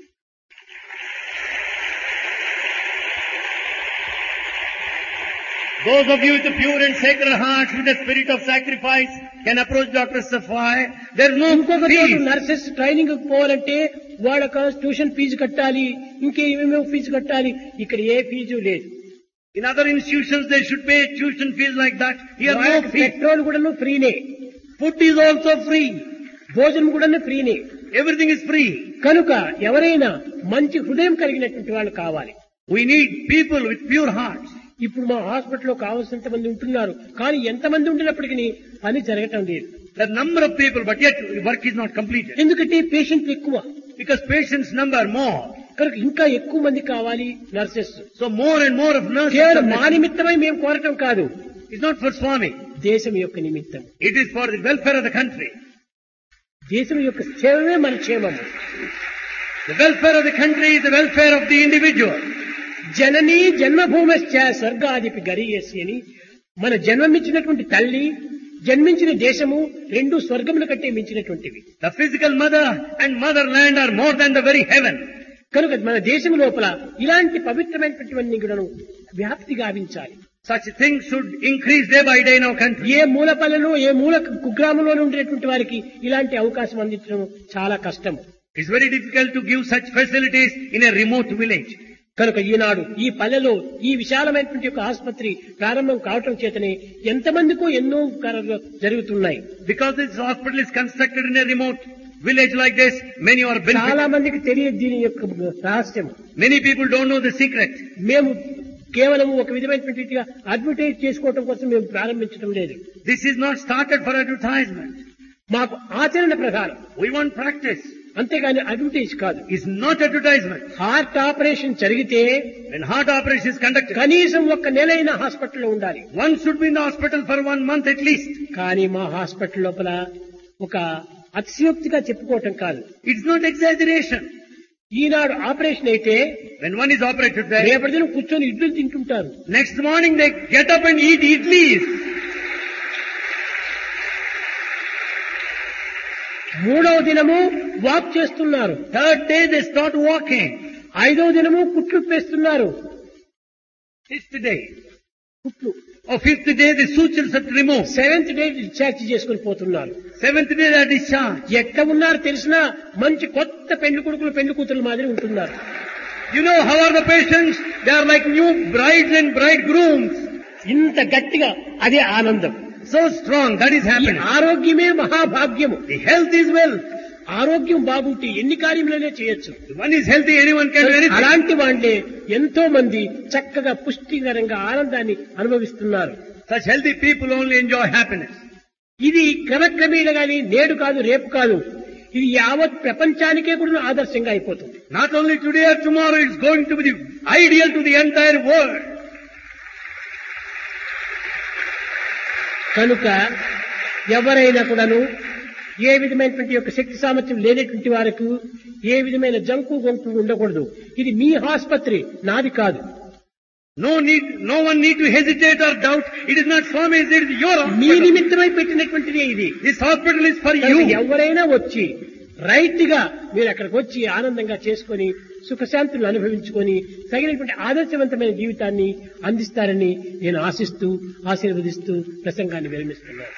[SPEAKER 2] Those of you with a pure and sacred heart, with a spirit of sacrifice, can approach Dr. Safai. There is no
[SPEAKER 1] ఇంకొక చోట
[SPEAKER 2] fees.
[SPEAKER 1] నర్సెస్ ట్రైనింగ్ పోవాలంటే వాళ్ళకి ట్యూషన్ ఫీజు కట్టాలి ఇంకేమేమో ఫీజు కట్టాలి ఇక్కడ ఏ ఫీజు లేదు
[SPEAKER 2] In other institutions, they should pay tuition fees like that. Here, no fee.
[SPEAKER 1] Petrol కూడా ఫ్రీనే
[SPEAKER 2] Food is also free.
[SPEAKER 1] భోజనం కూడా ఫ్రీనే
[SPEAKER 2] Everything is free.
[SPEAKER 1] కనుక ఎవరైనా మంచి హృదయం కలిగినటువంటి వాళ్ళు కావాలి
[SPEAKER 2] We need people with pure hearts.
[SPEAKER 1] ఇప్పుడు మా హాస్పిటల్లో కావాల్సినంత మంది ఉంటున్నారు కానీ ఎంతమంది ఉండినప్పటికీ పని జరగటం లేదు
[SPEAKER 2] There are number of people, but yet work is not completed.
[SPEAKER 1] ఎందుకంటే పేషెంట్లు ఎక్కువ
[SPEAKER 2] because patients number more.
[SPEAKER 1] కనుక ఇంకా ఎక్కువ మంది కావాలి nurses
[SPEAKER 2] So more and more of nurses.
[SPEAKER 1] కేవలం
[SPEAKER 2] are
[SPEAKER 1] మా
[SPEAKER 2] necessary.
[SPEAKER 1] నిమిత్తమై మేము కోరటం కాదు
[SPEAKER 2] It's not for Swami.
[SPEAKER 1] దేశం యొక్క నిమిత్తం
[SPEAKER 2] It is for the welfare of the country.
[SPEAKER 1] దేశం యొక్క క్షేమమే మన క్షేమము
[SPEAKER 2] The welfare of the country is the welfare of the individual.
[SPEAKER 1] జననీ జన్మభూమశ్చ స్వర్గాదిపి గరీయసి అని మన జన్మమిచ్చినటువంటి తల్లి జన్మించిన దేశము రెండు స్వర్గముల కంటే మించినటువంటివి
[SPEAKER 2] The physical mother and motherland are more than the very heaven.
[SPEAKER 1] కనుక మన దేశం లోపల ఇలాంటి పవిత్రమైనటువంటివన్నీ కూడా వ్యాప్తి గావించాలి
[SPEAKER 2] Such things should increase day by day in our country.
[SPEAKER 1] ఏ మూలపల్లలో ఏ మూల కుగ్రామంలో ఉండేటువంటి వారికి ఇలాంటి అవకాశం అందించడం చాలా కష్టం
[SPEAKER 2] It's very difficult to give such facilities in a remote village.
[SPEAKER 1] కనుక ఈనాడు ఈ పల్లెలో ఈ విశాలమైనటువంటి ఒక ఆసుపత్రి ప్రారంభం కావటం చేతనే ఎంతమందికో ఎన్నో కార్యాలు జరుగుతున్నాయి
[SPEAKER 2] Because this hospital is constructed in a remote village like this, many are
[SPEAKER 1] చాలా
[SPEAKER 2] benefiting.
[SPEAKER 1] మందికి తెలియదు దీని యొక్క రహస్యం
[SPEAKER 2] Many people don't know the secret.
[SPEAKER 1] మేము కేవలం ఒక విధమైనటువంటి రీతిగా అడ్వర్టైజ్ చేసుకోవటం కోసం మేము ప్రారంభించడం లేదు
[SPEAKER 2] This is not started for advertisement.
[SPEAKER 1] మాకు ఆచరణ ప్రధానం
[SPEAKER 2] We want practice.
[SPEAKER 1] అంతేగాని అడ్వర్టైజ్ కాదు
[SPEAKER 2] It's not advertisement.
[SPEAKER 1] Heart operation జరిగితే
[SPEAKER 2] When heart operation is conducted,
[SPEAKER 1] కనీసం ఒక్క నెలైన హాస్పిటల్లో ఉండాలి
[SPEAKER 2] one should be in the hospital for one month at least.
[SPEAKER 1] కానీ మా హాస్పిటల్ లోపల ఒక అతిశయోక్తిగా చెప్పుకోవటం కాదు
[SPEAKER 2] It's not exaggeration.
[SPEAKER 1] ఈనాడు ఆపరేషన్ అయితే
[SPEAKER 2] When one is operated there,
[SPEAKER 1] రేపటి దినం కూర్చొని ఇడ్లు తింటుంటారు
[SPEAKER 2] next morning they get up and eat idlis.
[SPEAKER 1] మూడవ దినము వాక్ చేస్తున్నారు
[SPEAKER 2] Third day they start walking.
[SPEAKER 1] ఐదవ దినము కుట్లు పేస్తున్నారు
[SPEAKER 2] Fifth day.
[SPEAKER 1] కుట్లు
[SPEAKER 2] Or fifth day the sutures are removed.
[SPEAKER 1] Seventh day discharge చేసుకుని పోతున్నారు
[SPEAKER 2] Seventh day they are discharged.
[SPEAKER 1] ఎట్లా ఉన్నారు తెలిసినా మంచి కొత్త పెళ్లి కొడుకులు పెళ్లి కూతురు మాదిరి ఉంటున్నారు
[SPEAKER 2] You know how are the patients? They are like new brides and bridegrooms.
[SPEAKER 1] ఇంత గట్టిగా అదే ఆనందం
[SPEAKER 2] So strong. That is
[SPEAKER 1] ఈ
[SPEAKER 2] happening.
[SPEAKER 1] ఆరోగ్యమే మహాభాగ్యము
[SPEAKER 2] The health is wealth.
[SPEAKER 1] ఆరోగ్యం బాగుంటే ఎన్ని కార్యములనే చేయొచ్చు
[SPEAKER 2] If one is healthy, anyone can do anything.
[SPEAKER 1] అలాంటి వాళ్ళే ఎంతో మంది చక్కగా పుష్టికరంగా ఆనందాన్ని అనుభవిస్తున్నారు
[SPEAKER 2] Such healthy people only enjoy happiness.
[SPEAKER 1] ఇది క్రమక్రమేణ గాని నేడు కాదు రేపు కాదు ఇది యావత్ ప్రపంచానికే కూడా ఆదర్శంగా అయిపోతుంది
[SPEAKER 2] Not only today or tomorrow, it's going to be the ideal to the entire world.
[SPEAKER 1] కనుక ఎవరైనా కూడాను ఏ విధమైనటువంటి యొక్క శక్తి సామర్థ్యం లేనటువంటి వారికి ఏ విధమైన జంకు గొంతు ఉండకూడదు ఇది మీ ఆసుపత్రి నాది కాదు
[SPEAKER 2] No need, no one need to hesitate or doubt. It is not Swami's, it is your
[SPEAKER 1] me
[SPEAKER 2] hospital.
[SPEAKER 1] నిమిత్తమై పెట్టినటువంటిదే ఇది
[SPEAKER 2] This hospital is for
[SPEAKER 1] కనుక
[SPEAKER 2] you.
[SPEAKER 1] ఎవరైనా వచ్చి రైట్ గా మీరు అక్కడికి వచ్చి ఆనందంగా చేసుకొని సుఖశాంతులు అనుభవించుకొని తగినటువంటి ఆదర్శవంతమైన జీవితాన్ని అందిస్తారని నేను ఆశిస్తూ ఆశీర్వదిస్తూ ప్రసంగాన్ని విరమిస్తున్నాను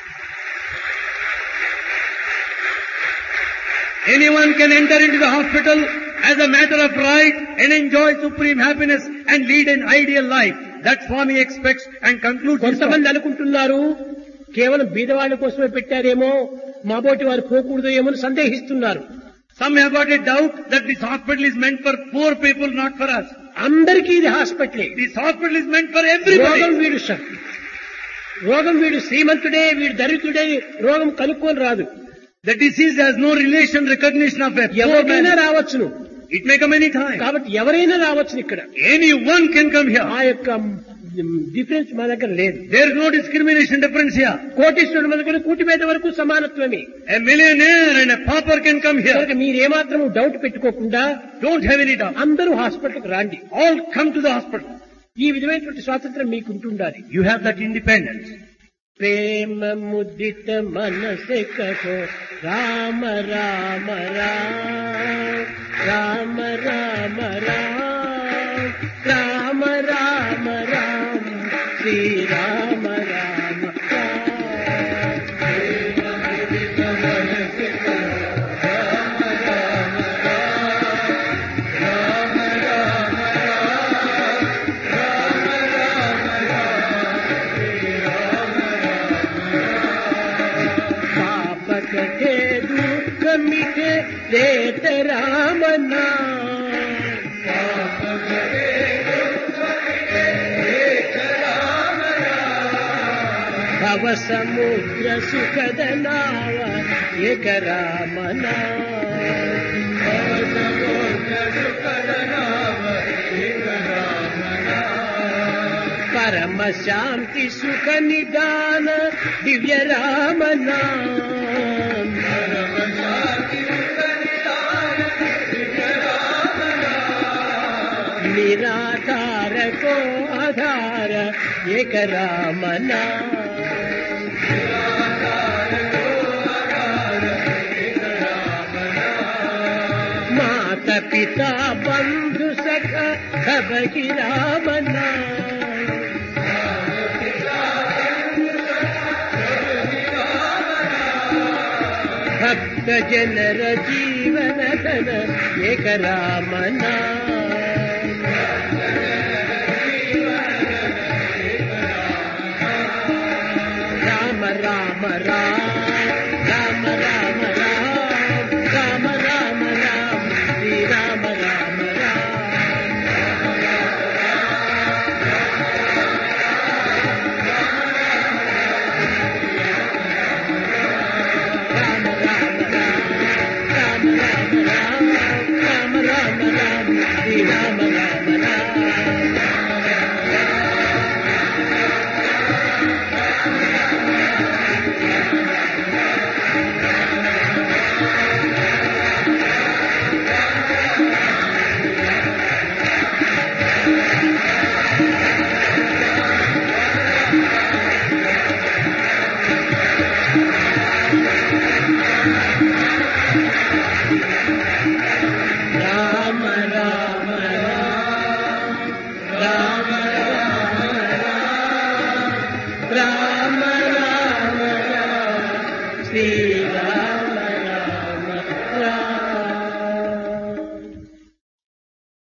[SPEAKER 2] Anyone can enter into the hospital as a matter of right and enjoy supreme happiness and lead an ideal life. That Swami expects and concludes his talk.
[SPEAKER 1] కొంతమంది అనుకుంటున్నారు కేవలం బీదవాళ్ళ కోసమే పెట్టారేమో మాబోటి వారు పోకూడదు ఏమో అని సందేహిస్తున్నారు
[SPEAKER 2] Some have got a doubt that this hospital is meant for poor people, not for us.
[SPEAKER 1] అందరికీ ఇది హాస్పిటలే
[SPEAKER 2] This hospital is meant for
[SPEAKER 1] రోగం
[SPEAKER 2] everybody.
[SPEAKER 1] వీడు స- రోగం వీడు శ్రీమంతుడే వీడు దరిద్రుడే రోగం కనుక్కొని రాదు
[SPEAKER 2] The disease has no relation, recognition of a poor
[SPEAKER 1] ఎవరికైనా
[SPEAKER 2] man.
[SPEAKER 1] రావచ్చును
[SPEAKER 2] It may come any time.
[SPEAKER 1] కాబట్టి ఎవరైనా రావచ్చును ఇక్కడ
[SPEAKER 2] Anyone can come here.
[SPEAKER 1] ఆ యొక్క డిఫరెన్స్ మా దగ్గర లేదు
[SPEAKER 2] There is no discrimination difference here.
[SPEAKER 1] కోటీశ్వరుడు మన దగ్గర కూటి మీద వరకు సమానత్వమే
[SPEAKER 2] A millionaire and a pauper can come here.
[SPEAKER 1] కనుక మీరేమాత్రం డౌట్ పెట్టుకోకుండా
[SPEAKER 2] Don't have any doubt.
[SPEAKER 1] అందరూ హాస్పిటల్కి రాండి
[SPEAKER 2] All come to the hospital.
[SPEAKER 1] ఈ విధమైనటువంటి స్వాతంత్రం మీకు ఉంటుండాలి
[SPEAKER 2] You have that independence.
[SPEAKER 1] ప్రేమ ముదిత మనసే కహో రామ రామ రామ రామ రామ రామ రామ రామ రామ శ్రీ రామ రామ పాప కటే దుఃఖ మిటే దేత రామ నామ భవ సముద్ర సుఖద నావ ఏక రామ నామ శాంతి సుఖ నిదాన దివ్య రామనా నిరాధార కో ఆధార ఏక రామనా మాత పిత బంధు సఖ సభకి రామనా భక్త జనర జీవన ధన ఏక రామనా రామ రామ రామ రామ రామ రామ రామ రామ రామ శ్రీ రామ రామ రామ రామ రామ రామ రామ రామ రామ రామ రామ శ్రీ రామ రామ రామ రామ రామ రామ రామ రామ రామ రామ శ్రీ